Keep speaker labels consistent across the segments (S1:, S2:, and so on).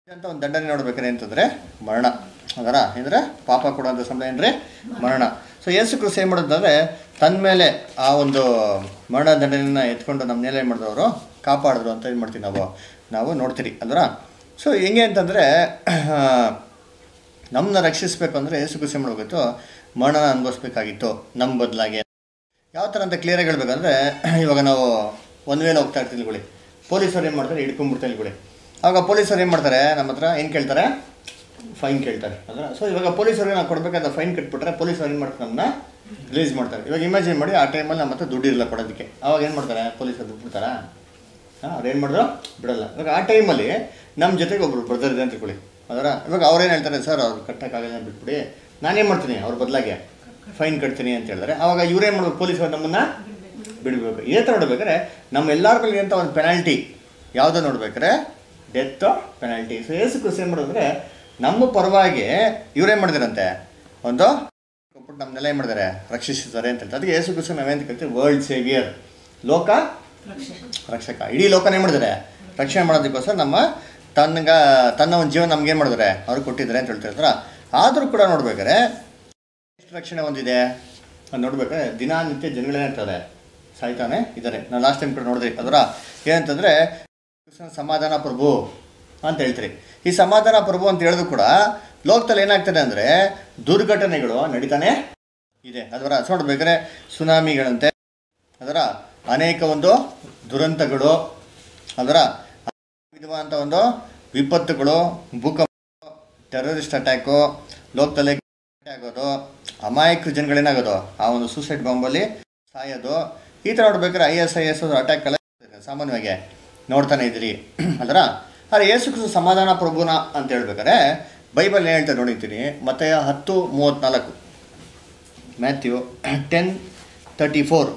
S1: ಅಂತ ಒಂದು ದಂಡನೆ ನೋಡ್ಬೇಕಾರೆ ಅಂತಂದ್ರೆ ಮರಣ ಅದರ ಅಂದ್ರೆ ಪಾಪ ಕೊಡುವಂಥ ಸಂಬಳ ಏನ್ರಿ ಮರಣ ಸೊ ಯೇಸು ಕ್ರಿಸ್ತ ಏನು ಮಾಡೋದಂದ್ರೆ ತನ್ನ ಮೇಲೆ ಆ ಒಂದು ಮರಣ ದಂಡನೆಯನ್ನು ಎತ್ಕೊಂಡು ನಮ್ಮ ಮೇಲೆ ಏನು ಮಾಡಿದ್ರು ಅವರು ಕಾಪಾಡಿದ್ರು ಅಂತ ಏನು ಮಾಡ್ತೀವಿ ನಾವು ನಾವು ನೋಡ್ತೀರಿ ಅದರ ಸೊ ಹೆಂಗೆ ಅಂತಂದರೆ ನಮ್ಮನ್ನ ರಕ್ಷಿಸಬೇಕು ಅಂದರೆ ಯೇಸು ಕ್ರಿಸ್ತ ಏನು ಮಾಡಬೇಕಿತ್ತು ಮರಣನ ಅನುಭವಿಸ್ಬೇಕಾಗಿತ್ತು ನಮ್ಮ ಬದಲಾಗಿ ಯಾವ ಥರ ಅಂತ ಕ್ಲಿಯರಾಗಿ ಹೇಳ್ಬೇಕಂದ್ರೆ ಇವಾಗ ನಾವು ಒಂದು ವೇಳೆ ಹೋಗ್ತಾ ಇರ್ತೀವಿ ತಿಳ್ಕೊಳ್ಳಿ ಪೊಲೀಸರು ಏನು ಮಾಡ್ತಾರೆ ಹಿಡ್ಕೊಂಡ್ಬಿಡ್ತಾರೆ ತಿಳ್ಕೊಳ್ಳಿ ಆವಾಗ ಪೊಲೀಸರು ಏನು ಮಾಡ್ತಾರೆ ನಮ್ಮ ಹತ್ರ ಏನು ಕೇಳ್ತಾರೆ ಫೈನ್ ಕೇಳ್ತಾರೆ ಅಂದ್ರೆ ಸೊ ಇವಾಗ ಪೊಲೀಸರಿಗೆ ನಾವು ಕೊಡಬೇಕಾದ ಫೈನ್ ಕಟ್ಬಿಟ್ರೆ ಪೊಲೀಸರು ಏನು ಮಾಡ್ತಾರೆ ನಮ್ಮನ್ನ ರಿಲೀಸ್ ಮಾಡ್ತಾರೆ ಇವಾಗ ಇಮ್ಯಾಜಿನ್ ಮಾಡಿ ಆ ಟೈಮಲ್ಲಿ ನಮ್ಮ ಹತ್ರ ದುಡ್ಡು ಇರಲ್ಲ ಕೊಡೋದಕ್ಕೆ ಅವಾಗ ಏನು ಮಾಡ್ತಾರೆ ಪೊಲೀಸರು ಬಿಟ್ಬಿಡ್ತಾರಾ ಹಾಂ ಅವ್ರು ಏನು ಮಾಡಿದ್ರು ಬಿಡಲ್ಲ ಇವಾಗ ಆ ಟೈಮಲ್ಲಿ ನಮ್ಮ ಜೊತೆಗೆ ಒಬ್ರು ಬ್ರದರ್ ಇದೆ ಅಂತ ತಿಳ್ಕೊಳ್ಳಿ ಅದರ ಇವಾಗ ಅವ್ರೇನು ಹೇಳ್ತಾರೆ ಸರ್ ಅವ್ರು ಕಟ್ಟೋಕ್ಕಾಗಲ್ಲ ಬಿಟ್ಬಿಡಿ ನಾನೇನು ಮಾಡ್ತೀನಿ ಅವ್ರ ಬದಲಾಗೆ ಫೈನ್ ಕಟ್ತೀನಿ ಅಂತ ಹೇಳಿದ್ರೆ ಅವಾಗ ಇವ್ರೇನು ಮಾಡ್ಬೇಕು ಪೊಲೀಸರು ನಮ್ಮನ್ನು ಬಿಡಬೇಕು ಇದೇ ಥರ ನೋಡ್ಬೇಕಾದ್ರೆ ನಮ್ಮ ಎಲ್ಲರ ಮೇಲೆ ಅಂತ ಒಂದು ಪೆನಾಲ್ಟಿ ಯಾವುದೋ ನೋಡ್ಬೇಕಾದ್ರೆ ಡೆತ್ ಪೆನಾಲ್ಟಿ ಸೊ ಏಸು ಕ್ರಿಸ್ತ ಏನು ಮಾಡೋದಂದ್ರೆ ನಮ್ಮ ಪರವಾಗಿ ಇವರೇನು ಮಾಡಿದಾರಂತೆ ಒಂದು ಕೊಟ್ಬಿಟ್ಟು ನಮ್ಮನ್ನೆಲ್ಲ ಏನು ಮಾಡಿದ್ದಾರೆ ರಕ್ಷಿಸಿದ್ದಾರೆ ಅಂತ ಹೇಳ್ತಾರೆ ಅದಕ್ಕೆ ಏಸು ಕ್ರಿಸ್ತ ನಾವೇಂತ ಕರಿತೀವಿ ವರ್ಲ್ಡ್ ಸೇವಿಯರ್ ಲೋಕ ರಕ್ಷಕ ಇಡೀ ಲೋಕನೇ ಮಾಡಿದ್ದಾರೆ ರಕ್ಷಣೆ ಮಾಡೋದಕ್ಕೋಸ್ಕರ ನಮ್ಮ ತನ್ನಗ ತನ್ನ ಒಂದು ಜೀವನ ನಮ್ಗೆ ಏನು ಮಾಡಿದ್ರೆ ಅವ್ರು ಕೊಟ್ಟಿದ್ದಾರೆ ಅಂತ ಹೇಳ್ತಿರ್ತಾರ ಆದರೂ ಕೂಡ ನೋಡ್ಬೇಕಾದ್ರೆ ಎಷ್ಟು ರಕ್ಷಣೆ ಹೊಂದಿದೆ ಅದು ನೋಡ್ಬೇಕಾದ್ರೆ ದಿನನಿತ್ಯ ಜನಗಳೇನಿರ್ತಾರೆ ಸಾಯ್ತಾನೆ ಇದ್ದಾರೆ ನಾನು ಲಾಸ್ಟ್ ಟೈಮ್ ಕೂಡ ನೋಡಿದ್ರಿ ಅದರ ಏನಂತಂದರೆ ಕೃಷ್ಣ ಸಮಾಧಾನ ಪ್ರಭು ಅಂತ ಹೇಳ್ತೀರಿ ಈ ಸಮಾಧಾನ ಪ್ರಭು ಅಂತ ಹೇಳಿದ್ರು ಕೂಡ ಲೋಕದಲ್ಲಿ ಏನಾಗ್ತದೆ ಅಂದರೆ ದುರ್ಘಟನೆಗಳು ನಡೀತಾನೆ ಇದೆ ಅದರ ನೋಡ್ಬೇಕಾದ್ರೆ ಸುನಾಮಿಗಳಂತೆ ಅದರ ಅನೇಕ ಒಂದು ದುರಂತಗಳು ಅದರ ವಿಧವಾದಂಥ ಒಂದು ವಿಪತ್ತುಗಳು ಭೂಕಂಪ ಟೆರರಿಸ್ಟ್ ಅಟ್ಯಾಕು ಲೋಕದಲ್ಲಿ ಆಗೋದು ಅಮಾಯಕ ಜನಗಳೇನಾಗೋದು ಆ ಒಂದು ಸೂಸೈಡ್ ಬಾಂಬಲ್ಲಿ ಸಾಯೋದು ಈ ಥರ ನೋಡ್ಬೇಕಾದ್ರೆ I S I S attack ಎಲ್ಲ ಸಾಮಾನ್ಯವಾಗಿ ನೋಡ್ತಾನೆ ಇದ್ದೀರಿ ಅದರ ಆದರೆ ಯೇಸು ಕ್ರಿಸ್ತ ಸಮಾಧಾನ ಪ್ರಭುನ ಅಂತ ಹೇಳ್ಬೇಕಾದ್ರೆ ಬೈಬಲ್ ಏನು ಹೇಳ್ತಾರೆ ನೋಡಿರ್ತೀನಿ ಮತ್ತೆ ಹತ್ತು ಮೂವತ್ತ್ನಾಲ್ಕು ಮ್ಯಾಥ್ಯೂ ಟೆನ್ ತರ್ಟಿ ಫೋರ್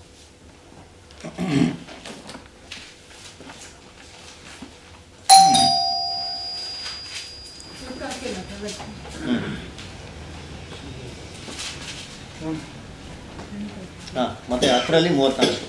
S1: ಹಾಂ ಮತ್ತೆ ಹತ್ತರಲ್ಲಿ ಮೂವತ್ತ್ನಾಲ್ಕು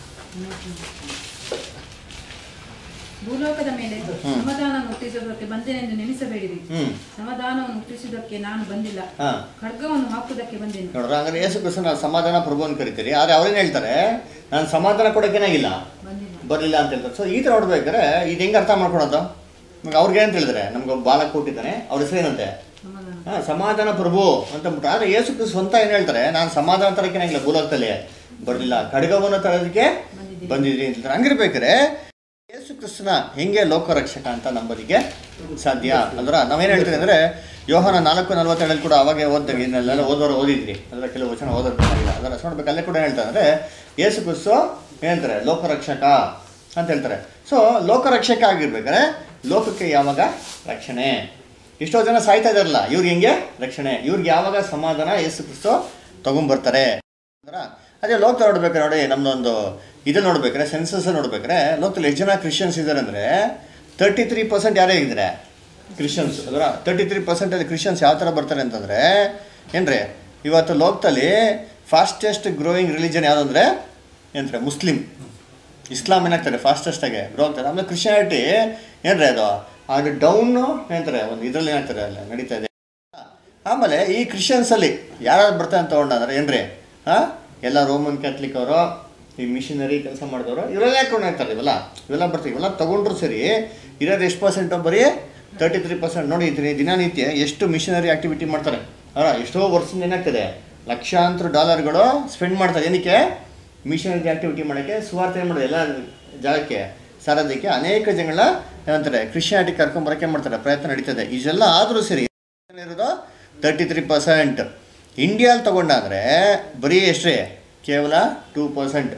S2: ಭೂಲೋಕದ ಮೇಲೆ ಸಮಾಧಾನವನ್ನು ಹುಟ್ಟಿಸುವುದಕ್ಕೆ ಬಂದೆನೆಂದು ನೆನೆಸಬೇಡಿರಿ
S1: ಹ್ಞೂ
S2: ಸಮಾಧಾನವನ್ನು ಹುಟ್ಟಿಸುವುದಕ್ಕೆ ನಾನು ಬಂದಿಲ್ಲ
S1: ಹಾಂ
S2: ಖಡ್ಗವನ್ನು ಹಾಕುವುದಕ್ಕೆ ಬಂದೆನು
S1: ನೋಡ್ರ ಹಂಗಾರೆ ಯೇಸು ಕ್ರಿಸ್ತ ನಾವು ಸಮಾಧಾನ ಪ್ರಭು ಅಂತ ಕರಿತೀರಿ ಆದರೆ ಅವ್ರೇನು ಹೇಳ್ತಾರೆ ನಾನು ಸಮಾಧಾನ ಕೊಡೋಕ್ಕೇನಾಗಿಲ್ಲ
S2: ಬಂದಿಲ್ಲ
S1: ಬರಲಿಲ್ಲ ಅಂತ ಹೇಳ್ತಾರೆ ಸೊ ಈ ಥರ ನೋಡ್ಬೇಕಾದ್ರೆ ಇದು ಹೆಂಗೆ ಅರ್ಥ ಮಾಡ್ಕೊಳೋದು ಇವಾಗ ಅವ್ರಿಗೆ ಅಂತ ಹೇಳಿದ್ರೆ ನಮ್ಗೆ ಒಬ್ಬ ಬಾಲಕ ಕೊಟ್ಟಿದ್ದಾನೆ ಅವ್ರ ಹೆಸರು ಏನಂತೆ
S2: ಸಮಾಧಾನ
S1: ಹಾ, ಸಮಾಧಾನ ಪ್ರಭು ಅಂತ ಅಂದ್ಬಿಟ್ಟು ಆದರೆ ಯೇಸು ಕ್ರಿಸ್ತ ಸ್ವಂತ ಏನು ಹೇಳ್ತಾರೆ ನಾನು ಸಮಾಧಾನ ತರಕ್ಕೇನಾಗಿಲ್ಲ ಭೂಲೋಕದಲ್ಲಿ ಬರಲಿಲ್ಲ ಖಡ್ಗವನ್ನು ತರೋದಕ್ಕೆ
S2: ಬಂದಿದ್ದೀನಿ
S1: ಬಂದಿದ್ರಿ ಅಂತ ಹೇಳ್ತಾರೆ ಹಂಗಿರ್ಬೇಕಾದ್ರೆ ಯೇಸು ಕ್ರಿಸ್ತನ ಹೆಂಗೆ ಲೋಕರಕ್ಷಕ ಅಂತ ನಂಬೋದಿಕ್ಕೆ ಸಾಧ್ಯ ಅಂದ್ರೆ ನಾವೇನು ಹೇಳ್ತೀವಿ ಅಂದರೆ ಯೋಹನ ನಾಲ್ಕು ನಲ್ವತ್ತೇಳಲ್ಲಿ ಕೂಡ ಅವಾಗೆ ಓದ್ದಾಗ ಇನ್ನೆಲ್ಲ ಓದೋರು ಓದಿದ್ರಿ ಅದರ ಕೆಲವು ವಚನ ಓದೋದಿಲ್ಲ ಅದರ ನೋಡ್ಬೇಕು ಅಲ್ಲೇ ಕೂಡ ಹೇಳ್ತಾರೆ ಅಂದರೆ ಯೇಸು ಕ್ರಿಸ್ತು ಏನಂತಾರೆ ಲೋಕರಕ್ಷಕ ಅಂತ ಹೇಳ್ತಾರೆ ಸೊ ಲೋಕರಕ್ಷಕ ಆಗಿರ್ಬೇಕಾದ್ರೆ ಲೋಕಕ್ಕೆ ಯಾವಾಗ ರಕ್ಷಣೆ ಎಷ್ಟೋ ಜನ ಸಾಯ್ತಾ ಇದಾರಲ್ಲ ಇವ್ರಿಗೆ ಹೆಂಗೆ ರಕ್ಷಣೆ ಇವ್ರಿಗೆ ಯಾವಾಗ ಸಮಾಧಾನ ಯೇಸು ಕ್ರಿಸ್ತು ತಗೊಂಬರ್ತಾರೆ ಅಂದ್ರ ಅದೇ ಲೋಕ ನೋಡ್ಬೇಕಾರೆ ನೋಡಿ ನಮ್ದೊಂದು ಇದು ನೋಡ್ಬೇಕಾರೆ ಸೆನ್ಸಸ್ ನೋಡ್ಬೇಕಾರೆ ಲೋಕದಲ್ಲಿ ಎಷ್ಟು ಜನ ಕ್ರಿಶ್ಚಿಯನ್ಸ್ ಇದ್ದಾರೆ ಅಂದರೆ ತರ್ಟಿ ತ್ರೀ ಪರ್ಸೆಂಟ್ ಯಾರೇ ಇದ್ದಾರೆ ಕ್ರಿಶ್ಚಿಯನ್ಸ್ ಅದರ ತರ್ಟಿ ತ್ರೀ ಪರ್ಸೆಂಟಲ್ಲಿ ಕ್ರಿಶ್ಚಿಯನ್ಸ್ ಯಾವ ಥರ ಬರ್ತಾರೆ ಅಂತಂದರೆ ಏನ್ರಿ ಇವತ್ತು ಲೋಕದಲ್ಲಿ ಫಾಸ್ಟೆಸ್ಟ್ ಗ್ರೋಯಿಂಗ್ ರಿಲಿಜನ್ ಯಾವುದು ಅಂದರೆ ಏನಂತಾರೆ ಮುಸ್ಲಿಂ ಇಸ್ಲಾಂ ಏನಾಗ್ತಾರೆ ಫಾಸ್ಟೆಸ್ಟಾಗಿ ಗ್ರೋ ಆಗ್ತಾರೆ ಆಮೇಲೆ ಕ್ರಿಶ್ಚಿಯಾನಿಟಿ ಏನ್ರಿ ಅದು ಅದು ಡೌನು ಏನಂತಾರೆ ಒಂದು ಇದರಲ್ಲಿ ಏನಾಗ್ತಾರೆ ಅಲ್ಲ ನಡೀತಾ ಇದೆ ಆಮೇಲೆ ಈ ಕ್ರಿಶ್ಚಿಯನ್ಸಲ್ಲಿ ಯಾರು ಬರ್ತಾರೆ ಅಂತ ತೊಗೊಂಡಂದ್ರೆ ಏನ್ರಿ ಹಾಂ ಎಲ್ಲ ರೋಮನ್ ಕ್ಯಾಥಲಿಕ್ ಅವರು ಈ ಮಿಷನರಿ ಕೆಲಸ ಮಾಡಿದವರು ಇವರೆಲ್ಲ ಯಾಕೆ ಇರ್ತಾರೆ ಇವೆಲ್ಲ ಇವೆಲ್ಲ ಬರ್ತೀವಿ ಇವೆಲ್ಲ ತೊಗೊಂಡ್ರು ಸರಿ ಇರೋದು ಎಷ್ಟು ಪರ್ಸೆಂಟ್ ಬರೀ ತರ್ಟಿ ತ್ರೀ ಪರ್ಸೆಂಟ್ ನೋಡಿ ಇದನ್ನ ದಿನನಿತ್ಯ ಎಷ್ಟು ಮಿಷನರಿ ಆ್ಯಕ್ಟಿವಿಟಿ ಮಾಡ್ತಾರೆ ಅಲ್ಲ ಎಷ್ಟೋ ವರ್ಷದಿಂದ ಏನಾಗ್ತದೆ ಲಕ್ಷಾಂತರ ಡಾಲರ್ಗಳು ಸ್ಪೆಂಡ್ ಮಾಡ್ತಾರೆ ಏನಕ್ಕೆ ಮಿಷನರಿ ಆ್ಯಕ್ಟಿವಿಟಿ ಮಾಡೋಕ್ಕೆ ಸುವಾರ್ತೆ ಏನು ಮಾಡೋದು ಎಲ್ಲ ಜಾಗಕ್ಕೆ ಸಾರೋದಕ್ಕೆ ಅನೇಕ ಜನಗಳ ಏನಂತಾರೆ ಕ್ರಿಶ್ಚಿಯಾನಿಟಿ ಕರ್ಕೊಂಬರಕ್ಕೆ ಮಾಡ್ತಾರೆ ಪ್ರಯತ್ನ ನಡೀತದೆ ಇದೆಲ್ಲ ಆದರೂ ಸರಿ ಇರೋದು ತರ್ಟಿ ತ್ರೀ ಪರ್ಸೆಂಟ್ ಇಂಡಿಯಾದಲ್ಲಿ ತಗೊಂಡಾದ್ರೆ ಬರೀ ಎಷ್ಟ್ರಿ ಕೇವಲ ಟೂ ಪರ್ಸೆಂಟ್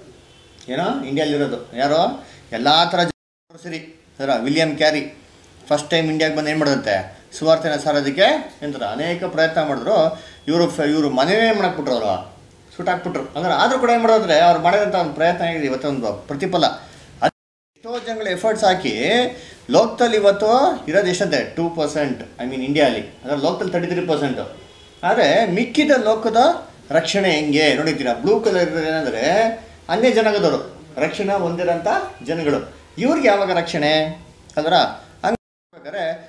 S1: ಏನೋ ಇಂಡಿಯಾಲಿರೋದು ಯಾರೋ ಎಲ್ಲ ಥರ ಜನರು ಸರಿ ಅದರ ವಿಲಿಯಂ ಕ್ಯಾರಿ ಫಸ್ಟ್ ಟೈಮ್ ಇಂಡಿಯಾಗೆ ಬಂದು ಏನು ಮಾಡೋದಂತೆ ಸುವಾರ್ತೆನ ಸಾರೋದಕ್ಕೆ ಎಂತಾರೆ ಅನೇಕ ಪ್ರಯತ್ನ ಮಾಡಿದ್ರು ಇವರು ಇವರು ಮನೆಯೇ ಮಾಡಾಕ್ಬಿಟ್ರು ಅವರು ಸುಟ್ಟಾಕ್ಬಿಟ್ರು ಅಂದ್ರೆ ಆದರೂ ಕೂಡ ಏನು ಮಾಡೋದ್ರೆ ಅವ್ರು ಮಾಡಿದಂಥ ಒಂದು ಪ್ರಯತ್ನ ಆಗಿದೆ ಇವತ್ತೊಂದು ಪ್ರತಿಫಲ ಅದು ಎಷ್ಟೋ ಜನಗಳ ಎಫರ್ಟ್ಸ್ ಹಾಕಿ ಲೋಕದಲ್ಲಿ ಇವತ್ತು ಇರೋದು ಎಷ್ಟಂತೆ ಟೂ ಪರ್ಸೆಂಟ್ ಐ ಮೀನ್ ಇಂಡಿಯಾಲಿ ಅಂದರೆ ಲೋಕದಲ್ಲಿ ತರ್ಟಿ ತ್ರೀ ಪರ್ಸೆಂಟು ಆದರೆ ಮಿಕ್ಕಿದ ಲೋಕದ ರಕ್ಷಣೆ ಹೆಂಗೆ ನೋಡಿದ್ದೀರಾ ಬ್ಲೂ ಕಲರ್ ಏನಂದರೆ ಅನ್ಯ ಜನಾಂಗದವರು ರಕ್ಷಣೆ ಹೊಂದಿರೋಂಥ ಜನಗಳು ಇವ್ರಿಗೆ ಯಾವಾಗ ರಕ್ಷಣೆ ಅದರ ಹಂಗೆ ಬೇಕಾದ್ರೆ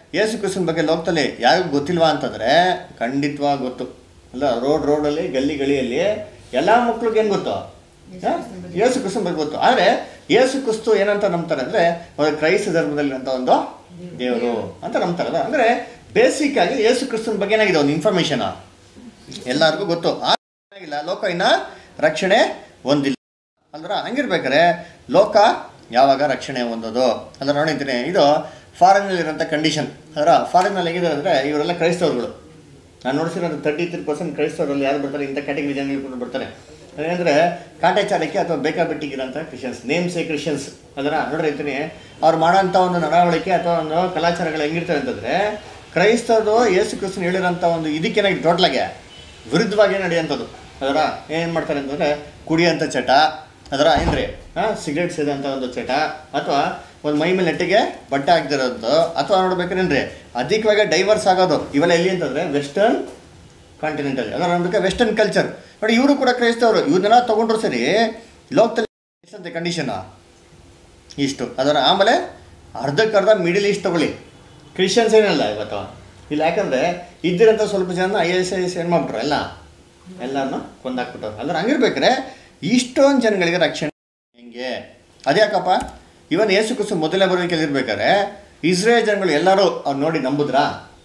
S1: ಯೇಸು ಕ್ರಿಸ್ತನ ಬಗ್ಗೆ ಲೋಕದಲ್ಲಿ ಯಾರಿಗೂ ಗೊತ್ತಿಲ್ವಾ ಅಂತಂದರೆ ಖಂಡಿತವಾಗಿ ಗೊತ್ತು ಅಲ್ಲ ರೋಡ್ ರೋಡಲ್ಲಿ ಗಲ್ಲಿ ಗಲಿಯಲ್ಲಿ ಎಲ್ಲ ಮಕ್ಳಿಗೆ ಏನು ಗೊತ್ತು ಆ? ಯೇಸು ಕ್ರಿಸ್ತನ ಬಗ್ಗೆ ಗೊತ್ತು ಆದರೆ ಯೇಸು ಕ್ರಿಸ್ತು ಏನಂತ ನಂಬ್ತಾರೆ ಅಂದರೆ ಕ್ರೈಸ್ತ ಧರ್ಮದಲ್ಲಿ ಅಂತ ಒಂದು ದೇವರು ಅಂತ ನಂಬ್ತಾರಲ್ಲ ಅಂದರೆ ಬೇಸಿಕ್ ಆಗಿ ಯೇಸು ಕ್ರಿಸ್ತನ ಬಗ್ಗೆ ಏನಾಗಿದೆ ಒಂದು ಇನ್ಫಾರ್ಮೇಷನ್ ಎಲ್ಲರಿಗೂ ಗೊತ್ತು ಆದ್ರೆ ಏನಾಗಿಲ್ಲ ಲೋಕ ಇನ್ನ ರಕ್ಷಣೆ ಹೊಂದಿಲ್ಲ ಅಂದ್ರೆ ಹಂಗಿರ್ಬೇಕಾರೆ ಲೋಕ ಯಾವಾಗ ರಕ್ಷಣೆ ಹೊಂದೋದು ಅಂದ್ರೆ ನೋಡಿದ್ದೀನಿ ಇದು ಫಾರಿನಲ್ಲಿ ಇರೋಂಥ ಕಂಡೀಷನ್ ಅದರ ಫಾರಿನಲ್ಲಿ ಹೇಗಿದೆ ಅಂದರೆ ಇವರೆಲ್ಲ ಕ್ರೈಸ್ತವರುಗಳು ನಾನು ನೋಡಿಸಿರೋದು ತರ್ಟಿ ತ್ರೀ ಪರ್ಸೆಂಟ್ ಕ್ರೈಸ್ತವರಲ್ಲಿ ಯಾರು ಬರ್ತಾರೆ ಇಂಥ ಕ್ಯಾಟಗರಿ ಜನಗಳು ಕೂಡ ಬರ್ತಾರೆ ಏನಂದರೆ ಕಾಟಾಚಾರಕ್ಕೆ ಅಥವಾ ಬೇಕಾಬಿಟ್ಟಿಗಿರೋಂಥ ಕ್ರಿಶ್ಚಿಯನ್ಸ್ ನೇಮ್ಸ್ ಎ ಕ್ರಿಶ್ಚಿಯನ್ಸ್ ಅದರ ನೋಡಿರ್ತೀನಿ ಅವ್ರು ಮಾಡೋಂಥ ಒಂದು ನಡವಳಿಕೆ ಅಥವಾ ಒಂದು ಕಲಾಚಾರಗಳು ಹೆಂಗಿರ್ತವೆ ಅಂತಂದರೆ ಕ್ರೈಸ್ತರು ಯೇಸು ಕ್ರಿಸ್ತನ್ ಹೇಳಿರೋಂಥ ಒಂದು ಇದಕ್ಕೇನಾಗಿ ಟೋಟ್ಲಾಗೆ ವಿರುದ್ಧವಾಗಿ ನಡೆಯುವಂಥದ್ದು ಅದರ ಏನು ಮಾಡ್ತಾರೆ ಅಂತಂದರೆ ಕುಡಿಯೋಂಥ ಚಟ ಅದರ ಏನ್ರಿ ಹಾಂ ಸಿಗರೇಟ್ ಸೇದಂಥ ಒಂದು ಚಟ ಅಥವಾ ಒಂದು ಮೈ ಮೇಲೆ ನೆಟ್ಟಿಗೆ ಬಟ್ಟೆ ಹಾಕ್ದಿರೋದು ಅಥವಾ ನೋಡ್ಬೇಕೇನೇನ್ರಿ ಅಧಿಕವಾಗಿ ಡೈವರ್ಸ್ ಆಗೋದು ಇವೆಲ್ಲ ಎಲ್ಲಿ ಅಂತಂದರೆ ವೆಸ್ಟರ್ನ್ ಕಾಂಟಿನೆಂಟಲ್ಲಿ ಅದರ ನೋಡ್ಬೇಕು ವೆಸ್ಟರ್ನ್ ಕಲ್ಚರ್ ನೋಡಿ ಇವರು ಕೂಡ ಕ್ರೈಸ್ತವರು ಇವನ್ನೆಲ್ಲ ತೊಗೊಂಡ್ರು ಸರಿ ಲೋಕದಲ್ಲಿ ಎಷ್ಟಂತೆ ಕಂಡೀಷನು ಇಷ್ಟು ಅದರ ಆಮೇಲೆ ಅರ್ಧಕ್ಕರ್ಧ ಮಿಡಿಲ್ ಈಸ್ಟ್ ತಗೊಳ್ಳಿ ಕ್ರಿಶ್ಚಿಯನ್ಸ್ ಏನಲ್ಲ ಇವತ್ತು ಇಲ್ಲ ಯಾಕಂದರೆ ಇದ್ದಿರೋಂಥ ಸ್ವಲ್ಪ ಜನ ಐ ಎಸ್ ಐ ಎಸ್ ಏನು ಮಾಡ್ಬಿಟ್ರು ಎಲ್ಲ ಎಲ್ಲರನ್ನೂ ಕೊಂದಾಕ್ಬಿಟ್ಟವ್ರು ಅಂದ್ರೆ ಹಂಗಿರ್ಬೇಕಾರೆ ಇಷ್ಟೊಂದು ಜನಗಳಿಗೆ ರಕ್ಷಣೆ ಹೆಂಗೆ ಅದ್ಯಾಕಪ್ಪ ಇವನ್ ಯೇಸು ಕ್ರಿಸ್ತು ಮೊದಲೇ ಬರೋಕೆ ಇರ್ಬೇಕಾದ್ರೆ ಇಸ್ರೇಲ್ ಜನಗಳು ಎಲ್ಲರೂ ಅವ್ರು ನೋಡಿ ನಂಬುದ್ರಾ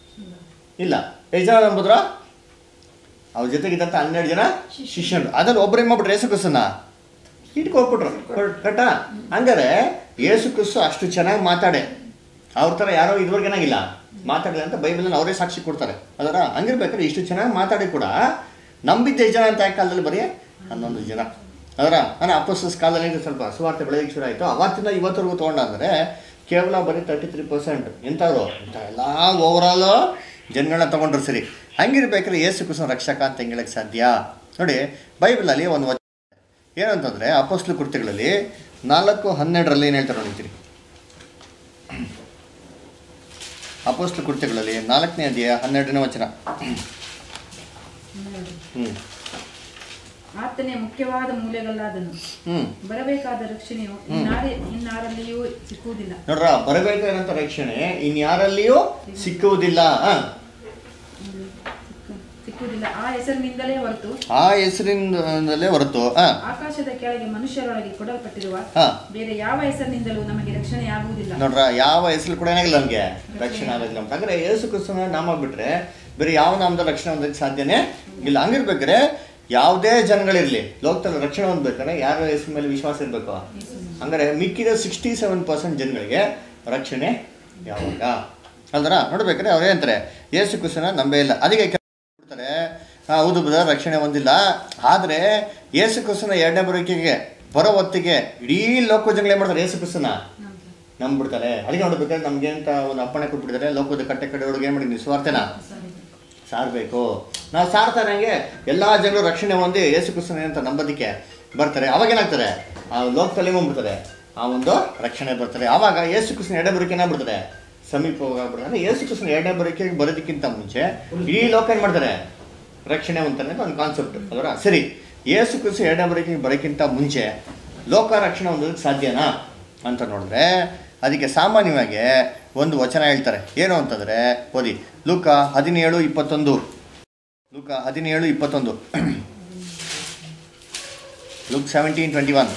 S1: ಇಲ್ಲ ಎಷ್ಟು ಜನ ನಂಬುದ್ರಾ ಅವ್ರ ಜೊತೆಗಿದ್ದಂಥ ಹನ್ನೆರಡು ಜನ ಶಿಷ್ಯರು ಅದ್ರಲ್ಲಿ ಒಬ್ರು ಏನು ಮಾಡ್ಬಿಟ್ರು ಯೇಸು ಕ್ರಿಸ್ತನ ಇಟ್ಕೊಟ್ಬಿಟ್ರು ಕಟ್ಟ ಹಂಗಾರೆ ಯೇಸು ಕ್ರಿಸ್ತು ಅಷ್ಟು ಚೆನ್ನಾಗಿ ಮಾತಾಡೆ ಅವ್ರ ಥರ ಯಾರೋ ಇದುವರೆಗೆ ಏನಾಗಿಲ್ಲ ಮಾತಾಡಿಲ್ಲ ಅಂತ ಬೈಬಲಲ್ಲಿ ಅವರೇ ಸಾಕ್ಷಿ ಕೊಡ್ತಾರೆ ಅದರ ಹಂಗಿರ್ಬೇಕಾದ್ರೆ ಇಷ್ಟು ಚೆನ್ನಾಗಿ ಮಾತಾಡಿ ಕೂಡ ನಂಬಿದ್ದ ಎಷ್ಟು ಜನ ಅಂತ ಆ ಕಾಲದಲ್ಲಿ ಬರೀ ಹನ್ನೊಂದು ಜನ ಅದರ ನಾನು ಅಪೋಸಸ್ ಕಾಲದಲ್ಲಿ ಇದು ಸ್ವಲ್ಪ ಸುವಾರ್ತೆ ಬೆಳೆಯಕ್ಕೆ ಶುರು ಆಯಿತು ಅವತ್ತಿಂದ ಇವತ್ತರೆಗೂ ತೊಗೊಂಡಂದರೆ ಕೇವಲ ಬರೀ ತರ್ಟಿ ತ್ರೀ ಪರ್ಸೆಂಟ್ ಎಂಥವ್ರು ಇಂಥ ಎಲ್ಲ ಓವರಾಲು ಜನಗಳನ್ನ ತೊಗೊಂಡ್ರು ಸರಿ ಹಂಗಿರ್ಬೇಕಾದ್ರೆ ಏಸು ಕುಸನ ರಕ್ಷಕ ಅಂತ ಹೆಂಗ್ ಹೇಳಕ್ಕೆ ಸಾಧ್ಯ ನೋಡಿ ಬೈಬಲಲ್ಲಿ ಒಂದು ವಚನ ಇದೆ. ಏನಂತಂದರೆ ಅಪೋಸ್ಲು ಕೃತ್ಯಗಳಲ್ಲಿ ನಾಲ್ಕು ಹನ್ನೆರಡರಲ್ಲಿ ಏನು ಹೇಳ್ತಾರೆ ನೋಡಿತೀರಿ ಅಪೋಸ್ಲು ಕೃತ್ಯಗಳಲ್ಲಿ ನಾಲ್ಕನೇ ಅಧ್ಯಾಯ ಹನ್ನೆರಡನೇ ವಚನ ಹ್ಞೂ
S2: ಆತನೇ ಮುಖ್ಯವಾದ ಮೂಲೆಗಲ್ಲಾದನು
S1: ಹ್ಞೂ
S2: ಬರಬೇಕಾದ ರಕ್ಷಣೆಯು ಇನ್ನಾರೆ ಇನ್ನಾರಲ್ಲಿಯೂ ಸಿಕ್ಕುವುದಿಲ್ಲ
S1: ನೋಡ್ರ ಬರಬೇಕಾದಂಥ ರಕ್ಷಣೆ ಇನ್ಯಾರಲ್ಲಿಯೂ ಸಿಕ್ಕುವುದಿಲ್ಲ ಆ.
S2: ಸಿಕ್ಕುವುದಿಲ್ಲ ಆ ಹೆಸರಿನಿಂದಲೇ ಹೊರತು
S1: ಆ ಹೆಸರಿಂದಲೇ ಹೊರತು ಹಾಂ
S2: ಆಕಾಶದ ಕೆಳಗೆ ಮನುಷ್ಯರೊಳಗೆ ಕೊಡಲ್ಪಟ್ಟಿರುವ
S1: ಹಾಂ
S2: ಬೇರೆ ಯಾವ ಹೆಸರಿನಿಂದಲೂ ನಮಗೆ ರಕ್ಷಣೆಯಾಗುವುದಿಲ್ಲ
S1: ನೋಡ್ರ ಯಾವ ಹೆಸರು ಕೂಡ ಏನಾಗಿಲ್ಲ ನಮಗೆ ರಕ್ಷಣೆ ಆಗೋದಿಲ್ಲ ಅಂತ ಅಂದ್ರೆ ಯೇಸು ಕ್ರಿಸ್ತನ ನಾಮ ಬಿಟ್ರೆ ಬೇರೆ ಯಾವ ನಾಮದ ರಕ್ಷಣೆ ಹೊಂದಕ್ಕೆ ಸಾಧ್ಯನೇ ಇಲ್ಲ ಹಂಗಿರ್ಬೇಕಾದ್ರೆ ಯಾವುದೇ ಜನಗಳಿರಲಿ ಲೋಕದಲ್ಲಿ ರಕ್ಷಣೆ ಹೊಂದ್ಬೇಕಾದ್ರೆ ಯಾರ ಹೆಸರು ಮೇಲೆ ವಿಶ್ವಾಸ ಇರಬೇಕು ಹಂಗಾರೆ ಮಿಕ್ಕಿದ ಸಿಕ್ಸ್ಟಿ ಸೆವೆನ್ ಪರ್ಸೆಂಟ್ ಜನಗಳಿಗೆ ರಕ್ಷಣೆ ಯಾವಾಗ ಅಲ್ದರ ನೋಡ್ಬೇಕಾದ್ರೆ ಅವ್ರು ಏನಂತಾರೆ ಯೇಸು ಕ್ರಿಸ್ತನ ನಂಬೇ ಇಲ್ಲ ಅದಕ್ಕೆ ಬಿಡ್ತಾರೆ "ಆ, ಹೌದು ಬ್ರದರ್ ರಕ್ಷಣೆ ಹೊಂದಿಲ್ಲ ಆದರೆ ಯೇಸು ಕ್ರಿಸ್ತನ ಎರಡನೇ ಬರೋಕೆಗೆ ಬರೋ ಹೊತ್ತಿಗೆ ಇಡೀ ಲೋಕ ಜನಗಳು ಏನು ಮಾಡ್ತಾರೆ ಯೇಸು ಕ್ರಿಸ್ತನ ನಂಬ್ಬಿಡ್ತಾರೆ ಅದಕ್ಕೆ ನೋಡ್ಬೇಕಾದ್ರೆ ನಮ್ಗೆ ಅಂತ ಒಂದು ಅಪ್ಪಣೆ ಕೊಟ್ಬಿಟ್ಟಿದ್ದಾರೆ ಲೋಕದ ಕಟ್ಟೆ ಕಡೆ ಒಳಗೆ ಏನು ಮಾಡಿದ್ವಿ ಸ್ವಾರ್ಥನ ಸಾರಬೇಕು ನಾವು ಸಾರ್ತಾನಂಗೆ ಎಲ್ಲ ಜನರು ರಕ್ಷಣೆ ಹೊಂದಿ ಯೇಸು ಕ್ರಿಸ್ತನ ಅಂತ ನಂಬೋದಕ್ಕೆ ಬರ್ತಾರೆ ಅವಾಗ ಏನಾಗ್ತಾರೆ ಆ ಲೋಕದಲ್ಲಿ ಬಂದ್ಬಿಡ್ತಾರೆ ಆ ಒಂದು ರಕ್ಷಣೆ ಬರ್ತಾರೆ ಆವಾಗ ಯೇಸು ಕ್ರಿಸ್ತನ ಎರಡನೇ ಬರೋಕೆ ಏನಾಗ್ಬಿಡ್ತಾರೆ ಸಮೀಪವಾಗ್ಬಿಡ್ತಾರೆ ಅಂದ್ರೆ ಯೇಸು ಕ್ರಿಸ್ತನ ಎರಡನೇ ಬರೋಕೆ ಬರೋದಕ್ಕಿಂತ ಮುಂಚೆ ಇಡೀ ಲೋಕ ಏನು ಮಾಡ್ತಾರೆ ರಕ್ಷಣೆ ಹೊಂದ್ತಾರೆ ಅಂತ ಒಂದು ಕಾನ್ಸೆಪ್ಟ್ ಅದರ ಸರಿ ಯೇಸು ಕ್ರಿಸ್ತ ಎರಡನೇ ಬರೋಕೆ ಬರೋಕ್ಕಿಂತ ಮುಂಚೆ ಲೋಕ ರಕ್ಷಣೆ ಹೊಂದೋದಕ್ಕೆ ಸಾಧ್ಯನಾ ಅಂತ ನೋಡಿದ್ರೆ ಅದಕ್ಕೆ ಸಾಮಾನ್ಯವಾಗಿ ಒಂದು ವಚನ ಹೇಳ್ತಾರೆ ಏನು ಅಂತಂದರೆ ಓದಿ ಲೂಕ ಹದಿನೇಳು ಇಪ್ಪತ್ತೊಂದು ಲೂಕ ಹದಿನೇಳು ಇಪ್ಪತ್ತೊಂದು ಲುಕ್ ಸೆವೆಂಟೀನ್ ಟ್ವೆಂಟಿ ಒನ್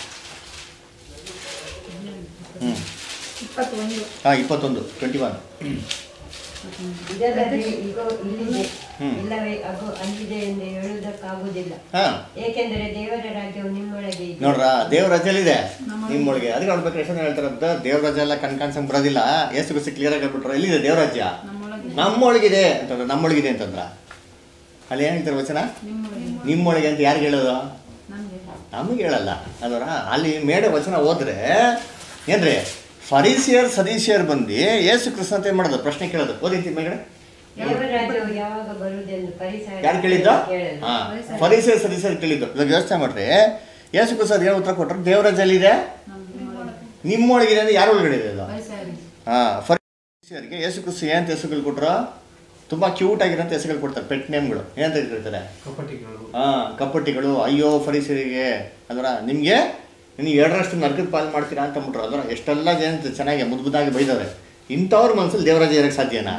S1: ಹ್ಞೂ
S2: ಇಪ್ಪತ್ತೊಂದು
S1: ಹಾಂ ಇಪ್ಪತ್ತೊಂದು ಟ್ವೆಂಟಿ ಒನ್
S3: ಇದರಲ್ಲಿ ಇಗೋ ಇಲ್ಲಿದೆ
S1: ಹ್ಮ್.
S3: ಇಲ್ಲವೇ ಅದು ಅಲ್ಲಿದೆ ಎಂದು ಹೇಳುವುದಕ್ಕಾಗುವುದಿಲ್ಲ
S1: ಹಾಂ
S3: ಏಕೆಂದರೆ ದೇವರ ರಾಜ್ಯವು ನಿಮ್ಮೊಳಗೆ ಇದೆ
S1: ನೋಡ್ರ ದೇವ್ರ ರಜೆಲಿದೆ ನಿಮ್ಮೊಳಗೆ ಅದಕ್ಕೆ ನೋಡ್ಬೇಕು ಎಷ್ಟು ಹೇಳ್ತಾರಂತ ದೇವ್ರ ರಜೆ ಎಲ್ಲ ಕಣ್ ಕಾಣ್ಸಂಗ್ ಬರೋದಿಲ್ಲ ಎಷ್ಟು ಬಿಸಿ ಕ್ಲಿಯರ್ ಆಗಿ ಹೇಳ್ಬಿಟ್ರು ಎಲ್ಲಿದೆ ದೇವ್ರ ರಾಜ್ಯ
S2: ನಮ್ಮೊಳಗೆ
S1: ನಮ್ಮೊಳಗಿದೆ ಅಂತಂದ್ರೆ ನಮ್ಮೊಳಗಿದೆ ಅಂತಂದ್ರ ಅಲ್ಲಿ ಏನ್ ಹೇಳ್ತಾರೆ ವಚನ
S2: ನಿಮ್ಮೊಳಗೆ
S1: ನಿಮ್ಮೊಳಗೆ ಅಂತ ಯಾರಿಗೆ ಹೇಳೋದು
S2: ನಮಗೆ
S1: ನಮಗೆ ಹೇಳಲ್ಲ ಅದರ ಅಲ್ಲಿ ಮೇಡೆ ವಚನ ಹೋದ್ರೆ ಏನ್ರಿ ಫರೀಸಿಯರ್ ಸದೀಸಿಯರ್ ಬಂದು ಏಸು ಕೃಷ್ಣ ಅಂತ ಏನ್ ಮಾಡೋದು ಪ್ರಶ್ನೆ ಕೇಳೋದು ಓದಿತಿ ಮೇಗಡೆ
S3: ದೇವರ ರಾಜ್ಯವು ಯಾವಾಗ ಬರುವುದೆಂದು ಪರಿಸರ
S1: ಯಾರು ಕೇಳಿದ್ದ
S3: ಕೇಳಲು
S1: ಹಾ ಫರೀಸಿಯರ್ ಸದೀಸಿಯರ್ ಕೇಳಿದ್ದು ಇವಾಗ ಯೋಚನೆ ಮಾಡ್ರಿ ಏಸು ಕೃಷ್ಣ ಏನು ಉತ್ತರ ಕೊಟ್ಟರು ದೇವ್ರ ರಜೆಯಲ್ಲಿದೆ ನಿಮ್ಮೊಳಗಿದೆ ಅಂದ್ರೆ ಯಾರ ಒಳಗಡೆ ಇದೆ ಅದು
S2: ಪರಿಸರ
S1: ಹಾಂ ಫರೀಸಿಯರ್ಗೆ ಯೇಸು ಕ್ರಿಸ್ತು ಏನಂತ ಹೆಸರುಗಳು ಕೊಟ್ರು ತುಂಬ ಕ್ಯೂಟ್ ಆಗಿರೋಂಥ ಹೆಸರುಗಳು ಕೊಡ್ತಾರೆ ಪೆಟ್ ನೇಮ್ಗಳು ಏನಂತ ಹೇಳ್ತಾರೆ
S4: ಕಪಟಿಗಳು
S1: ಹಾಂ ಕಪಟಿಗಳು ಅಯ್ಯೋ ಫರೀಸಿಯರಿಗೆ ಅದರ ನಿಮಗೆ ನೀವು ಎರಡರಷ್ಟು ನರಕದ ಪಾಲು ಮಾಡ್ತೀರಾ ಅಂತ ಅಂದ್ಬಿಟ್ರು ಅದರ ಎಷ್ಟೆಲ್ಲ ಜನ ಚೆನ್ನಾಗಿ ಮುದ್ದು ಮುದ್ದಾಗಿ ಬೈದವ್ರೆ ಇಂಥವ್ರ ಮನಸ್ಸಲ್ಲಿ ದೇವರಾಜ ಇರಕ್ಕೆ ಸಾಧ್ಯನಾ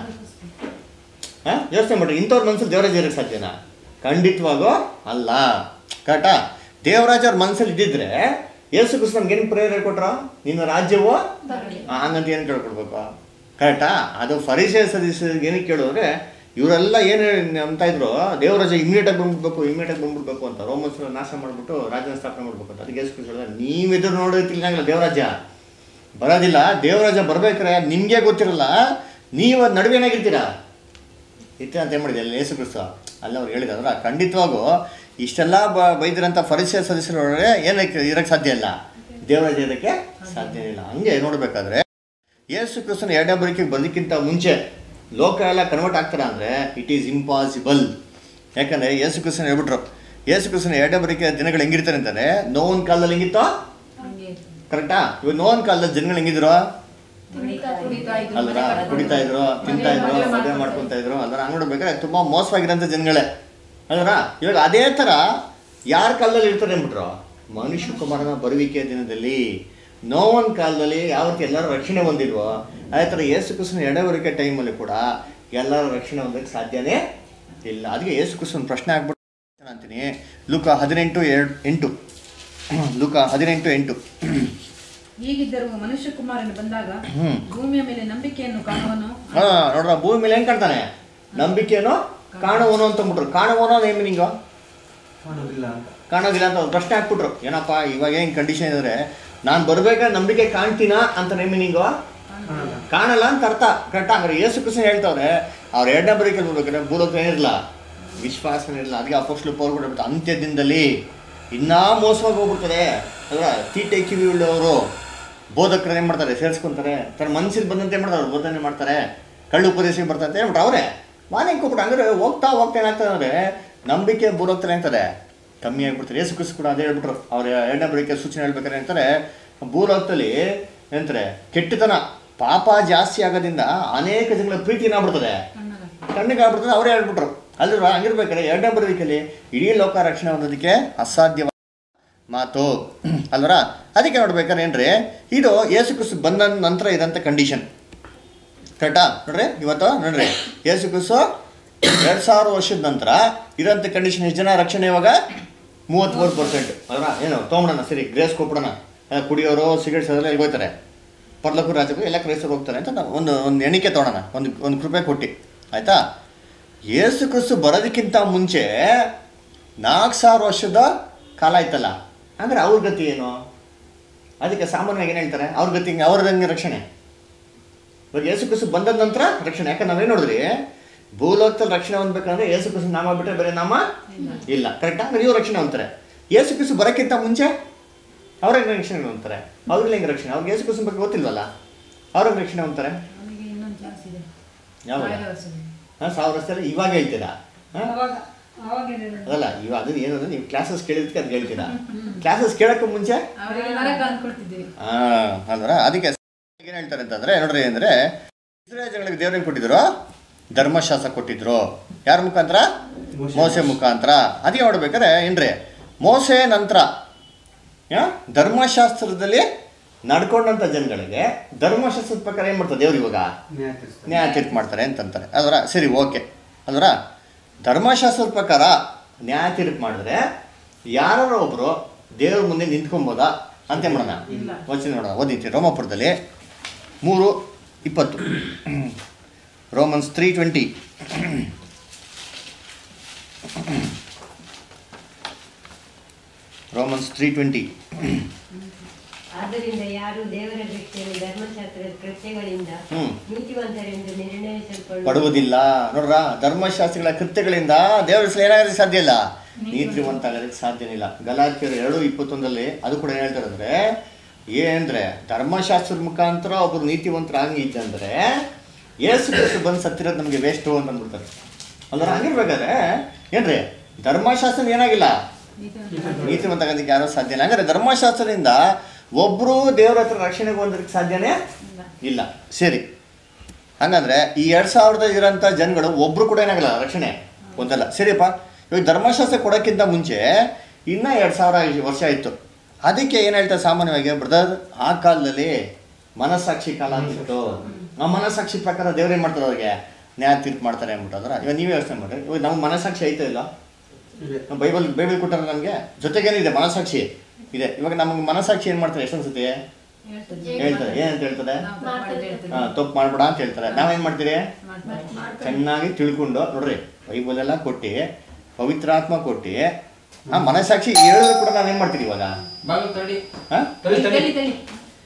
S1: ಹಾಂ ಯೋಚನೆ ಮಾಡ್ರಿ ಇಂಥವ್ರ ಮನಸ್ಸಲ್ಲಿ ದೇವರಾಜ ಇರಕ್ಕೆ ಸಾಧ್ಯನಾ ಖಂಡಿತವಾಗೋ ಅಲ್ಲ ಕರೆಕ್ಟಾ ದೇವರಾಜ ಅವ್ರ ಮನಸ್ಸಲ್ಲಿ ಇದ್ದಿದ್ರೆ ಯೇಸು ಕ್ರಿಸ್ತ ನಮ್ಗೆ ಏನು ಪ್ರೇರಣೆ ಕೊಟ್ರ ನಿನ್ನ ರಾಜ್ಯವು ಆ, ಹಂಗಂತ ಏನು ಕೇಳ್ಕೊಡ್ಬೇಕು ಕರೆಕ್ಟಾ ಅದು ಫರಿಸೆ ಸದಸ್ಯರಿಗೆ ಏನಕ್ಕೆ ಕೇಳಿದ್ರೆ ಇವರೆಲ್ಲ ಏನು ಅಂತ ಇದ್ರು ದೇವರಾಜ ಇಮಿಡಿಯೇಟಾಗಿ ಬಂದ್ಬಿಡ್ಬೇಕು ಇಮಿಡಿಯೇಟಾಗಿ ಬಂದ್ಬಿಡ್ಬೇಕು ಅಂತ ರೋಮನ್ಸ್ ನಾಶ ಮಾಡಿಬಿಟ್ಟು ರಾಜ್ಯನ ಸ್ಥಾಪನೆ ಮಾಡ್ಬೇಕು ಅಂತ ಅದಕ್ಕೆ ಯೇಸು ಕ್ರಿಸ್ತ ಹೇಳಿದ ನೀವೆದುರು ನೋಡೋದಿಲ್ಲ ದೇವರಾಜ್ಯ ಬರೋದಿಲ್ಲ ದೇವರಾಜ ಬರ್ಬೇಕಾರೆ ನಿಮಗೆ ಗೊತ್ತಿರಲ್ಲ ನೀವು ಅದ್ ನಡುವೆ ಏನಾಗಿರ್ತೀರಾ ಇತ್ತೆ ಅಂತ ಏನು ಮಾಡಿದೆ ಅಲ್ಲಿ ಯೇಸು ಕ್ರಿಸ್ತ ಅಲ್ಲಿ ಅವ್ರು ಹೇಳಿದ್ರೆ ಖಂಡಿತವಾಗೂ ಇಷ್ಟೆಲ್ಲ ಬ ಬೈದಿರಂಥ ಪರಿಚಯ ಸದಸ್ಯರೊಳಗೆ ಏನಕ್ಕೆ ಇರಕ್ಕೆ ಸಾಧ್ಯ ಇಲ್ಲ ದೇವರಾಜ ಇರೋಕ್ಕೆ ಸಾಧ್ಯ ಇಲ್ಲ ಹಂಗೆ ನೋಡಬೇಕಾದ್ರೆ ಯೇಸು ಕ್ರಿಸ್ತನ ಎರಡನೇ ಬರಿಕೆಗೆ ಬರೋದಕ್ಕಿಂತ ಮುಂಚೆ ಲೋಕ ಎಲ್ಲ ಕನ್ವರ್ಟ್ ಆಗ್ತಾರ ಅಂದರೆ ಇಟ್ ಈಸ್ ಇಂಪಾಸಿಬಲ್ ಯಾಕಂದರೆ ಯೇಸು ಕ್ರಿಸ್ತನ ಹೇಳ್ಬಿಟ್ರು ಯೇಸು ಕ್ರಿಸ್ತನ ಎರಡನೇ ಬರಿಕೆ ದಿನಗಳು ಹೆಂಗಿರ್ತಾರೆ ಅಂತಾನೆ ನೋವಿನ ಕಾಲದಲ್ಲಿ ಹೆಂಗಿತ್ತೋ
S2: ಹಂಗೆ
S1: ಕರೆಕ್ಟಾ ಇವಾಗ ನೋವಿನ ಕಾಲದಲ್ಲಿ ಜನಗಳು ಹೆಂಗಿದ್ರು
S2: ಕುಡಿತಾ ಕುಡಿತಾ ಇದ್ರು
S1: ಅಲ್ರ
S2: ಮನೆ ಕಟ್ಕೊಂಡು.
S1: ಕುಡಿತಾ ಇದ್ರು ತಿಂತಾ ಇದ್ರು
S2: ಮದುವೆ
S1: ಮದುವೆ ಮಾಡ್ಕೊಂತ ಇದ್ರು ಅಲ್ರ ಹಂಗ್ ನೋಡ್ಬೇಕಾದ್ರೆ ತುಂಬಾ ಮೋಸವಾಗಿರೋಂಥ ಜನಗಳೇ ಅಲ್ರ ಇವಾಗ ಅದೇ ತರ ಯಾರ ಕಾಲದಲ್ಲಿ ಇರ್ತಾರೆ ಅಂದ್ಬಿಟ್ರು ಮನುಷ್ಯ ಕುಮಾರನ ಬರುವಿಕೆಯ ದಿನದಲ್ಲಿ ನೋವನ್ ಕಾಲದಲ್ಲಿ ಯಾವತ್ತು ಎಲ್ಲರೂ ರಕ್ಷಣೆ ಹೊಂದಿಲ್ವೋ ಅದೇ ಥರ ಯೇಸು ಕ್ರಿಸ್ತನ ಎಡೆವರಿಕೆ ಟೈಮಲ್ಲಿ ಕೂಡ ಎಲ್ಲರ ರಕ್ಷಣೆ ಹೊಂದಕ್ಕೆ ಸಾಧ್ಯನೇ ಇಲ್ಲ ಅದಕ್ಕೆ ಯೇಸು ಕ್ರಿಸ್ತನ ಪ್ರಶ್ನೆ ಆಗ್ಬಿಟ್ಟು ಅಂತೀನಿ ಲೂಕ ಹದಿನೆಂಟು ಎರಡು ಎಂಟು ಲೂಕ ಹದಿನೆಂಟು ಎಂಟು
S2: ಹೀಗಿದ್ದರೂ ಮನುಷ್ಯ ಕುಮಾರನು ಬಂದಾಗ
S1: ಹ್ಮ್.
S2: ಭೂಮಿಯ ಮೇಲೆ ನಂಬಿಕೆಯನ್ನು ಕಾಣುವನು
S1: ಹಾ ನೋಡ್ರ ಭೂಮಿ ಮೇಲೆ ಹೆಂಗ್ ಕಾಣ್ತಾನೆ ನಂಬಿಕೆನೋ ಕಾಣುವನು ಅಂತ ಅಂದ್ಬಿಟ್ರು ಕಾಣುವನೋ ನೇಮ್ ಮೀನಿಂಗು
S4: ಕಾಣೋದಿಲ್ಲ ಅಂತ
S1: ಕಾಣೋದಿಲ್ಲ ಅಂತ ಅವ್ರು ಪ್ರಶ್ನೆ ಹಾಕ್ಬಿಟ್ರು ಏನಪ್ಪ ಇವಾಗ ಏನು ಕಂಡೀಷನ್ ಇದ್ರೆ ನಾನು ಬರ್ಬೇಕಾದ್ರೆ ನಂಬಿಕೆ ಕಾಣ್ತೀನಾ ಅಂತ ನೇಮ್ ಮೀನಿಂಗು
S4: ಕಾಣಲ್ಲ
S1: ಕಾಣಲ್ಲ ಅಂತ ಅರ್ಥ ಕರೆಕ್ಟ್ ಹಂಗಾರೆ ಯೇಸು ಕೃಷ್ಣ ಹೇಳ್ತಾವ್ರೆ ಅವ್ರ ಎರಡನೇ ಬರೀಕಲ್ಲಿ ಬರ್ಬೇಕಾದ್ರೆ ಭೂಲೋಕ ಏನಿರಲ್ಲ ವಿಶ್ವಾಸನೇ ಇರಲ್ಲ ಅದಕ್ಕೆ ಅಪೋಸ್ಲು ಪೌರ್ ಕೊಡ್ಬಿಟ್ಟು ಅಂತ್ಯದಿಂದಲೇ ಇನ್ನೂ ಮೋಸವಾಗಿ ಹೋಗ್ಬಿಡ್ತಾರೆ ಅಲ್ವಾ ತೀಟೆ ಕಿವಿ ಉಳ್ಳವರು ಬೋಧಕರು ಏನು ಮಾಡ್ತಾರೆ ಸೇರಿಸ್ಕೊಂತಾರೆ ತನ್ನ ಮನಸ್ಸಿಗೆ ಬಂದಂತೆ ಏನು ಮಾಡ್ತಾರೆ ಬೋಧನೆ ಮಾಡ್ತಾರೆ ಕಳ್ಳು ಉಪದೇಶಕ್ಕೆ ಬರ್ತಾರೆ ಅಂತ ಹೇಳ್ಬಿಟ್ಟು ಅವರೇ ಮಾನೆ ಕೊಟ್ಬಿಟ್ಟು ಹಂಗಾರೆ ಹೋಗ್ತಾ ಹೋಗ್ತಾ ಏನಾಗ್ತದೆ ಅಂದರೆ ನಂಬಿಕೆ ಭೂಲೋಕ್ತಾರೆ ಅಂತಾರೆ ಕಮ್ಮಿ ಆಗ್ಬಿಡ್ತಾರೆ ಯೇಸು ಕ್ರಿಸ್ತ ಕೂಡ ಅದೇ ಹೇಳ್ಬಿಟ್ರು ಅವ್ರ ಎರಡನೇ ಬರೀಕೆ ಸೂಚನೆ ಹೇಳ್ಬೇಕಾದ್ರೆ ಅಂತಾರೆ ಭೂಲೋಕದಲ್ಲಿ ಏನಂತಾರೆ ಕೆಟ್ಟತನ ಪಾಪ ಜಾಸ್ತಿ ಆಗೋದ್ರಿಂದ ಅನೇಕ ಜನಗಳ ಪ್ರೀತಿ ಏನಾಗ್ಬಿಡ್ತದೆ
S2: ಕಣ್ಣಾಗ
S1: ಕಣ್ಣಿಗೆ ಆಗ್ಬಿಡ್ತದೆ ಅವರೇ ಹೇಳ್ಬಿಟ್ರು ಅಲ್ವಾ ಹಂಗಿರ್ಬೇಕಾದ್ರೆ ಎರಡನೇ ಬರೋದಕ್ಕೆ ಇಡೀ ಲೋಕ ರಕ್ಷಣೆ ಹೊಂದೋದಕ್ಕೆ ಅಸಾಧ್ಯವಾದ ಮಾತು ಅಲ್ವರ ಅದಕ್ಕೆ ನೋಡ್ಬೇಕಾದ್ರೆ ಏನ್ರಿ ಇದು ಯೇಸು ಕ್ರಿಸ್ತು ಬಂದ ನಂತರ ಇರೋಂಥ ಕಂಡೀಷನ್ ಕರೆಕ್ಟಾ ನೋಡ್ರಿ ಇವತ್ತು ನೋಡ್ರಿ ಯೇಸು ಕ್ರಿಸ್ತು ಎರಡು ಸಾವಿರ ವರ್ಷದ ನಂತರ ಇರೋಂಥ ಕಂಡೀಷನ್ ಎಷ್ಟು ಜನ ರಕ್ಷಣೆ ಇವಾಗ ಮೂವತ್ತ್ಮೂರು ಪರ್ಸೆಂಟ್ ಅಲ್ವಾ ಏನು ತೊಗೊಂಬಿಡೋಣ ಸರಿ ಗ್ರೇಸ್ ಕೊಟ್ಬಿಡೋಣ ಆ, ಕುಡಿಯೋರು ಸಿಗರೇಟ್ಸ್ ಅದೆಲ್ಲ ಎಲ್ಲಿ ಹೋಗ್ತಾರೆ ಪರ್ಲಕ್ಕೂ ರಾಜ್ಯಕ್ಕೂ ಎಲ್ಲ ಕ್ರೈಸ್ತರು ಹೋಗ್ತಾರೆ ಅಂತ ನಾವು ಒಂದು ಒಂದು ಎಣಿಕೆ ತೊಗೊಳೋಣ ಒಂದು ಒಂದು ಕೃಪೆ ಕೊಟ್ಟು ಆಯಿತಾ ಯೇಸು ಕ್ರಿಸ್ತು ಬರೋದಕ್ಕಿಂತ ಮುಂಚೆ ನಾಲ್ಕು ಸಾವಿರ ವರ್ಷದ ಕಾಲ ಆಯ್ತಲ್ಲ ಅಂದರೆ ಅವ್ರ ಗತಿ ಏನು ಅದಕ್ಕೆ ಸಾಮಾನ್ಯವಾಗಿ ಏನು ಹೇಳ್ತಾರೆ ಅವ್ರ ಗತಿ ಹಿಂಗೆ ಅವ್ರದಂಗೆ ರಕ್ಷಣೆ ಇವಾಗ ಯೇಸು ಕ್ರಿಸ್ತು ಬಂದ ನಂತರ ರಕ್ಷಣೆ ಯಾಕಂದ್ರೆ ನಾವೇನು ನೋಡಿದ್ರಿ ಭೂಲೋಕದಲ್ಲಿ ರಕ್ಷಣೆ ಹೊಂದ್ಬೇಕಂದ್ರೆ ಯೇಸು ಕ್ರಿಸ್ತು ನಾಮ ಬಿಟ್ಟರೆ ಬೇರೆ ನಾಮ ಇಲ್ಲ ಕರೆಕ್ಟ್ ಅಂದ್ರೆ ಇವ್ರು ರಕ್ಷಣೆ ಹೊಂದ್ತಾರೆ ಯೇಸು ಕ್ರಿಸ್ತು ಬರೋಕ್ಕಿಂತ ಮುಂಚೆ ಅವ್ರಿಗೆ ರಕ್ಷಣೆ ಹೊಂದ್ತಾರೆ ಅವ್ರಿಗೆ ಹೆಂಗೆ ರಕ್ಷಣೆ ಅವ್ರಿಗೆ ಯೇಸು ಕ್ರಿಸ್ತನ ಬಗ್ಗೆ ಗೊತ್ತಿಲ್ವಲ್ಲ ಅವ್ರಿಗೆ ರಕ್ಷಣೆ ಹೊಂದ್ತಾರೆ
S2: ಅವನಿಗೆ ಇನ್ನೊಂದು ಚಾನ್ಸ್ ಇದೆ
S1: ಯಾವಾಗ
S2: ಸಾವಿರ ವರ್ಷದಲ್ಲಿ.
S1: ಹಾಂ ಸಾವಿರ ವರ್ಷದಲ್ಲಿ ಇವಾಗ ಹೇಳ್ತೀರಾ ಹಾಂ
S2: ಅವಾಗ ಅವಾಗ ಏನಿಲ್ಲ.
S1: ಅದಲ್ಲ ಇವಾಗ ಅದು ಏನು ಅಂದ್ರೆ ನೀವು ಕ್ಲಾಸಸ್ ಕೇಳಿದಕ್ಕೆ ಅದು ಹೇಳ್ತೀರಾ ಕ್ಲಾಸಸ್ ಕೇಳೋಕ್ಕೂ ಮುಂಚೆ
S2: ಅವರಿಗೆ ನರಕ ಅನ್ಕೊಳ್ತಿದ್ದೀವಿ
S1: ಹಾಂ ಅಲ್ವರ ಅದಕ್ಕೆ ಏನು ಹೇಳ್ತಾರೆ ಅಂತಂದ್ರೆ ನೋಡ್ರಿ ಅಂದರೆ ಇಸ್ರೇಲ್ ಜನಗಳಿಗೆ ದೇವ್ರೇನು ಕೊಟ್ಟಿದ್ರು ಧರ್ಮಶಾಸ್ತ್ರ ಕೊಟ್ಟಿದ್ರು ಯಾರ ಮುಖಾಂತರ
S4: ಮೋಶೆ.
S1: ಮೋಸೆ ಮುಖಾಂತರ ಅದಕ್ಕೆ ನೋಡ್ಬೇಕಾದ್ರೆ ಏನ್ರಿ ಮೋಸೆ ನಂತರ ಯಾ? ಧರ್ಮಶಾಸ್ತ್ರದಲ್ಲಿ ನಡ್ಕೊಂಡಂಥ ಜನಗಳಿಗೆ ಧರ್ಮಶಾಸ್ತ್ರದ ಪ್ರಕಾರ ಏನು ಮಾಡ್ತಾರೆ ದೇವ್ರು ಇವಾಗ
S4: ನ್ಯಾಯ ತೀರಿಸ್ತಾರೆ.
S1: ನ್ಯಾಯ ತೀರ್ಪು ಮಾಡ್ತಾರೆ ಅಂತಂತಾರೆ ಅದರ ಸರಿ ಓಕೆ ಅದರ ಧರ್ಮಶಾಸ್ತ್ರದ ಪ್ರಕಾರ ನ್ಯಾಯ ತೀರ್ಪು ಮಾಡಿದ್ರೆ ಯಾರೋ ಒಬ್ಬರು ದೇವ್ರ ಮುಂದೆ ನಿಂತ್ಕೊಬೋದಾ ಅಂತ ಮಾಡೋಣ
S2: ಇಲ್ಲ.
S1: ವಚನ ನೋಡೋಣ ಓದಿತ್ತು ರೋಮಾಪುರದಲ್ಲಿ ಮೂರು ಇಪ್ಪತ್ತು Romans three twenty Romans three twenty
S3: ಆದ್ದರಿಂದ ಯಾರು ದೇವರ ದೃಷ್ಟಿಯಲ್ಲಿ ಧರ್ಮಶಾಸ್ತ್ರದ ಕೃತ್ಯಗಳಿಂದ
S1: ಹ್ಮ್.
S3: ನೀತಿವಂತರೆಂದು ನಿರ್ಣಯಿಸಲ್ಪಡುವ
S1: ಪಡುವುದಿಲ್ಲ ನೋಡ್ರ ಧರ್ಮಶಾಸ್ತ್ರಗಳ ಕೃತ್ಯಗಳಿಂದ ದೇವರ ಹೆಸರು ಏನಾಗೋದಕ್ಕೆ ಸಾಧ್ಯ ಇಲ್ಲ ನೀತಿವಂತ ಆಗೋದಕ್ಕೆ ಸಾಧ್ಯನೇ ಇಲ್ಲ ಗಲಾತಿಯರು ಎರಡು ಇಪ್ಪತ್ತೊಂದರಲ್ಲಿ ಅದು ಕೂಡ ಏನು ಹೇಳ್ತಾರೆ ಅಂದ್ರೆ ಏನಂದ್ರೆ ಧರ್ಮಶಾಸ್ತ್ರದ ಮುಖಾಂತರ ಒಬ್ಬರು ನೀತಿವಂತರಾಗಿದ್ದಂದ್ರೆ ಏಸು ಕ್ರಿಸ್ತು ಬಂದು ಸತ್ತಿರೋದು ನಮಗೆ ವೇಸ್ಟು ಅಂತ ಅಂದ್ಬಿಡ್ತಾರೆ ಅಲ್ಲರ ಹಂಗಿರ್ಬೇಕಾದ್ರೆ ಏನ್ರಿ ಧರ್ಮಶಾಸ್ತ್ರ ಏನಾಗಿಲ್ಲ ನೀತಿವಂತ ಆಗೋದಕ್ಕೆ ಯಾರೂ ಸಾಧ್ಯ ಇಲ್ಲ ಹಂಗಾರೆ ಧರ್ಮಶಾಸ್ತ್ರದಿಂದ ಒಬ್ಬರು ದೇವರ ಹತ್ರ ರಕ್ಷಣೆಗೆ ಹೊಂದೋದಕ್ಕೆ ಸಾಧ್ಯನೇ ಇಲ್ಲ ಸರಿ ಹಂಗಂದ್ರೆ ಈ ಎರಡ್ ಸಾವಿರದ ಇರೋಂಥ ಜನಗಳು ಒಬ್ರು ಕೂಡ ಏನಾಗಲ್ಲ ರಕ್ಷಣೆ ಒಂದಲ್ಲ ಸರಿಯಪ್ಪ ಇವಾಗ ಧರ್ಮಶಾಸ್ತ್ರ ಕೊಡೋಕ್ಕಿಂತ ಮುಂಚೆ ಇನ್ನೂ ಎರಡು ಸಾವಿರ ವರ್ಷ ಆಯಿತು ಅದಕ್ಕೆ ಏನು ಹೇಳ್ತಾರೆ ಸಾಮಾನ್ಯವಾಗಿ ಬ್ರದರ್ ಆ ಕಾಲದಲ್ಲಿ ಮನಸ್ಸಾಕ್ಷಿ ಕಾಲ ಅಂತಿತ್ತು ಆ ಮನಸ್ಸಾಕ್ಷಿ ಪ್ರಕಾರ ದೇವ್ರು ಏನು ಮಾಡ್ತಾರೆ ಅವ್ರಿಗೆ ನ್ಯಾಯ ತೀರ್ಪು ಮಾಡ್ತಾರೆ ಅಂದ್ಬಿಟ್ಟು ಅಂದ್ರೆ ಇವಾಗ ನೀವೇ ಯೋಚನೆ ಮಾಡ್ರಿ ಇವಾಗ ನಮ್ಮ ಮನಸ್ಸಾಕ್ಷಿ ಐತೆ ಇಲ್ಲ
S4: ಇದೆ
S1: ನಾವು ಬೈಬಲ್ ಬೈಬಲ್ ಕೊಟ್ಟಾರೆ ನಮಗೆ ಜೊತೆಗೇನಿದೆ ಮನಸ್ಸಾಕ್ಷಿ ಇದೆ ಇವಾಗ ನಮಗೆ ಮನಸ್ಸಾಕ್ಷಿ ಏನು ಮಾಡ್ತಾರೆ ಎಷ್ಟು ಅನ್ಸುತ್ತೆ
S2: ಹೇಳ್ತದೆ
S1: ಹೇಳ್ತಾರೆ ಏನಂತ ಹೇಳ್ತದೆ
S2: ನಾವು ತಪ್ಪು ಮಾಡಿದ್ರೆ ಹೇಳ್ತದೆ.
S1: ಹಾಂ ತಪ್ಪು ಮಾಡ್ಬೇಡ ಅಂತ ಹೇಳ್ತಾರೆ ನಾವೇನು ಮಾಡ್ತೀರಿ
S2: ಮಾಡ್ಬಾರ್ದು.
S1: ಚೆನ್ನಾಗಿ ತಿಳ್ಕೊಂಡು ನೋಡ್ರಿ ಬೈಬಲ್ ಎಲ್ಲ ಕೊಟ್ಟು ಪವಿತ್ರಾತ್ಮ ಕೊಟ್ಟು ಆ ಮನಸ್ಸಾಕ್ಷಿ ಹೇಳಿದ್ರು ಕೂಡ ನಾವೇನು ಮಾಡ್ತೀವಿ ಇವಾಗ
S4: ಬಾಗಿಲು ತಡಿ
S1: ಹಾಂ
S4: ತಡಿ ತಡಿ
S2: ತಡಿ, ತಡಿ.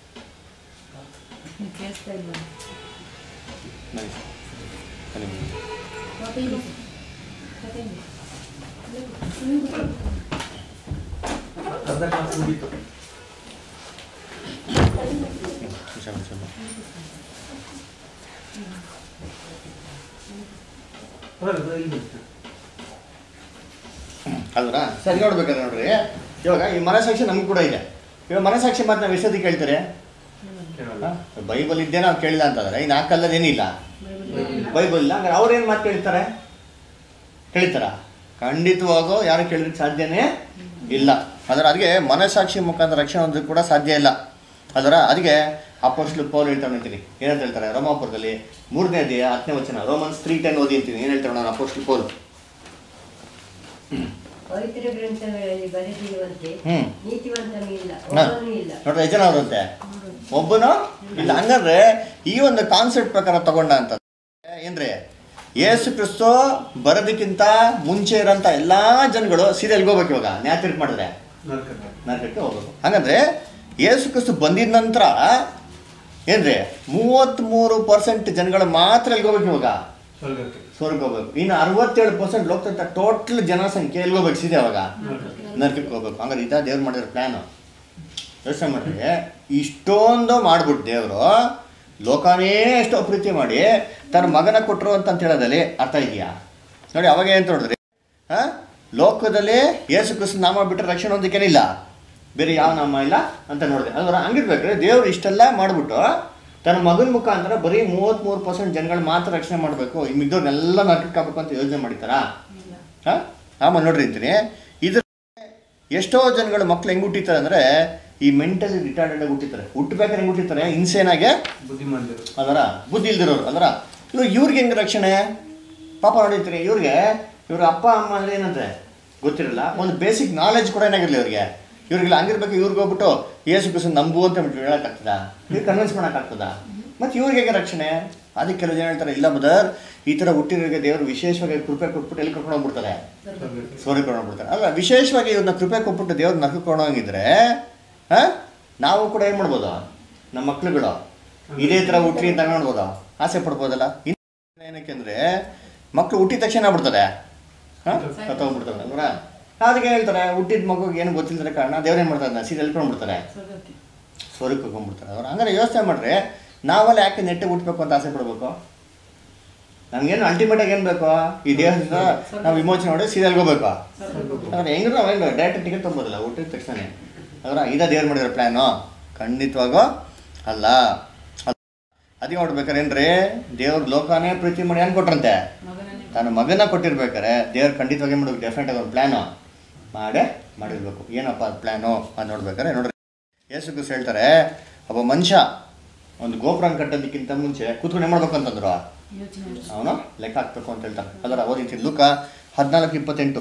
S2: ನೀವ್ ಕೇಳಿಸ್ತಾ ಇಲ್ವಾ? ಪಾಪ ಇಲ್ಲಿ. ಕತೆ ಇಲ್ಲಿ.
S4: ಅರ್ಧ ಕ್ಲಾಸ್ ಮುಗೀತು ಹೊರಗೆ ಇಲ್ಲಿ ಬಿಡ್ತು.
S1: ಅಲ್ವಾ ಸರಿ ನೋಡ್ಬೇಕಾದ್ರೆ ನೋಡ್ರಿ ಇವಾಗ ಈ ಮನಸ್ಸಾಕ್ಷಿ ನಮ್ಗೆ ಕೂಡ ಇದೆ ಇವಾಗ ಮನಸ್ಸಾಕ್ಷಿ ಮಾತು ನಾವು ಎಷ್ಟೊತ್ತಿಗೆ ಕೇಳ್ತಾರೆ
S4: ಕೇಳಲ್ಲ
S1: ಹಾ? ಬೈಬಲ್ ಇದ್ದೇ ನಾವು ಕೇಳಿಲ್ಲ ಅಂತಂದ್ರೆ ಈ ನಾಲ್ಕಲ್ಲದ ಏನಿಲ್ಲ
S2: ಬೈಬಲ್
S1: ಬೈಬಲ್ ಇಲ್ಲ ಹಂಗಾರೆ ಅವ್ರು ಏನು ಮಾತು ಕೇಳ್ತಾರೆ ಕೇಳ್ತಾರ ಖಂಡಿತವಾಗೂ ಯಾರು ಕೇಳಲಿಕ್ಕೆ ಸಾಧ್ಯನೇ ಇಲ್ಲ ಅದರ ಅದಕ್ಕೆ ಮನಸ್ಸಾಕ್ಷಿ ಮುಖಾಂತರ ರಕ್ಷಣೆ ಹೊಂದೋದು ಕೂಡ ಸಾಧ್ಯ ಇಲ್ಲ ಅದರ ಅದಕ್ಕೆ ಅಪೋಸ್ಟ್ಲು ಪೌಲ್ ಹೇಳ್ತಾ ನಿಂತೀನಿ ಏನಂತ ಹೇಳ್ತಾರೆ ರೋಮಾಪುರದಲ್ಲಿ ಮೂರನೇ ಅಧ್ಯಾಯ ಹತ್ತನೇ ವಚನ ರೋಮನ್ಸ್ ತ್ರೀ ಟೆನ್ ಓದಿ ಅಂತೀನಿ ಏನು ಹೇಳ್ತಾರೆ ನಾನು ಅಪೋಸ್ಟ್ಲು ಪೌಲ್
S3: ಪವಿತ್ರ ಗ್ರಂಥಗಳಲ್ಲಿ ಬರೆದಿರುವಂತೆ
S1: ಹ್ಮ್.
S3: ನೀತಿವಂತನೂ ಇಲ್ಲ
S1: ಹಾ.
S3: ಒಬ್ಬನೂ ಇಲ್ಲ
S1: ನೋಡ್ರಿ ಎಷ್ಟು ಜನ ಅವರಂತೆ ಒಬ್ಬನು ಇಲ್ಲ ಹಂಗಂದ್ರೆ ಈ ಒಂದು ಕಾನ್ಸೆಪ್ಟ್ ಪ್ರಕಾರ ತಗೊಂಡ ಅಂತ ಏನ್ರಿ ಯೇಸು ಕ್ರಿಸ್ತು ಬರೋದಕ್ಕಿಂತ ಮುಂಚೆ ಇರೋಂಥ ಎಲ್ಲಾ ಜನಗಳು ಸೀರಿಯಲ್ಗೆ ಹೋಗ್ಬೇಕು ಇವಾಗ ನ್ಯಾಯ ತೀರ್ಪು ಮಾಡಿದ್ರೆ
S4: ನರಕಕ್ಕೆ
S1: ನರಕಕ್ಕೆ ಹೋಗ್ಬೇಕು ಹಂಗಂದ್ರೆ ಯೇಸು ಕ್ರಿಸ್ತು ಬಂದಿದ ನಂತರ ಏನ್ರಿ ಮೂವತ್ತ್ಮೂರು ಪರ್ಸೆಂಟ್ ಜನಗಳು ಮಾತ್ರ ಎಲ್ಲಿಗೆ ಹೋಗ್ಬೇಕು ಇವಾಗ
S4: ಸ್ವರ್ಗಕ್ಕೆ
S1: ಸ್ವರ್ಗ ಹೋಗ್ಬೇಕು ಇನ್ನು ಅರವತ್ತೇಳು ಪರ್ಸೆಂಟ್ ಲೋಕದಂತ ಟೋಟಲ್ ಜನಸಂಖ್ಯೆ ಎಲ್ಲಿಗೆ ಹೋಗ್ಬೇಕು ಸೀದೆ ಅವಾಗ
S4: ನರಕಕ್ಕೆ
S1: ನರಕಕ್ಕೆ ಹೋಗ್ಬೇಕು ಹಂಗಾರೆ ಇದ ದೇವ್ರು ಮಾಡಿರೋ ಪ್ಲ್ಯಾನು ಯೋಚನೆ ಮಾಡ್ರಿ ಇಷ್ಟೊಂದು ಮಾಡ್ಬಿಟ್ಟು ದೇವರು ಲೋಕನೇ ಎಷ್ಟೋ ಪ್ರೀತಿ ಮಾಡಿ ತನ್ನ ಮಗನ ಕೊಟ್ಟರು ಅಂತ ಅಂತ ಹೇಳೋದಲ್ಲಿ ಅರ್ಥ ಇದೆಯಾ ನೋಡಿ ಅವಾಗ ಏನು ನೋಡಿದ್ರಿ ಹಾ ಲೋಕದಲ್ಲಿ ಯೇಸು ಕ್ರಿಸ್ತ ನಾಮ ಬಿಟ್ಟರೆ ರಕ್ಷಣೆ ಹೊಂದಕ್ಕೇನಿಲ್ಲ ಬೇರೆ ಯಾವ ನಾಮ ಇಲ್ಲ ಅಂತ ನೋಡಿದೆ ಅಲ್ವರ ಹಂಗಿರ್ಬೇಕ್ರೆ ದೇವ್ರು ಇಷ್ಟೆಲ್ಲ ಮಾಡಿಬಿಟ್ಟು ತನ್ನ ಮಗನ ಮುಖಾಂತರ ಬರೀ ಮೂವತ್ತ್ಮೂರು ಪರ್ಸೆಂಟ್ ಜನಗಳು ಮಾತ್ರ ರಕ್ಷಣೆ ಮಾಡಬೇಕು ಈ ಮಿದ್ದವ್ರನ್ನೆಲ್ಲ ನರಕಕ್ಕೆ ಹಾಕ್ಬೇಕು ಅಂತ ಯೋಚನೆ ಮಾಡಿತಾರಾ ಹಾಂ ಆಮೇಲೆ ನೋಡ್ರಿ ಅಂತೀನಿ ಇದ್ರ ಎಷ್ಟೋ ಜನಗಳು ಮಕ್ಳು ಹೆಂಗೆ ಹುಟ್ಟಿತಾರೆ ಅಂದರೆ ಈ ಮೆಂಟಲಿ ರಿಟಾರ್ಡೆಡ್ ಆಗಿ ಹುಟ್ಟಿರ್ತಾರೆ ಹುಟ್ಟಬೇಕಾದ್ರೆ ಹೆಂಗೆ ಹುಟ್ಟಿರ್ತಾರೆ ಇನ್ಸೇನಾಗೆ
S4: ಬುದ್ಧಿಮಾಂದ್ಯರು
S1: ಅದರ ಬುದ್ಧಿ ಇಲ್ದಿರೋರು ಅದರ ಇವ್ರು ಇವ್ರಿಗೆ ಹೆಂಗೆ ರಕ್ಷಣೆ ಪಾಪ ನೋಡಿರ್ತೀರಿ ಇವ್ರಿಗೆ ಇವ್ರ ಅಪ್ಪ ಅಮ್ಮ ಅಂದ್ರೆ ಏನಂತೆ ಗೊತ್ತಿರಲ್ಲ ಒಂದು ಬೇಸಿಕ್ ನಾಲೆಜ್ ಕೂಡ ಏನಾಗಿರಲಿ ಇವ್ರಿಗೆ ಇವ್ರಿಗೆಲ್ಲ ಹಂಗಿರ್ಬೇಕು ಇವ್ರಿಗೆ ಹೋಗ್ಬಿಟ್ಟು ಏಸು ಕುಸು ನಂಬು ಅಂತ ಬಿಟ್ಟು ಹೇಳಕ್ಕಾಗ್ತದ ಇವ್ರು ಕನ್ವಿನ್ಸ್ ಮಾಡೋಕ್ಕಾಗ್ತದ ಮತ್ತು ಇವ್ರಿಗೆ ಹೇಗೆ ರಕ್ಷಣೆ ಅದಕ್ಕೆ ಕೆಲವು ಜನ ಹೇಳ್ತಾರೆ ಇಲ್ಲ ಮದರ್ ಈ ಥರ ಹುಟ್ಟಿರೋರಿಗೆ ದೇವರು ವಿಶೇಷವಾಗಿ ಕೃಪೆ ಕೊಟ್ಬಿಟ್ಟು ಎಲ್ಲಿ ಕರ್ಕೊಂಡು ಹೋಗ್ಬಿಡ್ತಾರೆ
S4: ಸ್ವರ್ಗಕ್ಕೆ
S1: ಸೋರಿ ಕೊಡ್ಬಿಡ್ತಾರೆ ಅಲ್ಲ ವಿಶೇಷವಾಗಿ ಇವ್ರನ್ನ ಕೃಪೆ ಕೊಟ್ಬಿಟ್ಟು ದೇವ್ರ ನಕ್ಕು ಕೊಡೋಂಗಿದ್ರೆ ಹಾಂ ನಾವು ಕೂಡ ಏನು ಮಾಡ್ಬೋದು ನಮ್ಮ ಮಕ್ಳುಗಳು ಇದೇ ಥರ ಹುಟ್ಟಿ ಅಂತ ನೋಡ್ಬೋದು ಆಸೆ ಪಡ್ಬೋದಲ್ಲ ಇನ್ನು ಏನಕ್ಕೆ ಅಂದರೆ ಮಕ್ಕಳು ಹುಟ್ಟಿದ ತಕ್ಷಣ ಆಗ್ಬಿಡ್ತದೆ ಹಾಂ ಸತ್ತೋಗ್ಬಿಡ್ತಾರೆ ಅಲ್ವರ ಅದಕ್ಕೆ ಹೇಳ್ತಾರೆ ಹುಟ್ಟಿದ ಮಗುಗೆ ಏನು ಗೊತ್ತಿಲ್ಲದ ಕಾರಣ ದೇವ್ರು ಏನು ಮಾಡ್ತಾರೆ ಸೀರೆ ಎಲ್ಕೊಂಡ್ಬಿಡ್ತಾರೆ
S2: ಸ್ವರ್ಗಕ್ಕೆ
S1: ಸ್ವರ್ಗಕ್ಕೆ ಹೋಗ್ಬಿಡ್ತಾರೆ ಅವ್ರು ಹಂಗಾರೆ ಯೋಚನೆ ಮಾಡ್ರಿ ನಾವೆಲ್ಲ ಯಾಕೆ ನೆಟ್ಟಿಗೆ ಹುಟ್ಟಬೇಕು ಅಂತ ಆಸೆ ಪಡ್ಬೇಕು ನಮ್ಗೇನು ಅಲ್ಟಿಮೇಟಾಗಿ ಏನು ಬೇಕು ಈ ದೇಹದಿಂದ ನಾವು ವಿಮೋಚನೆ ಮಾಡಿ ಸೀರಿಯಲ್ಗೆ ಹೋಗ್ಬೇಕು ಅವ್ರು ಹೆಂಗ್ರು ನಾವು ಹೆಂಗೆ ಡೈರೆಕ್ಟ್ ಟಿಕೆಟ್ ತೊಗೊಬೋದಲ್ಲ ಹುಟ್ಟಿದ ತಕ್ಷಣ ಅದರ ಇದ ದೇವ್ರು ಮಾಡಿರೋ ಪ್ಲ್ಯಾನು ಖಂಡಿತವಾಗೋ ಅಲ್ಲ ಅದಕ್ಕೆ ನೋಡ್ಬೇಕಾರೆ ಏನ್ರಿ ದೇವ್ರ ಲೋಕನೇ ಪ್ರೀತಿ ಮಾಡಿ ಏನು ಕೊಟ್ರಂತೆ
S2: ಮಗನನ್ನೇ
S1: ತನ್ನ ಮಗನ ಕೊಟ್ಟಿರ್ಬೇಕಾರೆ ದೇವ್ರು ಖಂಡಿತವಾಗಿ ಏನು ಮಾಡ್ಬೇಕು ಡೆಫಿನೆಟ್ ಆಗಿ ಒಂದು ಪ್ಲ್ಯಾನು ಮಾಡೇ ಮಾಡಿರ್ಬೇಕು ಏನಪ್ಪ ಅದು ಪ್ಲ್ಯಾನು ಅಂತ ನೋಡ್ಬೇಕಾರೆ ನೋಡ್ರಿ ಯೇಸು ಕ್ರಿಸ್ತ ಹೇಳ್ತಾರೆ ಒಬ್ಬ ಮನುಷ್ಯ ಒಂದು ಗೋಪುರ ಕಟ್ಟೋದಕ್ಕಿಂತ ಮುಂಚೆ ಕೂತ್ಕೊಂಡು ಏನು ಮಾಡ್ಬೇಕು ಅಂತಂದ್ರು
S2: ಯೋಚನೆ ಮಾಡಿ.
S1: ಅವನು ಲೆಕ್ಕ ಹಾಕ್ಬೇಕು ಅಂತ ಹೇಳ್ತಾರೆ ಅದರ ಓದಿತೀನಿ ಲೂಕ ಹದಿನಾಲ್ಕು ಇಪ್ಪತ್ತೆಂಟು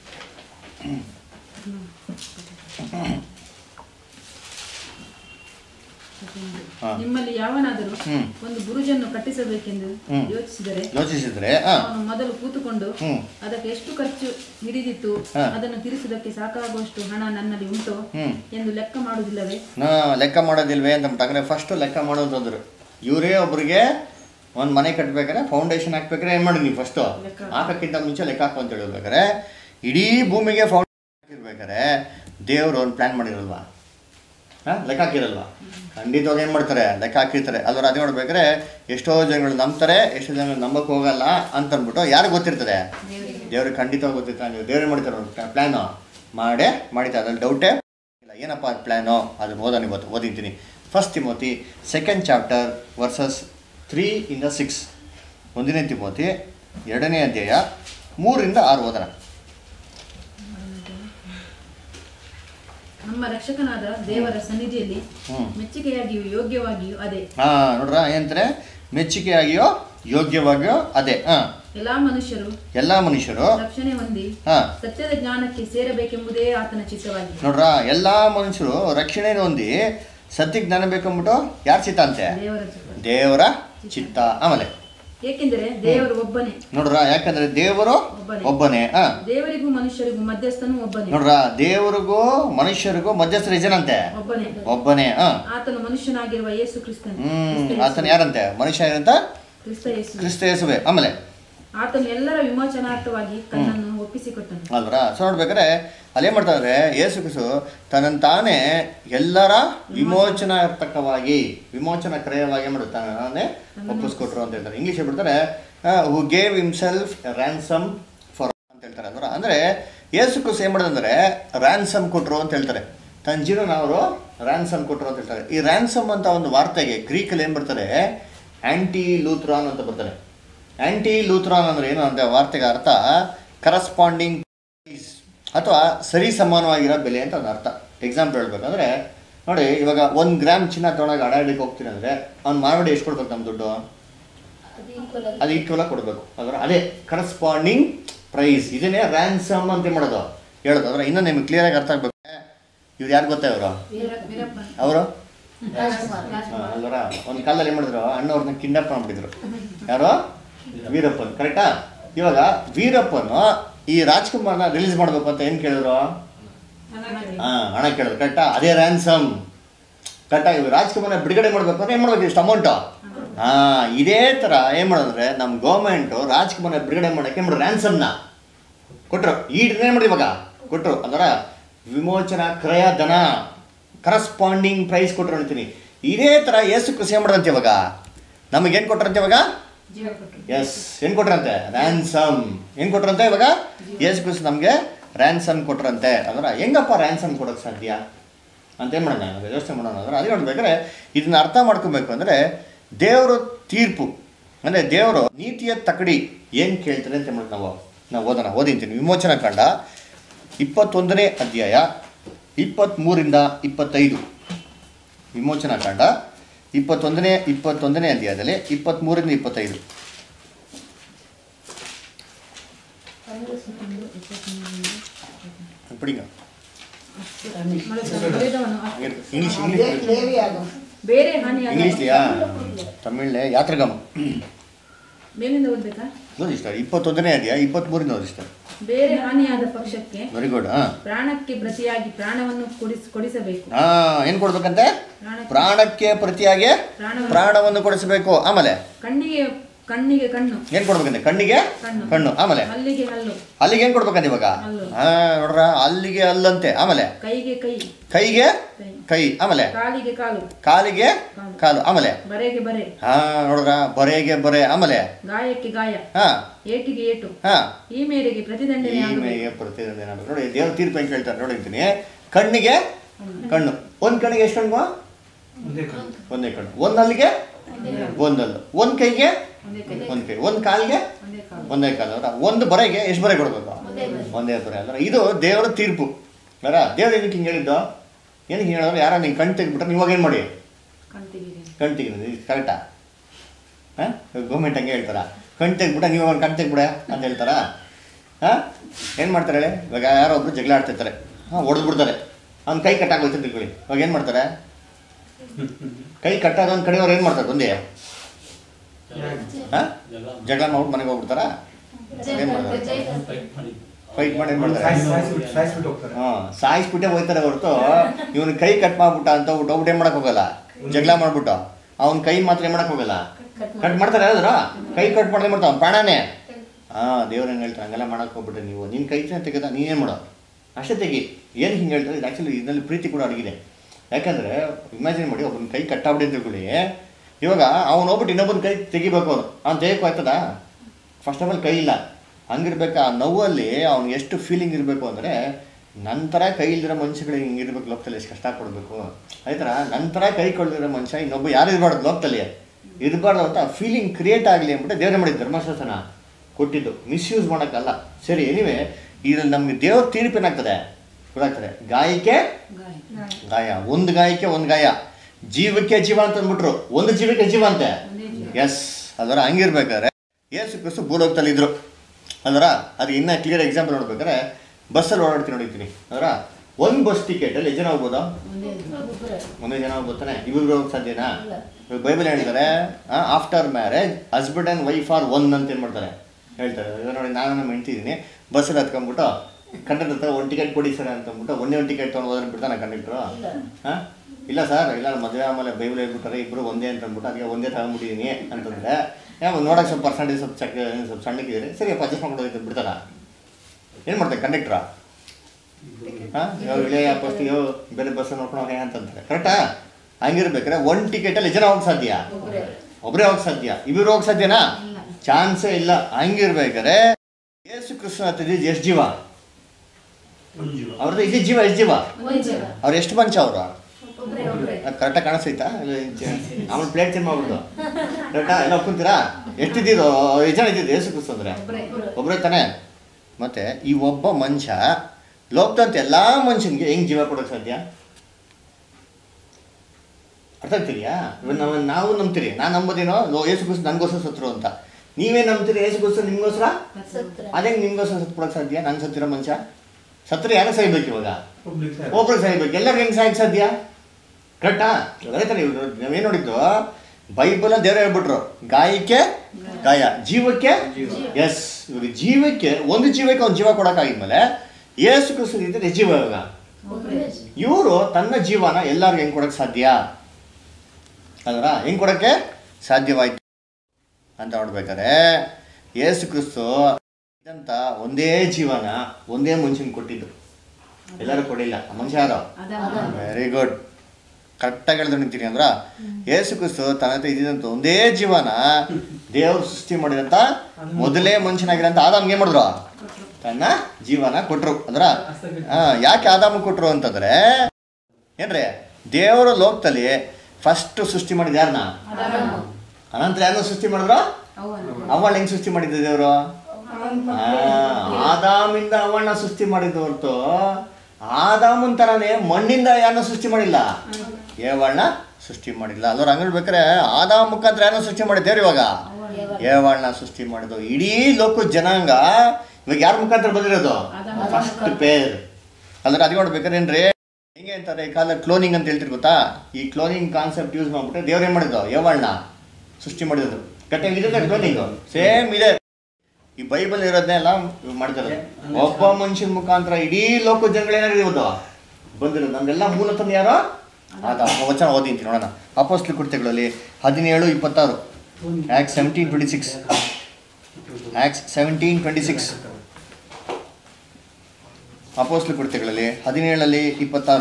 S1: ಹಾ.
S2: ನಿಮ್ಮಲ್ಲಿ ಯಾವನಾದರೂ
S1: ಹ್ಮ್.
S2: ಒಂದು ಬುರುಜನ್ನು ಕಟ್ಟಿಸಬೇಕೆಂದು
S1: ಹ್ಮ್.
S2: ಯೋಚಿಸಿದರೆ
S1: ಯೋಚಿಸಿದ್ರೆ ಹಾಂ
S2: ಅವನು ಮೊದಲು ಕೂತುಕೊಂಡು
S1: ಹ್ಮ್.
S2: ಅದಕ್ಕೆ ಎಷ್ಟು ಖರ್ಚು ಹಿಡಿದಿತ್ತು
S1: ಹಾ.
S2: ಅದನ್ನು ತೀರಿಸುವುದಕ್ಕೆ ಸಾಕಾಗುವಷ್ಟು ಹಣ ನನ್ನಲ್ಲಿ ಉಂಟು
S1: ಹ್ಮ್.
S2: ಎಂದು ಲೆಕ್ಕ ಮಾಡುವುದಿಲ್ಲವೇ
S1: ನಾ ಲೆಕ್ಕ ಮಾಡೋದಿಲ್ವೇ ಅಂತ ಅಂದ್ರೆ ಫಸ್ಟು ಲೆಕ್ಕ ಮಾಡೋದಂದ್ರು ಇವರೇ ಒಬ್ರಿಗೆ ಒಂದು ಮನೆ ಕಟ್ಬೇಕಾರೆ ಫೌಂಡೇಶನ್ ಹಾಕ್ಬೇಕಾರೆ ಏನು ಮಾಡಿ ನೀವು ಫಸ್ಟು
S2: ಲೆಕ್ಕ.
S1: ಹಾಕೋಕ್ಕಿಂತ ಮುಂಚೆ ಲೆಕ್ಕ ಹಾಕು ಅಂತ ಹೇಳ್ಬೇಕಾರೆ ಇಡೀ ಭೂಮಿಗೆ ಫೌಂಡೇಶನ್ ಹಾಕಿರ್ಬೇಕಾರೆ ದೇವರು ಒಂದು ಪ್ಲ್ಯಾನ್ ಮಾಡಿರಲ್ವಾ ಹಾಂ ಲೆಕ್ಕ ಹಾಕಿರಲ್ವಾ ಖಂಡಿತವಾಗಿ ಏನು ಮಾಡ್ತಾರೆ ಲೆಕ್ಕ ಹಾಕಿರ್ತಾರೆ ಅಲ್ವರ ಅದೇ ನೋಡ್ಬೇಕಾದ್ರೆ ಎಷ್ಟೋ ಜನಗಳು ನಂಬ್ತಾರೆ ಎಷ್ಟೋ ಜನಗಳು ನಂಬಕ್ಕೆ ಹೋಗಲ್ಲ ಅಂತ ಅಂದ್ಬಿಟ್ಟು ಯಾರಿಗೆ ಗೊತ್ತಿರ್ತದೆ ದೇವ್ರಿಗೆ ಖಂಡಿತವಾಗಿ ಗೊತ್ತಿರ್ತಾರೆ ನೀವು ದೇವ್ರಿಗೆ ಮಾಡ್ತಾರೆ ಒಂದು ಪ್ಲ್ಯಾನು ಮಾಡೇ ಮಾಡಿದ್ದಾರೆ ಅದ್ರಲ್ಲಿ ಡೌಟೇ ಇಲ್ಲ ಏನಪ್ಪ ಅದು ಪ್ಲ್ಯಾನು ಅದನ್ನು ಓದೋಣ ಇವತ್ತು ಓದಿದ್ದೀನಿ first Timothy second chapter verses three ಇಂದ ಸಿಕ್ಸ್ ಒಂದನೇ ತಿಮೋತಿ ಎರಡನೇ ಅಧ್ಯಾಯ ಮೂರರಿಂದ ಆರು ಓದೋಣ
S2: ನಮ್ಮ ರಕ್ಷಕನಾದ ದೇವರ ಸನ್ನಿಧಿಯಲ್ಲಿ
S1: ಹ್ಞೂ
S2: ಮೆಚ್ಚುಗೆಯಾಗಿಯೂ ಯೋಗ್ಯವಾಗಿಯೂ ಅದೇ
S1: ಹಾಂ ನೋಡ್ರ ಏನಂತಾರೆ ಮೆಚ್ಚುಗೆಯಾಗಿಯೋ ಯೋಗ್ಯವಾಗಿಯೋ ಅದೇ ಹಾಂ
S2: ಎಲ್ಲಾ ಮನುಷ್ಯರು
S1: ಎಲ್ಲ ಮನುಷ್ಯರು
S2: ರಕ್ಷಣೆ ಹೊಂದಿ
S1: ಹಾಂ
S2: ಸತ್ಯದ ಜ್ಞಾನಕ್ಕೆ ಸೇರಬೇಕೆಂಬುದೇ ಆತನ ಚಿತ್ತವಾಗಿದೆ
S1: ನೋಡ್ರ ಎಲ್ಲ ಮನುಷ್ಯರು ರಕ್ಷಣೆ ಹೊಂದಿ ಸತ್ಯ ಜ್ಞಾನ ಬೇಕಂದ್ಬಿಟ್ಟು ಯಾರು ಚಿತ್ತ ಅಂತೆ
S2: ದೇವರ ಚಿತ್ತ
S1: ದೇವರ ಚಿತ್ತ ಆಮೇಲೆ
S2: ಏಕೆಂದರೆ ದೇವರು ಒಬ್ಬನೇ
S1: ನೋಡ್ರ ಯಾಕಂದ್ರೆ ದೇವರು
S2: ಒಬ್ಬನೇ.
S1: ಒಬ್ಬನೇ ಹಾ
S2: ದೇವರಿಗೂ ಮನುಷ್ಯರಿಗೂ ಮಧ್ಯಸ್ಥನು ಒಬ್ಬನೇ
S1: ನೋಡ್ರ ದೇವರಿಗೂ ಮನುಷ್ಯರಿಗೂ ಮಧ್ಯಸ್ಥರ ಹೆಸರಂತೆ
S2: ಒಬ್ಬನೇ
S1: ಒಬ್ಬನೇ ಹಾ
S2: ಆತನು ಮನುಷ್ಯನಾಗಿರುವ ಯೇಸು ಕ್ರಿಸ್ತನು
S1: ಹ್ಮ್
S2: ಕ್ರಿಸ್ತ
S1: ಆತನ
S2: ಯೇಸು.
S1: ಯಾರಂತೆ ಮನುಷ್ಯ ಏನಂತ
S2: ಕ್ರಿಸ್ತ ಯೇಸು
S1: ಕ್ರಿಸ್ತ ಯೇಸುವೆ ಆಮೇಲೆ
S2: ಆತನು ಎಲ್ಲರ ವಿಮೋಚನಾರ್ಥವಾಗಿ ತನ್ನನ್ನು ಒಪ್ಪಿಸಿಕೊಟ್ಟನು
S1: ಅಲ್ವರ ಸೊ ನೋಡ್ಬೇಕಾದ್ರೆ ಅಲ್ಲೇನ್ ಮಾಡ್ತಾರೆ ಯೇಸು ಕ್ರಿಸ್ತು ತನ್ನನ್ನು ತಾನೇ ಎಲ್ಲರ ವಿಮೋಚನಾರ್ಥಕವಾಗಿ ವಿಮೋಚನಾ ಕ್ರಯವಾಗಿ ಮಾಡು ತಾನೇ ಒಪ್ಪಿಸ್ಕೊಟ್ರು ಅಂತ ಹೇಳ್ತಾರೆ ಇಂಗ್ಲೀಷ್ ಹೇಳ್ಬಿಡ್ತಾರೆ who gave himself ransom for ಅಂತ ಹೇಳ್ತಾರೆ ಅಲ್ವರ ಅಂದ್ರೆ ಯೇಸು ಕ್ರಿಸ್ತು ಏನ್ ಮಾಡೋದಂದ್ರೆ ರ್ಯಾನ್ಸಮ್ ಕೊಟ್ರು ಅಂತ ಹೇಳ್ತಾರೆ ತನ್ನ ಜೀವನ ಅವರು ರ್ಯಾನ್ಸಮ್ ಕೊಟ್ರು ಅಂತ ಹೇಳ್ತಾರೆ ಈ ರ್ಯಾನ್ಸಮ್ ಅಂತ ಒಂದು ವಾರ್ತೆಗೆ ಗ್ರೀಕಲ್ಲಿ ಏನ್ ಬರ್ತಾರೆ ಆಂಟಿ ಲೂಥ್ರಾನ್ ಅಂತ ಬರ್ತಾರೆ ಆಂಟಿ ಲೂಥ್ರಾನ್ ಅಂದ್ರೆ ಏನು ಅಂದ್ರೆ ವಾರ್ತೆಗೆ ಅರ್ಥ ಕರಸ್ಪಾಂಡಿಂಗ್ ಅಥವಾ ಸರಿ ಸಮಾನವಾಗಿರೋ ಬೆಲೆ ಅಂತ ಒಂದು ಅರ್ಥ ಎಕ್ಸಾಂಪಲ್ ಹೇಳ್ಬೇಕಂದ್ರೆ ನೋಡಿ ಇವಾಗ ಒಂದು ಗ್ರಾಮ್ ಚಿನ್ನ ತೊಗೊಂಡಾಗ ಅಡಾಡಲಿಕ್ಕೆ ಹೋಗ್ತೀನಿ ಅಂದರೆ ಅವ್ನು ಮಾರ್ವಾಡಿ ಎಷ್ಟು ಕೊಡ್ಬೇಕು ನಮ್ಮ ದುಡ್ಡು ಅದು ಈಕ್ವಲ್ ಆಗಿ ಕೊಡಬೇಕು ಅದರ ಅದೇ ಕರಸ್ಪಾಂಡಿಂಗ್ ಪ್ರೈಸ್ ಇದನ್ನೇ ರ್ಯಾನ್ಸಮ್ ಅಂತ ಮಾಡೋದು ಹೇಳೋದು ಅಂದ್ರೆ ಇನ್ನೂ ನಿಮ್ಗೆ ಕ್ಲಿಯರಾಗಿ ಅರ್ಥ ಆಗ್ಬೇಕು ಇವ್ರು ಯಾರು ಗೊತ್ತಾ ಇವರು
S2: ವೀರಪ್ಪನ್
S1: ಅವರು ಅಲ್ವರ ಒಂದು ಕಾಲದಲ್ಲಿ ಏನು ಮಾಡಿದ್ರು ಅಣ್ಣವ್ರನ್ನ ಕಿಡ್ನಾಪ್ ಮಾಡ್ಬಿಟ್ಟಿದ್ರು ಯಾರು ವೀರಪ್ಪನ್ ಕರೆಕ್ಟಾ ಇವಾಗ ವೀರಪ್ಪನು ಈ ರಾಜ್ಕುಮಾರ್ನ ರಿಲೀಸ್ ಮಾಡ್ಬೇಕು ಅಂತ ಏನು ಕೇಳಿದ್ರು ಹಾ ಹಣ ಕೇಳಿದ್ರು ಕರೆಕ್ಟಾ ಅದೇ ರ್ಯಾನ್ಸಮ್ ಕರೆಕ್ಟಾ ಇವಾಗ ರಾಜ್ಕುಮಾರ್ನ ಬಿಡುಗಡೆ ಮಾಡ್ಬೇಕು ಅಂದ್ರೆ ಏನು ಮಾಡ್ಬೇಕು ಇಷ್ಟು ಅಮೌಂಟು ಹಾ ಇದೇ ಥರ ಏನು ಮಾಡೋದಂದ್ರೆ ನಮ್ಮ ಗೌರ್ಮೆಂಟು ರಾಜ್ಕುಮಾರ್ನ ಬಿಡುಗಡೆ ಮಾಡೋಕ್ಕೆ ಏನು ಮಾಡೋದು ರ್ಯಾನ್ಸಮ್ನ ಕೊಟ್ಟರು ಈಡನ್ನೇ ಮಾಡಿ ಇವಾಗ ಕೊಟ್ಟರು ಅದರ ವಿಮೋಚನಾ ಕ್ರಯ ಧನ ಕರಸ್ಪಾಂಡಿಂಗ್ ಪ್ರೈಸ್ ಕೊಟ್ಟರು ಅಂತೀನಿ ಇದೇ ಥರ ಏಸು ಕೃಷಿ ಏನು ಮಾಡೋದಂತೆ ಇವಾಗ ನಮಗೇನು ಕೊಟ್ರಂತೆ ಇವಾಗ
S2: ಜೀವ ಕೊಟ್ಟರು
S1: ಎಸ್ ಏನು ಕೊಟ್ರಂತೆ ರ್ಯಾನ್ಸಮ್ ಏನು ಕೊಟ್ರಂತೆ ಇವಾಗ ಯೇಸು ಕ್ರಿಸ್ತ ನಮಗೆ ರ್ಯಾನ್ಸಮ್ ಕೊಟ್ರಂತೆ ಅಂದ್ರೆ ಹೆಂಗಪ್ಪ ರ್ಯಾನ್ಸಮ್ ಕೊಡೋಕ್ಕೆ ಸಾಧ್ಯ ಅಂತ ಏನು ಮಾಡೋಣ ನಾವು ಯೋಚನೆ ಮಾಡೋಣ ಅಂದ್ರೆ ಅದೇ ನೋಡ್ಬೇಕಾದ್ರೆ ಇದನ್ನ ಅರ್ಥ ಮಾಡ್ಕೊಬೇಕು ಅಂದರೆ ದೇವರ ತೀರ್ಪು ಅಂದರೆ ದೇವರು ನೀತಿಯ ತಕಡಿ ಏನು ಕೇಳ್ತಾರೆ ಅಂತ ಮಾಡಿ ನಾವು ನಾವು ಓದೋಣ ಓದಿಂತೀನಿ ವಿಮೋಚನಾ ಕಾಂಡ ಇಪ್ಪತ್ತೊಂದನೇ ಅಧ್ಯಾಯ ಇಪ್ಪತ್ತ್ಮೂರಿಂದ ಇಪ್ಪತ್ತೈದು ವಿಮೋಚನಾ ಕಾಂಡ ಇಪ್ಪತ್ತೊಂದನೇ ಇಪ್ಪತ್ತೊಂದನೇ ಅಧ್ಯಾಯದಲ್ಲಿ ಇಪ್ಪತ್ತ್ಮೂರಿಂದ ಇಪ್ಪತ್ತೈದು ಬಿಡಿಂಗ
S2: ಬರೆದವನು
S1: ಇಂಗ್ಲೀಷ್ ಇಂಗ್ಲೀಷ್
S2: ಬೇರೆ ಹಾನಿಯಾದ
S1: ಇಂಗ್ಲೀಷ್ಲಿಯಾ ತಮಿಳ್ನೇ ಯಾತ್ರಗಮ
S2: ಮೇಲಿಂದ ಓದ್ಬೇಕಾ
S1: ಓದಿಸ್ತಾರೆ ಇಪ್ಪತ್ತೊಂದನೇ ಅಧ್ಯಾಯ ಇಪ್ಪತ್ತ್ಮೂರಿಂದ ಓದಿಸ್ತಾರೆ
S2: ಬೇರೆ ಹಾನಿಯಾದ ಪಕ್ಷಕ್ಕೆ
S1: ವೆರಿ ಗುಡ್ ಹಾಂ
S2: ಪ್ರಾಣಕ್ಕೆ ಪ್ರತಿಯಾಗಿ ಪ್ರಾಣವನ್ನು ಕೊಡಿಸ್ ಕೊಡಿಸಬೇಕು
S1: ಹಾಂ ಏನು ಕೊಡ್ಬೇಕಂತೆ
S2: ಪ್ರಾಣಕ್ಕೆ
S1: ಪ್ರಾಣಕ್ಕೆ ಪ್ರತಿಯಾಗಿ
S2: ಪ್ರಾಣವನ್ನು
S1: ಪ್ರಾಣವನ್ನು ಕೊಡಿಸಬೇಕು ಆಮೇಲೆ
S2: ಕಣ್ಣಿಗೆ ಕಣ್ಣಿಗೆ ಕಣ್ಣು
S1: ಏನು ಕೊಡ್ಬೇಕಂತೆ ಕಣ್ಣಿಗೆ
S2: ಕಣ್ಣು
S1: ಕಣ್ಣು ಆಮೇಲೆ
S2: ಹಲ್ಲಿಗೆ ಹಲ್ಲು
S1: ಅಲ್ಲಿಗೆ ಏನು ಕೊಡ್ಬೇಕಂತೆ ಇವಾಗ
S2: ಹಲ್ಲು.
S1: ಹಾಂ ನೋಡ್ರ ಅಲ್ಲಿಗೆ ಅಲ್ಲಂತೆ ಆಮೇಲೆ
S2: ಕೈಗೆ ಕೈ
S1: ಕೈಗೆ
S2: ಕೈ
S1: ಕೈ ಆಮೇಲೆ
S2: ಕಾಲಿಗೆ ಕಾಲು
S1: ಕಾಲಿಗೆ
S2: ಕಾಲು
S1: ಕಾಲು ಆಮೇಲೆ
S2: ಬರೆಗೆ ಬರೆ
S1: ಹಾ ನೋಡ್ರ ಬರೆಗೆ ಬರೆ ಆಮೇಲೆ
S2: ಗಾಯಕ್ಕೆ ಗಾಯ
S1: ಹಾ
S2: ಏಟಿಗೆ ಏಟು
S1: ಹಾ
S2: ಈ ಮೇರೆಗೆ ಪ್ರತಿದಂಡನೆ
S1: ಈ
S2: ಆಗಬೇಕು
S1: ಮೇಗೆ ಪ್ರತಿಯೊಂದು ಏನಾದ್ರು ನೋಡಿ ದೇವ್ರ ತೀರ್ಪು ಹೆಂಗೆ ಹೇಳ್ತಾರೆ ನೋಡಿರ್ತೀನಿ ಕಣ್ಣಿಗೆ ಕಣ್ಣು ಒಂದ್ ಕಣ್ಣಿಗೆ ಎಷ್ಟು ಕಣ್ಣು
S4: ಒಂದೇ ಕಣ್ಣು
S1: ಒಂದೇ ಕಣ್ಣು ಒಂದ್ ಅಲ್ಲಿಗೆ ಒಂದಲ್ಲು ಒಂದ್ ಕೈಗೆ
S2: ಒಂದೇ ಕೈ
S1: ಒಂದ್ ಕೈ ಒಂದ್ ಕಾಲಿಗೆ
S2: ಒಂದೇ ಕಾಲು
S1: ಒಂದೇ ಕಾಲು ಅಂದ್ರೆ ಒಂದು ಬರೆಗೆ ಎಷ್ಟು ಬರೆ ಕೊಡ್ಬೇಕು ಒಂದೇ ಬರೆ ಅಂದ್ರೆ ಇದು ದೇವರ ತೀರ್ಪು ಅಲ್ಲ ದೇವ್ರ ಏನಕ್ಕೆ ಹಿಂಗೆ ಹೇಳಿದ್ದು ಏನಕ್ಕೆ ಹಿಂಗೆ ಹೇಳಿದ್ರೆ ಯಾರ ನಿಂಗೆ ಕಣ್ ತೆಗ್ಬಿಟ್ರೆ ಇವಾಗ ಏನು ಮಾಡಿ
S2: ಕಣ್ ತೆಗೀರಿ
S1: ಕಣ್ ತೆಗಿರೋದು ಇದು ಕರೆಕ್ಟಾ ಹಾಂ ಗೌರ್ಮೆಂಟ್ ಹಂಗೆ ಹೇಳ್ತಾರ ಕಣ್ ತೆಗ್ಬಿಟ್ಟ ನೀವು ಅವ್ನು ಕಣ್ ತೆಗ್ಬಿಡ ಅಂತ ಹೇಳ್ತಾರಾ ಹಾಂ ಏನು ಮಾಡ್ತಾರೆ ಹೇಳಿ ಇವಾಗ ಯಾರೋ ಒಬ್ರು ಜಗಳ ಆಡ್ತಿರ್ತಾರೆ ಹಾಂ ಹೊಡೆದ್ಬಿಡ್ತಾರೆ ಅವ್ನ ಕೈ ಕಟ್ಟಾಗೋಯ್ತು ಅಂತ ತಿಳ್ಕೊಳ್ಳಿ ಇವಾಗ ಏನು ಮಾಡ್ತಾರೆ ಕೈ ಕಟ್ಟಾದ ಒಂದು ಕಡೆಯವ್ರು ಏನು ಮಾಡ್ತಾರೆ ಒಂದೇ ಹಾಂ ಜಗಳ ಮಾಡ್ಬಿಟ್ಟು ಮನೆಗೆ ಹೋಗ್ಬಿಡ್ತಾರಾ ಏನು ಮಾಡ್ತಾರೆ ಫೈಟ್ ಮಾಡಿ ಏನು ಮಾಡ್ತಾರೆ
S4: ಸಾಯ್ಸ್- ಸಾಯ್ಸ್ಬಿಟ್ಟು ಸಾಯ್ಸ್ಬಿಟ್ಟು ಹೋಗ್ತಾರೆ
S1: ಹಾಂ ಸಾಯಿಸ್ಬಿಟ್ಟೆ ಹೋಯ್ತಾರೆ ಹೊರತು ಇವನು ಕೈ ಕಟ್ ಮಾಡ್ಬಿಟ್ಟ ಅಂತ ಹೋಗ್ಬಿಟ್ಟು ಹೋಗ್ಬಿಟ್ಟು ಏನು ಮಾಡಕ್ ಹೋಗಲ್ಲ ಜಗಳ ಮಾಡ್ಬಿಟ್ಟು ಅವ್ನ ಕೈ ಮಾತ್ರ ಏನು ಮಾಡಕ್ ಹೋಗಲ್ಲ ಕಟ್ ಮಾಡ್ತಾರೆ ಯಾವ್ದಾರ ಕೈ ಕಟ್ ಮಾಡದೆ ಮಾಡ್ತಾವ ಅವ್ನ ಪ್ರಾಣನೇ ಹಾಂ ದೇವ್ರು ಏನು ಹೇಳ್ತಾರೆ ಹಂಗೆಲ್ಲ ಮಾಡಕ್ ಹೋಗ್ಬಿಟ್ರೆ ನೀವು ನಿನ್ನ ಕೈನ ತೆಗೆದ ನೀನೇನು ಮಾಡೋ ಅಷ್ಟೇ ತೆಗಿ ಏನು ಹಿಂಗೆ ಹೇಳ್ತಾರೆ ಇದು ಆ್ಯಕ್ಚುಲಿ ಇದರಲ್ಲಿ ಪ್ರೀತಿ ಕೂಡ ಅಡಗಿದೆ ಯಾಕಂದರೆ ಇಮ್ಯಾಜಿನ್ ಮಾಡಿ ಒಬ್ಬನ ಕೈ ಕಟ್ಟಾಬಿಡಿ ಅಂತ ತಿಳ್ಕೊಳ್ಳಿ ಇವಾಗ ಅವ್ನು ಹೋಗ್ಬಿಟ್ಟು ಇನ್ನೊಬ್ಬನ ಕೈ ತೆಗಿಬೇಕು ಅವನು ಅವ್ನು ತೆಗಿಯಕ್ಕೆ ಆಯ್ತದ ಫಸ್ಟ್ ಆಫ್ ಆಲ್ ಕೈ ಇಲ್ಲ ಹಂಗಿರ್ಬೇಕು ಆ ನೋವಲ್ಲಿ ಅವ್ನಿಗೆ ಎಷ್ಟು ಫೀಲಿಂಗ್ ಇರಬೇಕು ಅಂದರೆ ನಂತರ ಕೈ ಇಲ್ದಿರೋ ಮನುಷ್ಯಗಳಿಗೆ ಹಿಂಗಿರ್ಬೇಕು ಲೋಕದಲ್ಲಿ ಎಷ್ಟು ಕಷ್ಟಪಡಬೇಕು ಅದೇ ಥರ ನಂತರ ಕೈ ಕೊಳ್ದಿರೋ ಮನುಷ್ಯ ಇನ್ನೊಬ್ಬ ಯಾರು ಇರಬಾರ್ದು ಲೋಕದಲ್ಲಿ ಇರಬಾರ್ದು ಅಂತ ಫೀಲಿಂಗ್ ಕ್ರಿಯೇಟ್ ಆಗಲಿ ಅಂದ್ಬಿಟ್ಟು ದೇವ್ರೆ ಮಾಡಿದ್ದು ಧರ್ಮಶಾಸನ ಕೊಟ್ಟಿದ್ದು ಮಿಸ್ಯೂಸ್ ಮಾಡೋಕ್ಕಲ್ಲ ಸರಿ ಎನಿವೆ ಇದ್ರಲ್ಲಿ ನಮಗೆ ದೇವ್ರ ತೀರ್ಪು ಏನಾಗ್ತದೆ ಗೊತ್ತಾಗ್ತದೆ ಗಾಯಕ್ಕೆ
S2: ಗಾಯ
S1: ಗಾಯ ಒಂದು ಗಾಯಕ್ಕೆ ಒಂದು ಗಾಯ ಜೀವಕ್ಕೆ ಜೀವ ಅಂತ ಅಂದ್ಬಿಟ್ರು ಒಂದು ಜೀವಕ್ಕೆ ಜೀವ ಅಂತೆ
S2: ಒಂದೇ ಜೀವ
S1: ಎಸ್ ಅದರ ಹಂಗಿರ್ಬೇಕಾದ್ರೆ ಯೇಸು ಕ್ರಿಸ್ತು ಭೂಲೋಕದಲ್ಲಿ ಇದ್ರು ಅದರ ಅದು ಇನ್ನೂ ಕ್ಲಿಯರ್ ಎಕ್ಸಾಂಪಲ್ ನೋಡ್ಬೇಕಾದ್ರೆ ಬಸ್ಸಲ್ಲಿ ಓಡಾಡ್ತೀನಿ ನೋಡಿದ್ದೀನಿ ಅದರ ಒಂದು ಬಸ್ ಟಿಕೆಟಲ್ಲಿ ಎಷ್ಟು ಜನ ಹೋಗ್ಬೋದಾ ಒಂದೇ ಜನ ಹೋಗ್ಬೋತಾನೆ ಇವ್ರಿಗೆ ಹೋಗಕ್ಕೆ ಸಾಧ್ಯನಾ ಇವಾಗ ಬೈಬಲ್ ಹೇಳ್ತಾರೆ after marriage husband and wife are one ಅಂತ ಏನು ಮಾಡ್ತಾರೆ ಹೇಳ್ತಾರೆ ಇವಾಗ ನೋಡಿ ನಾನು ನಮ್ಮ ಹೆಂಡ್ತಿದ್ದೀನಿ ಬಸ್ಸಲ್ಲಿ ಹತ್ಕೊಂಡ್ಬಿಟ್ಟು ಕಂಡಕ್ಟರ್ ಹತ್ರ ಒಂದು ಟಿಕೆಟ್ ಕೊಡಿ ಸರ್ ಅಂತಂದ್ಬಿಟ್ಟು ಒಂದೇ ಒಂದು ಟಿಕೆಟ್ ತೊಗೊಂಡು ಹೋದ್ರೆ ಬಿಡ್ತಾನೆ ಕಂಡಕ್ಟ್ರು ಹಾಂ ಇಲ್ಲ ಸರ್ ಇಲ್ಲ ನಾನು ಮದುವೆ ಆಮೇಲೆ ಬೈಬಲ್ ಹೇಳ್ಬಿಟ್ಟಾರೆ ಇಬ್ಬರು ಒಂದೇ ಅಂತ ಅಂದ್ಬಿಟ್ಟು ಅದಕ್ಕೆ ಒಂದೇ ತಗೊಂಡ್ಬಿಟ್ಟಿದ್ದೀನಿ ಅಂತಂದ್ರೆ ಯಾವ ನೋಡೋಕೆ ಸ್ವಲ್ಪ ಪರ್ಸೆಂಟೇಜ್ ಸ್ವಲ್ಪ ಚಕ್ ಸ್ವಲ್ಪ ಸಣ್ಣಕ್ಕಿದ್ದೀರಿ ಸರಿ ಅಡ್ಜಸ್ಟ್ ಮಾಡ್ಕೊಂಡು ಹೋಯ್ತು ಬಿಡ್ತಾರ ಏನು ಮಾಡ್ತಾರೆ ಕಂಡಕ್ಟ್ರಾ ಹಾಂ ಯಾವ ಇಳೆಯ ಫಸ್ಟಿಗೆ ಬೇರೆ ಬಸ್ ನೋಡ್ಕೊಂಡು ಹೋಗಿ ಅಂತಂತಾರೆ ಕರೆಕ್ಟಾ ಹಂಗಿರ್ಬೇಕಾದ್ರೆ ಒಂದು ಟಿಕೆಟಲ್ಲಿ ಜನ ಹೋಗಕ್ಕೆ ಸಾಧ್ಯ ಒಬ್ಬರೇ ಹೋಗಕ್ಕೆ ಸಾಧ್ಯ ಇಬ್ಬರು ಹೋಗಕ್ಕೆ ಸಾಧ್ಯನಾ ಚಾನ್ಸೇ ಇಲ್ಲ ಹಂಗಿರ್ಬೇಕಾದ್ರೆ ಯೇಸು ಕೃಷ್ಣ ಹತ್ತಿದ್ದು ಎಷ್ಟು ಜೀವ
S4: ಒಂದು ಜೀವ
S1: ಅವ್ರದ್ದು ಇದು ಜೀವ ಎಷ್ಟು ಜೀವ
S2: ಒಂದ್ ಜನ.
S1: ಅವ್ರು ಎಷ್ಟು ಮಂಚ ಅವರು
S2: ಒಬ್ರೇ ಒಬ್ರೇ
S1: ಅದು ಕರೆಕ್ಟಾಗಿ ಕಾಣಿಸ್ತೈತಾ ಇಲ್ಲ ಚೆ- ಆಮೇಲೆ ಪ್ಲೇಟ್ ಚೇಂಜ್ ಮಾಡ್ಬಿಡ್ದು ಕರೆಕ್ಟಾ ಎಲ್ಲ ಒಪ್ಕೊಂತೀರಾ ಎಷ್ಟಿದ್ದು ಎಷ್ಟು ಜನ ಇದ್ದಿದ್ದು ಯೇಸು ಕ್ರಿಸ್ತು ಅಂದರೆ
S2: ಒಬ್ರೇ
S1: ಒಬ್ಬರೇ ತಾನೇ ಮತ್ತೆ ಈ ಒಬ್ಬ ಮನುಷ್ಯ ಲೋಕದಂತ ಎಲ್ಲ ಮನುಷ್ಯನಿಗೆ ಹೆಂಗ್ ಜೀವ ಕೊಡೋಕೆ ಸಾಧ್ಯ ಅರ್ಥ ಆಗ್ತಿದೆಯಾ ಇವಾಗ ನಾವು ನಾವು ನಂಬ್ತೀರಿ ನಾನು ನಂಬೋದೇನೋ ಲೋ ಏಸು ಕ್ರಿಸ್ತು ನನಗೋಸ್ಕರ ಸತ್ರು ಅಂತ ನೀವೇ ನಂಬ್ತೀರಿ ಏಸು ಕ್ರಿಸ್ತು ನಿಮ್ಗೋಸ್ಕರ ಅದೇ ನಿಮ್ಗೋಸ್ಕರ ಸತ್ ಕೊಡೋಕೆ ಸಾಧ್ಯ ನಾನು ಸತ್ತಿರೋ ಮನುಷ್ಯ ಸತ್ರೆ ಯಾರು ಸಾಯ್ಬೇಕು ಇವಾಗ
S4: ಒಬ್ರಿಗೆ ಸಾಕು.
S1: ಒಬ್ರಿಗೆ ಸಾಯ್ಬೇಕು ಎಲ್ಲರಿಗೂ ಹೆಂಗ್ ಸಾಯಕ್ಕೆ ಸಾಧ್ಯ ಕರೆಕ್ಟಾ ಅದೇ ತಾನೇ ಇವ್ರು ನಾವೇನು ನೋಡಿದ್ದು ಬೈಬಲ್ ದೇವ್ರು ಹೇಳ್ಬಿಟ್ರು ಗಾಯಕ್ಕೆ ಗಾಯ ಜೀವಕ್ಕೆ ಎಸ್ ಇವಾಗ ಜೀವಕ್ಕೆ ಒಂದು ಜೀವಕ್ಕೆ ಒಂದು ಜೀವ ಕೊಡೋಕ್ಕಾಗಿದ್ಮೇಲೆ ಏಸು ಕ್ರಿಸ್ತು ಇದ್ದರೆ ಜೀವ ಇವಾಗ ಇವರು ತನ್ನ ಜೀವನ ಎಲ್ಲರಿಗೂ ಹೆಂಗ್ ಕೊಡಕ್ಕೆ ಸಾಧ್ಯ ಅಲ್ವಾ ಹೆಂಗ್ ಕೊಡಕ್ಕೆ ಸಾಧ್ಯವಾಯ್ತು ಅಂತ ನೋಡ್ಬೇಕಾದ್ರೆ ಏಸು ಕ್ರಿಸ್ತು ಇದಂತ ಒಂದೇ ಜೀವನ ಒಂದೇ ಮನುಷ್ಯನ್ ಕೊಟ್ಟಿದ್ದು ಎಲ್ಲರೂ ಕೊಡಿಲ್ಲ ಆ ಮನುಷ್ಯ ಯಾರೋ
S2: ಅದಾದ
S1: ವೆರಿ ಗುಡ್ ಕರೆಕ್ಟಾಗಿ ಹೇಳ್ದು ನಿಂತೀನಿ ಅಂದ್ರ ಏಸು ಕ್ರಿಸ್ತು ತನ್ನ ಹತ್ರ ಇದ್ದಿದ್ದಂತ ಒಂದೇ ಜೀವನ ದೇವ್ರು ಸೃಷ್ಟಿ ಮಾಡಿದಂತ ಮೊದಲೇ ಮನುಷ್ಯನಾಗಿರಂತ ಆದಾಮ್ಗೆ ಏನ್ ಮಾಡಿದ್ರು ತನ್ನ ಜೀವನ ಕೊಟ್ರು ಅಂದ್ರ ಆ, ಯಾಕೆ ಆದಾಮ ಕೊಟ್ರು ಅಂತಂದ್ರೆ ಏನ್ರಿ ದೇವರ ಲೋಕದಲ್ಲಿ ಫಸ್ಟ್ ಸೃಷ್ಟಿ ಮಾಡಿದ ಯಾರನ್ನ ಅನಂತರ ಯಾರನ್ನ ಸೃಷ್ಟಿ ಮಾಡಿದ್ರು
S2: ಅವನು
S1: ಅವಳ ಹೆಂಗ್ ಸೃಷ್ಟಿ ಮಾಡಿದ್ದ ದೇವರು ಆದಾಮಿಂದ ಅವಳನ್ನ ಸೃಷ್ಟಿ ಮಾಡಿದ್ದು ಹೊರತು ಆದಾಮನ್ ತರಾನೇ ಮಣ್ಣಿಂದ ಯಾರನ್ನ ಸೃಷ್ಟಿ ಮಾಡಿಲ್ಲ ಏವಳನ್ನ ಸೃಷ್ಟಿ ಮಾಡಿಲ್ಲ ಅಲ್ಲವ್ರು ಹಂಗ್ ಹೇಳ್ಬೇಕಾರೆ ಆದಾಮ ಮುಖಾಂತರ ಯಾರನ್ನ ಸೃಷ್ಟಿ ಮಾಡಿದ್ದೇವ್ರಿ ಇವಾಗ ಏವಳನ್ನ ಸೃಷ್ಟಿ ಮಾಡಿದ್ದು ಇಡೀ ಲೋಕ ಜನಾಂಗ ಇವಾಗ ಯಾರ ಮುಖಾಂತರ ಬಂದಿರೋದು ಫಸ್ಟ್ ಪೇರ್ ಅದ್ರ ಅದಕ್ಕೆ ನೋಡ್ಬೇಕಾದ್ರೆ ಏನ್ರಿ ಹೆಂಗೆ ಅಂತಾರೆ ಈ ಕಾಲ ಕ್ಲೋನಿಂಗ್ ಅಂತ ಹೇಳ್ತಿರ್ ಗೊತ್ತಾ ಈ ಕ್ಲೋನಿಂಗ್ ಕಾನ್ಸೆಪ್ಟ್ ಯೂಸ್ ಮಾಡ್ಬಿಟ್ಟು ದೇವ್ರು ಏನ್ ಮಾಡಿದ್ದು ಏವಳನ್ನ ಸೃಷ್ಟಿ ಮಾಡಿದ್ರು ಕಟ್ಟಂಗ್ ಇದೆ ಕ್ಲೋನಿಂಗ್ ಸೇಮ್ ಇದೆ ಈ ಬೈಬಲ್ ಇರೋದನ್ನೆಲ್ಲ ಮಾಡ್ತಾರೆ ಒಬ್ಬ ಮನುಷ್ಯನ ಮುಖಾಂತರ ಇಡೀ ಲೋಕ ಜನಗಳೇನಾಗಿದೆ ಇವತ್ತು ಬಂದಿರೋದು ನಮ್ದೆಲ್ಲ ಮೂಲತನ ಯಾರೋ ಆದ ವಚನ ಓದಿಂತಿ ನೋಡೋಣ ಅಪೋಸ್ಟ್ಲಿ ಕೃತ್ಯಗಳಲ್ಲಿ ಹದಿನೇಳು ಇಪ್ಪತ್ತಾರು act seventeen twenty six act seventeen twenty six ಅಪೋಸ್ಟ್ಲಿ ಕೃತ್ಯಗಳಲ್ಲಿ ಹದಿನೇಳಲ್ಲಿ ಇಪ್ಪತ್ತಾರು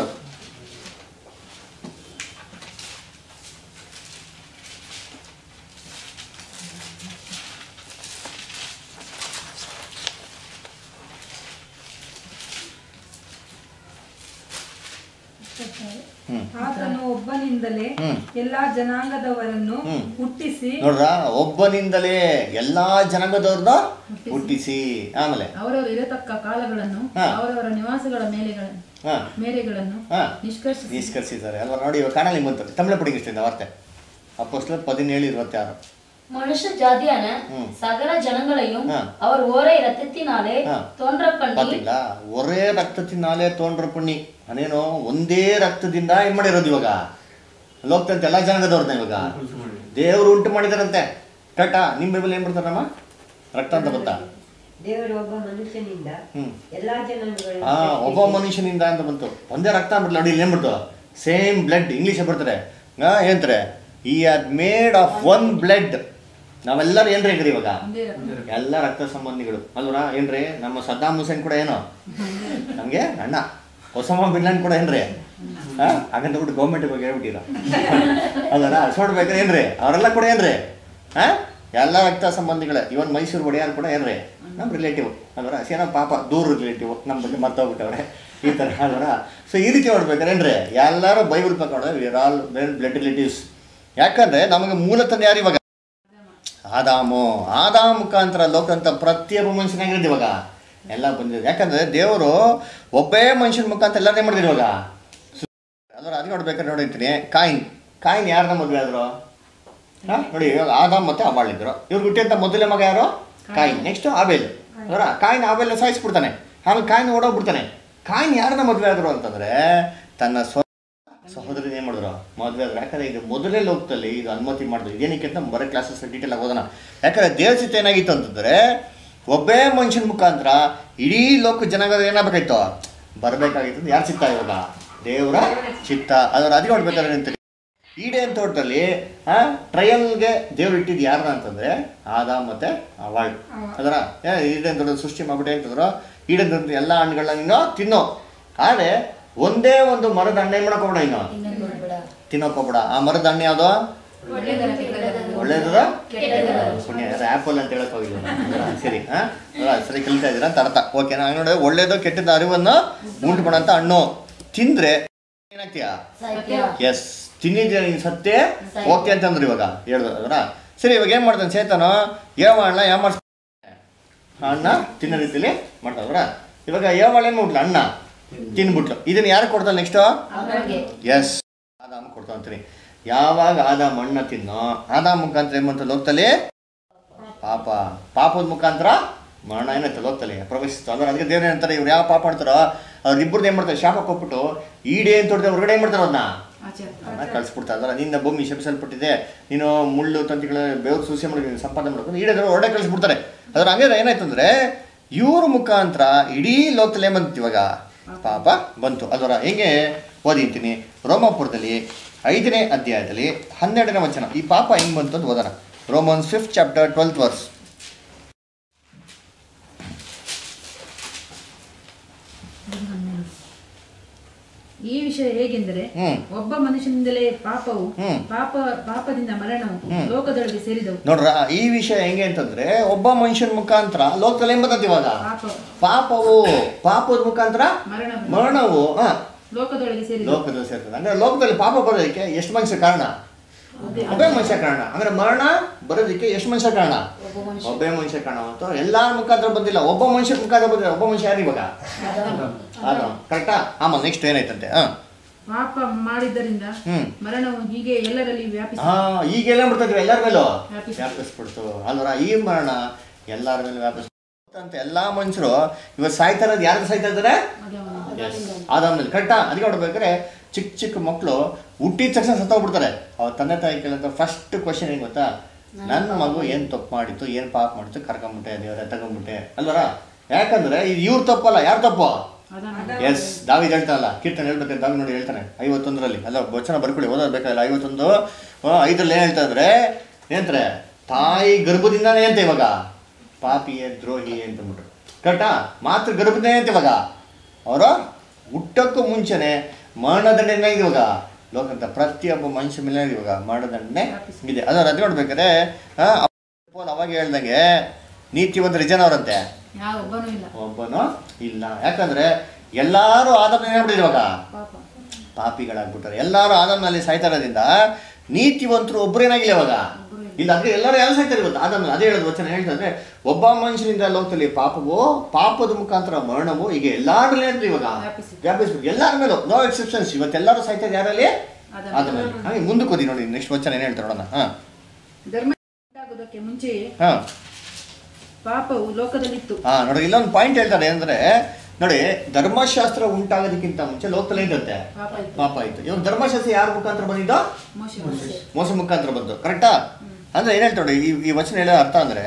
S1: ಹ್ಮ್
S2: ಆತನು ಒಬ್ಬನಿಂದಲೇ
S1: ಹ್ಮ್.
S2: ಎಲ್ಲಾ ಜನಾಂಗದವರನ್ನು
S1: ಹ್ಮ್.
S2: ಹುಟ್ಟಿಸಿ
S1: ನೋಡ್ರ ಒಬ್ಬನಿಂದಲೇ ಎಲ್ಲಾ ಜನಾಂಗದವ್ರನ್ನ ಹುಟ್ಟಿಸಿ ಆಮೇಲೆ
S2: ಅವರವರು ಇರತಕ್ಕ ಕಾಲಗಳನ್ನು
S1: ಹಾ.
S2: ಅವರವರ ನಿವಾಸಗಳ ಮೇಲೆಗಳನ್ನು
S1: ಹಾ
S2: ಮೇರೆಗಳನ್ನು
S1: ಹಾ
S2: ನಿಷ್ಕರ್ಷಿಸಿ
S1: ನಿಷ್ಕರ್ಸಿದ್ದಾರೆ ಅಲ್ವಾ ನೋಡಿ ಇವಾಗ ಕಾಣಲಿ ಬಂತು ತಮಿಳ ಪಡಿಗೆ ಇಷ್ಟಿಂದ ವಾರ್ತೆ அப்போஸ்தலர் பதினேழு இருபத்தி ஆறு
S5: மனுஷ ஜாதியான
S1: ம்.
S5: சகல ஜனங்களையும்
S1: ஆ.
S5: அவர் ஒரே இரத்தத்தினாலே
S1: ஆ.
S5: தோன்ற பண்ணி
S1: ಪಾತಿங்களா ஒரೇ ರಕ್ತದಿಂದಾಲೇ ತೋಂಡ್ರ ಪುಣ್ಣಿ ಅನೇನೋ ಒಂದೇ ರಕ್ತದಿಂದ ಏನ್ ಮಾಡಿರೋದು ಇವಾಗ ಲೋಕದಂತೆ ಎಲ್ಲ ಜನಾಂಗದವ್ರನ್ನ ಇವಾಗ
S4: ಕೆಲಸ ಮಾಡಿ
S1: ದೇವರು ಉಂಟು ಮಾಡಿದಾರಂತೆ ಕರೆಕ್ಟಾ ನಿಮ್ಮ ಬೈಬಲ್ ಏನ್ ಬರ್ತಾರಮ್ಮ ರಕ್ತ ಅಂತ ಗೊತ್ತಾ
S3: ದೇವರು ಒಬ್ಬ ಮನುಷ್ಯನಿಂದ
S1: ಹ್ಮ್
S3: ಎಲ್ಲಾ ಜನಾಂಗಗಳನ್ನು
S1: ಆ ಒಬ್ಬ ಮನುಷ್ಯನಿಂದ ಅಂತ ಬಂತು ಒಂದೇ ರಕ್ತ ಅಂದ್ಬಿಟ್ಲ ನೋಡಿ ಇಲ್ಲಿ ಏನ್ ಬರ್ತು ಸೇಮ್ ಬ್ಲಡ್ ಇಂಗ್ಲೀಷ್ ಬರ್ತಾರೆ ಹಾ ಏನಂತಾರೆ ಈ had made of one blood ನಾವೆಲ್ಲರೂ ಏನ್ರಿ ಈಗ ಇವಾಗ
S2: ಒಂದೇ ರಕ್ತ.
S1: ಎಲ್ಲ ರಕ್ತ ಸಂಬಂಧಿಗಳು ಅಲ್ವರಾ ಏನ್ರಿ ನಮ್ಮ ಸದ್ದಾಂ ಹುಸೇನ್ ಕೂಡ ಏನು ನಮಗೆ ಅಣ್ಣ ಒಸಾಮ ಬಿನ್ ಲಾden ಕೂಡ ಏನ್ರಿ ಹಾ ಹಾಗಂತ ಬಿಟ್ಟು ಗೌರ್ಮೆಂಟ್ ಬಗ್ಗೆ ಹೇಳ್ಬಿಟ್ಟಿರ ಅಲ್ಲರ ನೋಡ್ಬೇಕಾದ್ರೆ ಏನ್ರಿ ಅವರೆಲ್ಲ ಕೂಡ ಏನ್ರಿ ಹಾ ಎಲ್ಲ ರಕ್ತ ಸಂಬಂಧಿಗಳೇ ಇವನ್ ಮೈಸೂರು ಒಡೆಯಾರು ಕೂಡ ಏನ್ರಿ ನಮ್ಮ ರಿಲೇಟಿವ್ ಅಲ್ವರ ಸೇನೋ ಪಾಪ ದೂರ ರಿಲೇಟಿವ್ ನಮ್ಮ ಬಗ್ಗೆ ಮರ್ತೋಗ್ಬಿಟ್ಟವ್ರೆ ಈ ಥರ ಅಲ್ವರ ಸೊ ಈ ರೀತಿ ನೋಡ್ಬೇಕಾದ್ರೆ ಏನ್ರಿ ಎಲ್ಲರೂ ಬೈಬಲ್ ಪ್ರಕಾರ ವಿರ್ ಆಲ್ ಬ್ಲಡ್ ರಿಲೇಟಿವ್ಸ್ ಯಾಕಂದ್ರೆ ನಮಗೆ ಮೂಲತನ ಯಾರು ಇವಾಗ ಆದಾಮು ಆದಾಮ ಮುಖಾಂತರ ಲೋಕ ಅಂತ ಪ್ರತಿಯೊಬ್ಬ ಮನುಷ್ಯನಾಗಿರೋದು ಇವಾಗ ಎಲ್ಲ ಬಂದಿದೆ ಯಾಕಂದ್ರೆ ದೇವರು ಒಬ್ಬೇ ಮನುಷ್ಯನ ಮುಖಾಂತರ ಎಲ್ಲರನ್ನೇ ಮಾಡಿದ್ರು ಇವಾಗ ಅದ್ರ ಅದು ನೋಡ್ಬೇಕಾದ್ರೆ ನೋಡಿರ್ತೀನಿ ಕಾಯಿನ್ ಕಾಯಿನ್ ಯಾರನ್ನ ಮದುವೆ ಆದ್ರು ಹಾ? ನೋಡಿ ಇವಾಗ ಆದಾಮ್ ಮತ್ತೆ ಅವಾಳಿದ್ರು ಇವ್ರು ಹುಟ್ಟಿದಂತ ಮೊದಲನೇ ಮಗ ಯಾರು ಕಾಯಿನ್ ನೆಕ್ಸ್ಟ್ ಆಬೇಲ್ ಅದರ ಕಾಯಿನ್ ಆಬೇಲ್ ಸಾಯಿಸ್ಬಿಡ್ತಾನೆ ಆಮೇಲೆ ಕಾಯಿನ್ ಓಡೋಗ್ಬಿಡ್ತಾನೆ ಕಾಯಿನ್ ಯಾರನ್ನ ಮದುವೆ ಆದ್ರು ಅಂತಂದ್ರೆ ತನ್ನ ಸ್ವ ಸಹೋದರಿ ಏನ್ ಮಾಡಿದ್ರು ಮದುವೆ ಆದ್ರು ಯಾಕಂದ್ರೆ ಇದು ಮೊದಲೇ ಲೋಕದಲ್ಲಿ ಇದು ಅನುಮತಿ ಮಾಡಿದ್ರು ಇದೇನಕ್ಕೆ ಅಂತ ಬರೋ ಕ್ಲಾಸಸ್ ಡೀಟೇಲ್ ಆಗಿ ಓದೋಣ ಯಾಕಂದ್ರೆ ದೇವ್ರ ಚಿತ್ತ ಏನಾಗಿತ್ತು ಅಂತಂದ್ರೆ ಒಬ್ಬೇ ಮನುಷ್ಯನ ಮುಖಾಂತರ ಇಡೀ ಲೋಕ ಜನಗಳು ಏನಾಗಬೇಕಾಯ್ತು ಬರಬೇಕಾಗಿತ್ತು ಯಾರು ಚಿತ್ತ ಇವಾಗ ದೇವರ ಚಿತ್ತ ಅದರ ಅದಿ ಹೊಡ್ಬೇಕಾದ್ರೆ ನಿಂತಿರಿ ಈಡೇನ್ ತೋಟದಲ್ಲಿ ಟ್ರಯಲ್ಗೆ ದೇವ್ರು ಇಟ್ಟಿದ್ದು ಯಾರನ್ನ ಅಂತಂದ್ರೆ ಆದ ಮತ್ತೆ ಅವಾಳ್ ಅದರ ಈಡೇನ್ ತೋಟ ಸೃಷ್ಟಿ ಮಾಡ್ಬಿಟ್ಟೆ ಅಂತಂದ್ರು ಈಡೇನ್ ತೋಟದ ಎಲ್ಲ ಹಣ್ಣುಗಳನ್ನ ನೀನು ತಿನ್ನೋ ಆದ್ರೆ ಒಂದೇ ಒಂದು ಮರದ ಹಣ್ಣು ಏನ್ ಮಾಡಕ್ ಹೋಗ್ಬೇಡ ಇನ್ನು
S5: ಇನ್ನೊಂದು ನೋಡ್ಬೇಡ
S1: ತಿನ್ನೋಕ್ ಹೋಗ್ಬೇಡ ಆ ಮರದ ಹಣ್ಣು ಯಾವ್ದು
S2: ಒಳ್ಳೆದರ ಕೆಟ್ಟದರ
S1: ಒಳ್ಳೇದದ
S5: ಕೆಟ್ಟದರ
S1: ಪುಣ್ಯ ಆ್ಯಪಲ್ ಅಂತ ಹೇಳಕ್ ಹೋಗಿಲ್ಲ ನಾನು. ಸರಿ ಹಾ ಅಲ್ಲ, ಸರಿ ಕಲಿತಾ ಇದ್ದೀರಾ ಅಂತ ಅರ್ಥ ಓಕೆ ನಾನು ನೋಡಿ ಒಳ್ಳೇದು ಕೆಟ್ಟದ ಅರಿವನ್ನು ಉಂಟು ಮಾಡೋಂಥ ಹಣ್ಣು ತಿಂದ್ರೆ ಏನಾಗ್ತೀಯಾ
S5: ಸಾಹಿತ್ಯ
S1: ಎಸ್ ತಿನ್ನಿದ್ರೆ ನೀನು ಸತ್ಯ ಓಕೆ ಅಂತಂದ್ರೆ ಇವಾಗ ಹೇಳ್ದು ಅದರ ಸರಿ ಇವಾಗ ಏನು ಮಾಡ್ತಾನೆ ಚೇತನ ಏವಾಳನ್ನ ಯಾವ ಮಾಡಿಸ್ ಅಣ್ಣ ತಿನ್ನೋ ರೀತಿಲಿ ಮಾಡ್ತಾವ್ರ ಇವಾಗ ಏವಾಳ ಏನು ಮಾಡ್ಬಿಟ್ಲು ಅಣ್ಣ ತಿನ್ಬಿಟ್ಲು ಇದನ್ನ ಯಾರು ಕೊಡ್ತಾನೆ ನೆಕ್ಸ್ಟು
S5: ಅವನಿಗೆ
S1: ಎಸ್ ಆದಾಮ ಕೊಡ್ತಾ ಅಂತೀನಿ ಯಾವಾಗ ಆದಾಮ ಅಣ್ಣ ತಿನ್ನೋ ಆದಾಮ ಮುಖಾಂತರ ಏನು ಮಾಡ್ತಾರೆ ಲೋಕದಲ್ಲಿ ಪಾಪ ಪಾಪದ ಮುಖಾಂತರ ಮರಣ ಏನೈತೆ ಲೋಕದಲ್ಲಿ ಪ್ರವೇಶಿಸ್ತು ಅಂದ್ರೆ ಅದಕ್ಕೆ ದೇವ್ರು ಏನಂತಾರೆ ಇವ್ರು ಯಾವ ಪಾಪ ಮಾಡ್ತಾರೋ ಅವ್ರಿಬ್ಬರದ್ದು ಏನು ಮಾಡ್ತಾರೆ ಶಾಪ ಕೊಟ್ಬಿಟ್ಟು ಈಡೇ ಅಂತ ಹೊಡೆದು ಹೊರಗಡೆ ಏನು ಮಾಡ್ತಾರೆ ಅದನ್ನ
S2: ಆಚೆ
S1: ಅದನ್ನ ಕಳಿಸ್ಬಿಡ್ತಾರೆ ಅದರ ನಿನ್ನ ಭೂಮಿ ಶಪಿಸಲ್ಪಟ್ಟಿದೆ ನೀನು ಮುಳ್ಳು ತಂತಿಗಳ ಬೇವ್ರು ಸೂಸೆ ಮಾಡಿ ನೀನು ಸಂಪಾದನೆ ಮಾಡ್ಕೊಂಡು ಈಡೇ ಹೊರಗಡೆ ಕಳಿಸ್ಬಿಡ್ತಾರೆ ಅದ್ರ ಹಂಗೆ ಏನಾಯ್ತು ಅಂದ್ರೆ ಇವ್ರ ಮುಖಾಂತರ ಇಡೀ ಲೋಕದಲ್ಲಿ ಏನು ಬಂತು ಇವಾಗ ಪಾಪ ಬಂತು ಅದರ ಹೆಂಗೆ ಓದಿಂತೀನಿ ರೋಮಾಪುರದಲ್ಲಿ ಐದನೇ ಅಧ್ಯಾಯದಲ್ಲಿ ಹನ್ನೆರಡನೇ ವಚನ ಈ ಪಾಪ ಹೆಂಗ್ ಬಂತು ಅಂತ ಓದೋಣ Romans fifth chapter twelfth verse
S2: ಈ ವಿಷಯ ಹೇಗೆಂದರೆ
S1: ಹ್ಮ್
S2: ಒಬ್ಬ ಮನುಷ್ಯನಿಂದಲೇ ಪಾಪವು
S1: ಹ್ಮ್.
S2: ಪಾಪ ಪಾಪದಿಂದ ಮರಣವು
S1: ಹ್ಮ್.
S2: ಲೋಕದೊಳಗೆ ಸೇರಿದವು
S1: ನೋಡ್ರ ಈ ವಿಷಯ ಹೆಂಗೆ ಅಂತಂದ್ರೆ ಒಬ್ಬ ಮನುಷ್ಯನ ಮುಖಾಂತರ ಲೋಕದಲ್ಲಿ ಏನ್ ಬರ್ತದೆ ಇವಾಗ
S2: ಪಾಪ
S1: ಪಾಪವು ಪಾಪದ ಮುಖಾಂತರ
S2: ಮರಣ
S1: ಮರಣವು ಹಾ
S2: ಲೋಕದೊಳಗೆ ಸೇರಿದವು
S1: ಲೋಕದಲ್ಲಿ ಸೇರ್ತದೆ ಅಂದ್ರೆ ಲೋಕದಲ್ಲಿ ಪಾಪ ಬರೋದಕ್ಕೆ ಎಷ್ಟು ಮನುಷ್ಯ ಕಾರಣ ಒಬ್ಬೇ ಮನುಷ್ಯ ಕಾರಣ ಅಂದ್ರೆ ಮರಣ ಬರೋದಕ್ಕೆ ಎಷ್ಟು ಮನುಷ್ಯ ಕಾರಣ
S5: ಒಬ್ಬ ಮನುಷ್ಯ
S1: ಒಬ್ಬೇ ಮನುಷ್ಯ ಕಾರಣ ಅಂತ ಎಲ್ಲಾರ ಮುಖಾಂತರ ಬಂದಿಲ್ಲ ಒಬ್ಬ ಮನುಷ್ಯ ಮುಖಾಂತರ ಬಂದಿಲ್ಲ ಒಬ್ಬ ಮನುಷ್ಯ ಯಾರು ಇವಾಗ ಆದಾಮ್ ಕರೆಕ್ಟಾ ಆಮ ನೆಕ್ಸ್ಟ್ ಏನಾಯ್ತಂತೆ ಹಾ
S2: ಪಾಪ ಮಾಡಿದ್ದರಿಂದ
S1: ಹ್ಮ್
S2: ಮರಣವು ಹೀಗೆ ಎಲ್ಲರಲ್ಲಿ ವ್ಯಾಪಿಸಿ
S1: ಹಾ ಈಗೆಲ್ಲ ಬಿಡ್ತಿದ್ವಿ ಎಲ್ಲರ ಮೇಲೂ
S2: ವ್ಯಾಪಿಸಿ.
S1: ವ್ಯಾಪಿಸ್ಬಿಡ್ತು ಅಲ್ವರ ಈ ಮರಣ ಎಲ್ಲರ ಮೇಲೆ ವ್ಯಾಪಿಸ್ ಅಂತ ಎಲ್ಲಾ ಮನುಷ್ಯರು ಇವತ್ತು ಸಾಯ್ತಾ ಇರೋದು ಯಾರು ಸಾಯ್ತಾ ಇದ್ದಾರೆ ಆದಾಮ್ನಲ್ಲಿ ಕರೆಕ್ಟಾ ಅದಕ್ಕೆ ನೋಡ್ಬೇಕಾದ್ರೆ ಚಿಕ್ಕ ಚಿಕ್ಕ ಮಕ್ಕಳು ಹುಟ್ಟಿದ ತಕ್ಷಣ ಸತ್ತೋಗ್ಬಿಡ್ತಾರೆ ಅವ್ರ ತಂದೆ ತಾಯಿ ಕೇಳಂತ ಫಸ್ಟ್ ಕ್ವಶನ್ ಏನು ಗೊತ್ತಾ ನನ್ನ ಮಗು ಏನು ತಪ್ಪು ಮಾಡಿತ್ತು ಏನು ಪಾಪ ಮಾಡಿತ್ತು ಕರ್ಕೊಂಬಿಟ್ಟೆ ದೇವರ ತಗೊಂಬಿಟ್ಟೆ ಅಲ್ವರ ಯಾಕಂದ್ರೆ ಇದು ಇವ್ರ ತಪ್ಪಲ್ಲ ಯಾರು ತಪ್ಪು ಎಸ್ ದಾವಿದ್ ಹೇಳ್ತಾನಲ್ಲ ಕೀರ್ತನೆ ಹೇಳ್ಬೇಕಾದ್ರೆ ದಾವಿ ನೋಡಿ ಹೇಳ್ತಾನೆ ಐವತ್ತೊಂದರಲ್ಲಿ ಅಲ್ಲ ವಚನ ಬರ್ಕೊಳ್ಳಿ ಓದೋದು ಬೇಕಾಗಿಲ್ಲ ಐವತ್ತೊಂದು ಆ, ಐದರಲ್ಲಿ ಏನು ಹೇಳ್ತಾ ಇದ್ರೆ ಏನಂತಾರೆ ತಾಯಿ ಗರ್ಭದಿಂದಾನೇ ಅಂತ ಇವಾಗ ಪಾಪಿಯೇ ದ್ರೋಹಿ ಅಂತಂದ್ಬಿಟ್ರು ಕರೆಕ್ಟಾ ಮಾತ್ರ ಗರ್ಭದಿಂದಾನೇ ಅಂತ ಇವಾಗ ಅವರು ಹುಟ್ಟಕ್ಕೂ ಮುಂಚೆನೆ ಮರಣದಂಡನೆ ಇದೆ ಇವಾಗ ಲೋಕಂತ ಪ್ರತಿಯೊಬ್ಬ ಮನುಷ್ಯ ಮೇಲೆ ಇವಾಗ ಮರಣದಂಡನೆ ಇದೆ ಅದರ ಅದು ನೋಡ್ಬೇಕಾದ್ರೆ ಆ, ಪೌಲ್ ಅವಾಗ ಹೇಳ್ದಂಗೆ ನೀತಿವಂತ ರಿಜನ್ ಅವರಂತೆ
S2: ಯಾವ ಒಬ್ಬನೂ ಇಲ್ಲ
S1: ಒಬ್ಬನು ಇಲ್ಲ ಯಾಕಂದ್ರೆ ಎಲ್ಲಾರು ಆದಮ್ನ ಏನಾಗ್ಬಿಟ್ಟಿದ್ರು ಇವಾಗ
S2: ಪಾಪ
S1: ಪಾಪಿಗಳಾಗ್ಬಿಟ್ಟಾರೆ ಎಲ್ಲಾರು ಆದಮ್ನಲ್ಲಿ ಸಾಯ್ತಾ ಇರೋದ್ರಿಂದ ನೀತಿವಂತರು ಒಬ್ಬರೇನಾಗಿಲ್ಲ ಇವಾಗ ಇಲ್ಲ ಅಂದ್ರೆ ಎಲ್ಲರೂ ಯಾರು ಸಾಯ್ತಾರೆ ಇವತ್ತು ಆದಮ್ನ ಅದೇ ಹೇಳೋದು ವಚನ ಹೇಳ್ತಾರೆ ಒಬ್ಬ ಮನುಷ್ಯನಿಂದ ಲೋಕದಲ್ಲಿ ಪಾಪವು ಪಾಪದ ಮುಖಾಂತರ ಮರಣವು ಈಗ ಎಲ್ಲಾರು ಏನ್ರಿ ಇವಾಗ
S2: ವ್ಯಾಪಿಸಿ.
S1: ವ್ಯಾಪಿಸ್ಬಿಟ್ಟು ಎಲ್ಲಾರ ಮೇಲೂ ನೋ ಎಕ್ಸೆಪ್ಷನ್ಸ್ ಇವತ್ತೆಲ್ಲರೂ ಸಾಯ್ತಾ ಇದ್ದಾರೆ ಯಾರಲ್ಲಿ
S2: ಆದಾಮ.
S1: ಆದಮಲ್ಲಿ ಹಾಗೆ ಮುಂದಕ್ಕೆ ಓದಿ ನೋಡಿ ನೆಕ್ಸ್ಟ್ ವಚನ ಏನು ಹೇಳ್ತಾರೆ ನೋಡೋಣ ಹಾಂ
S2: ಧರ್ಮ ಉಂಟಾಗುವುದಕ್ಕೆ ಮುಂಚೆಯೇ
S1: ಹಾಂ
S2: ಪಾಪವು ಲೋಕದಲ್ಲಿತ್ತು
S1: ಹಾ ನೋಡಿ ಇಲ್ಲೊಂದು ಪಾಯಿಂಟ್ ಹೇಳ್ತಾರೆ ಅಂದ್ರೆ ನೋಡಿ ಧರ್ಮಶಾಸ್ತ್ರ ಉಂಟಾಗೋದಕ್ಕಿಂತ ಮುಂಚೆ ಲೋಕದಲ್ಲಿ ಇದ್ದಂತೆ
S2: ಪಾಪ ಇತ್ತು
S1: ಪಾಪ ಆಯ್ತು ಇವಾಗ ಧರ್ಮಶಾಸ್ತ್ರ ಯಾರ ಮುಖಾಂತರ ಬಂದಿದ್ದೋ
S2: ಮೋಶ
S1: ಮೋಸ ಮುಖಾಂತರ ಬಂತು ಕರೆಕ್ಟಾ ಅಂದ್ರೆ ಏನ್ ಹೇಳ್ತಾರೆ ನೋಡಿ ಈ ಈ ವಚನ ಹೇಳೋ ಅರ್ಥ ಅಂದ್ರೆ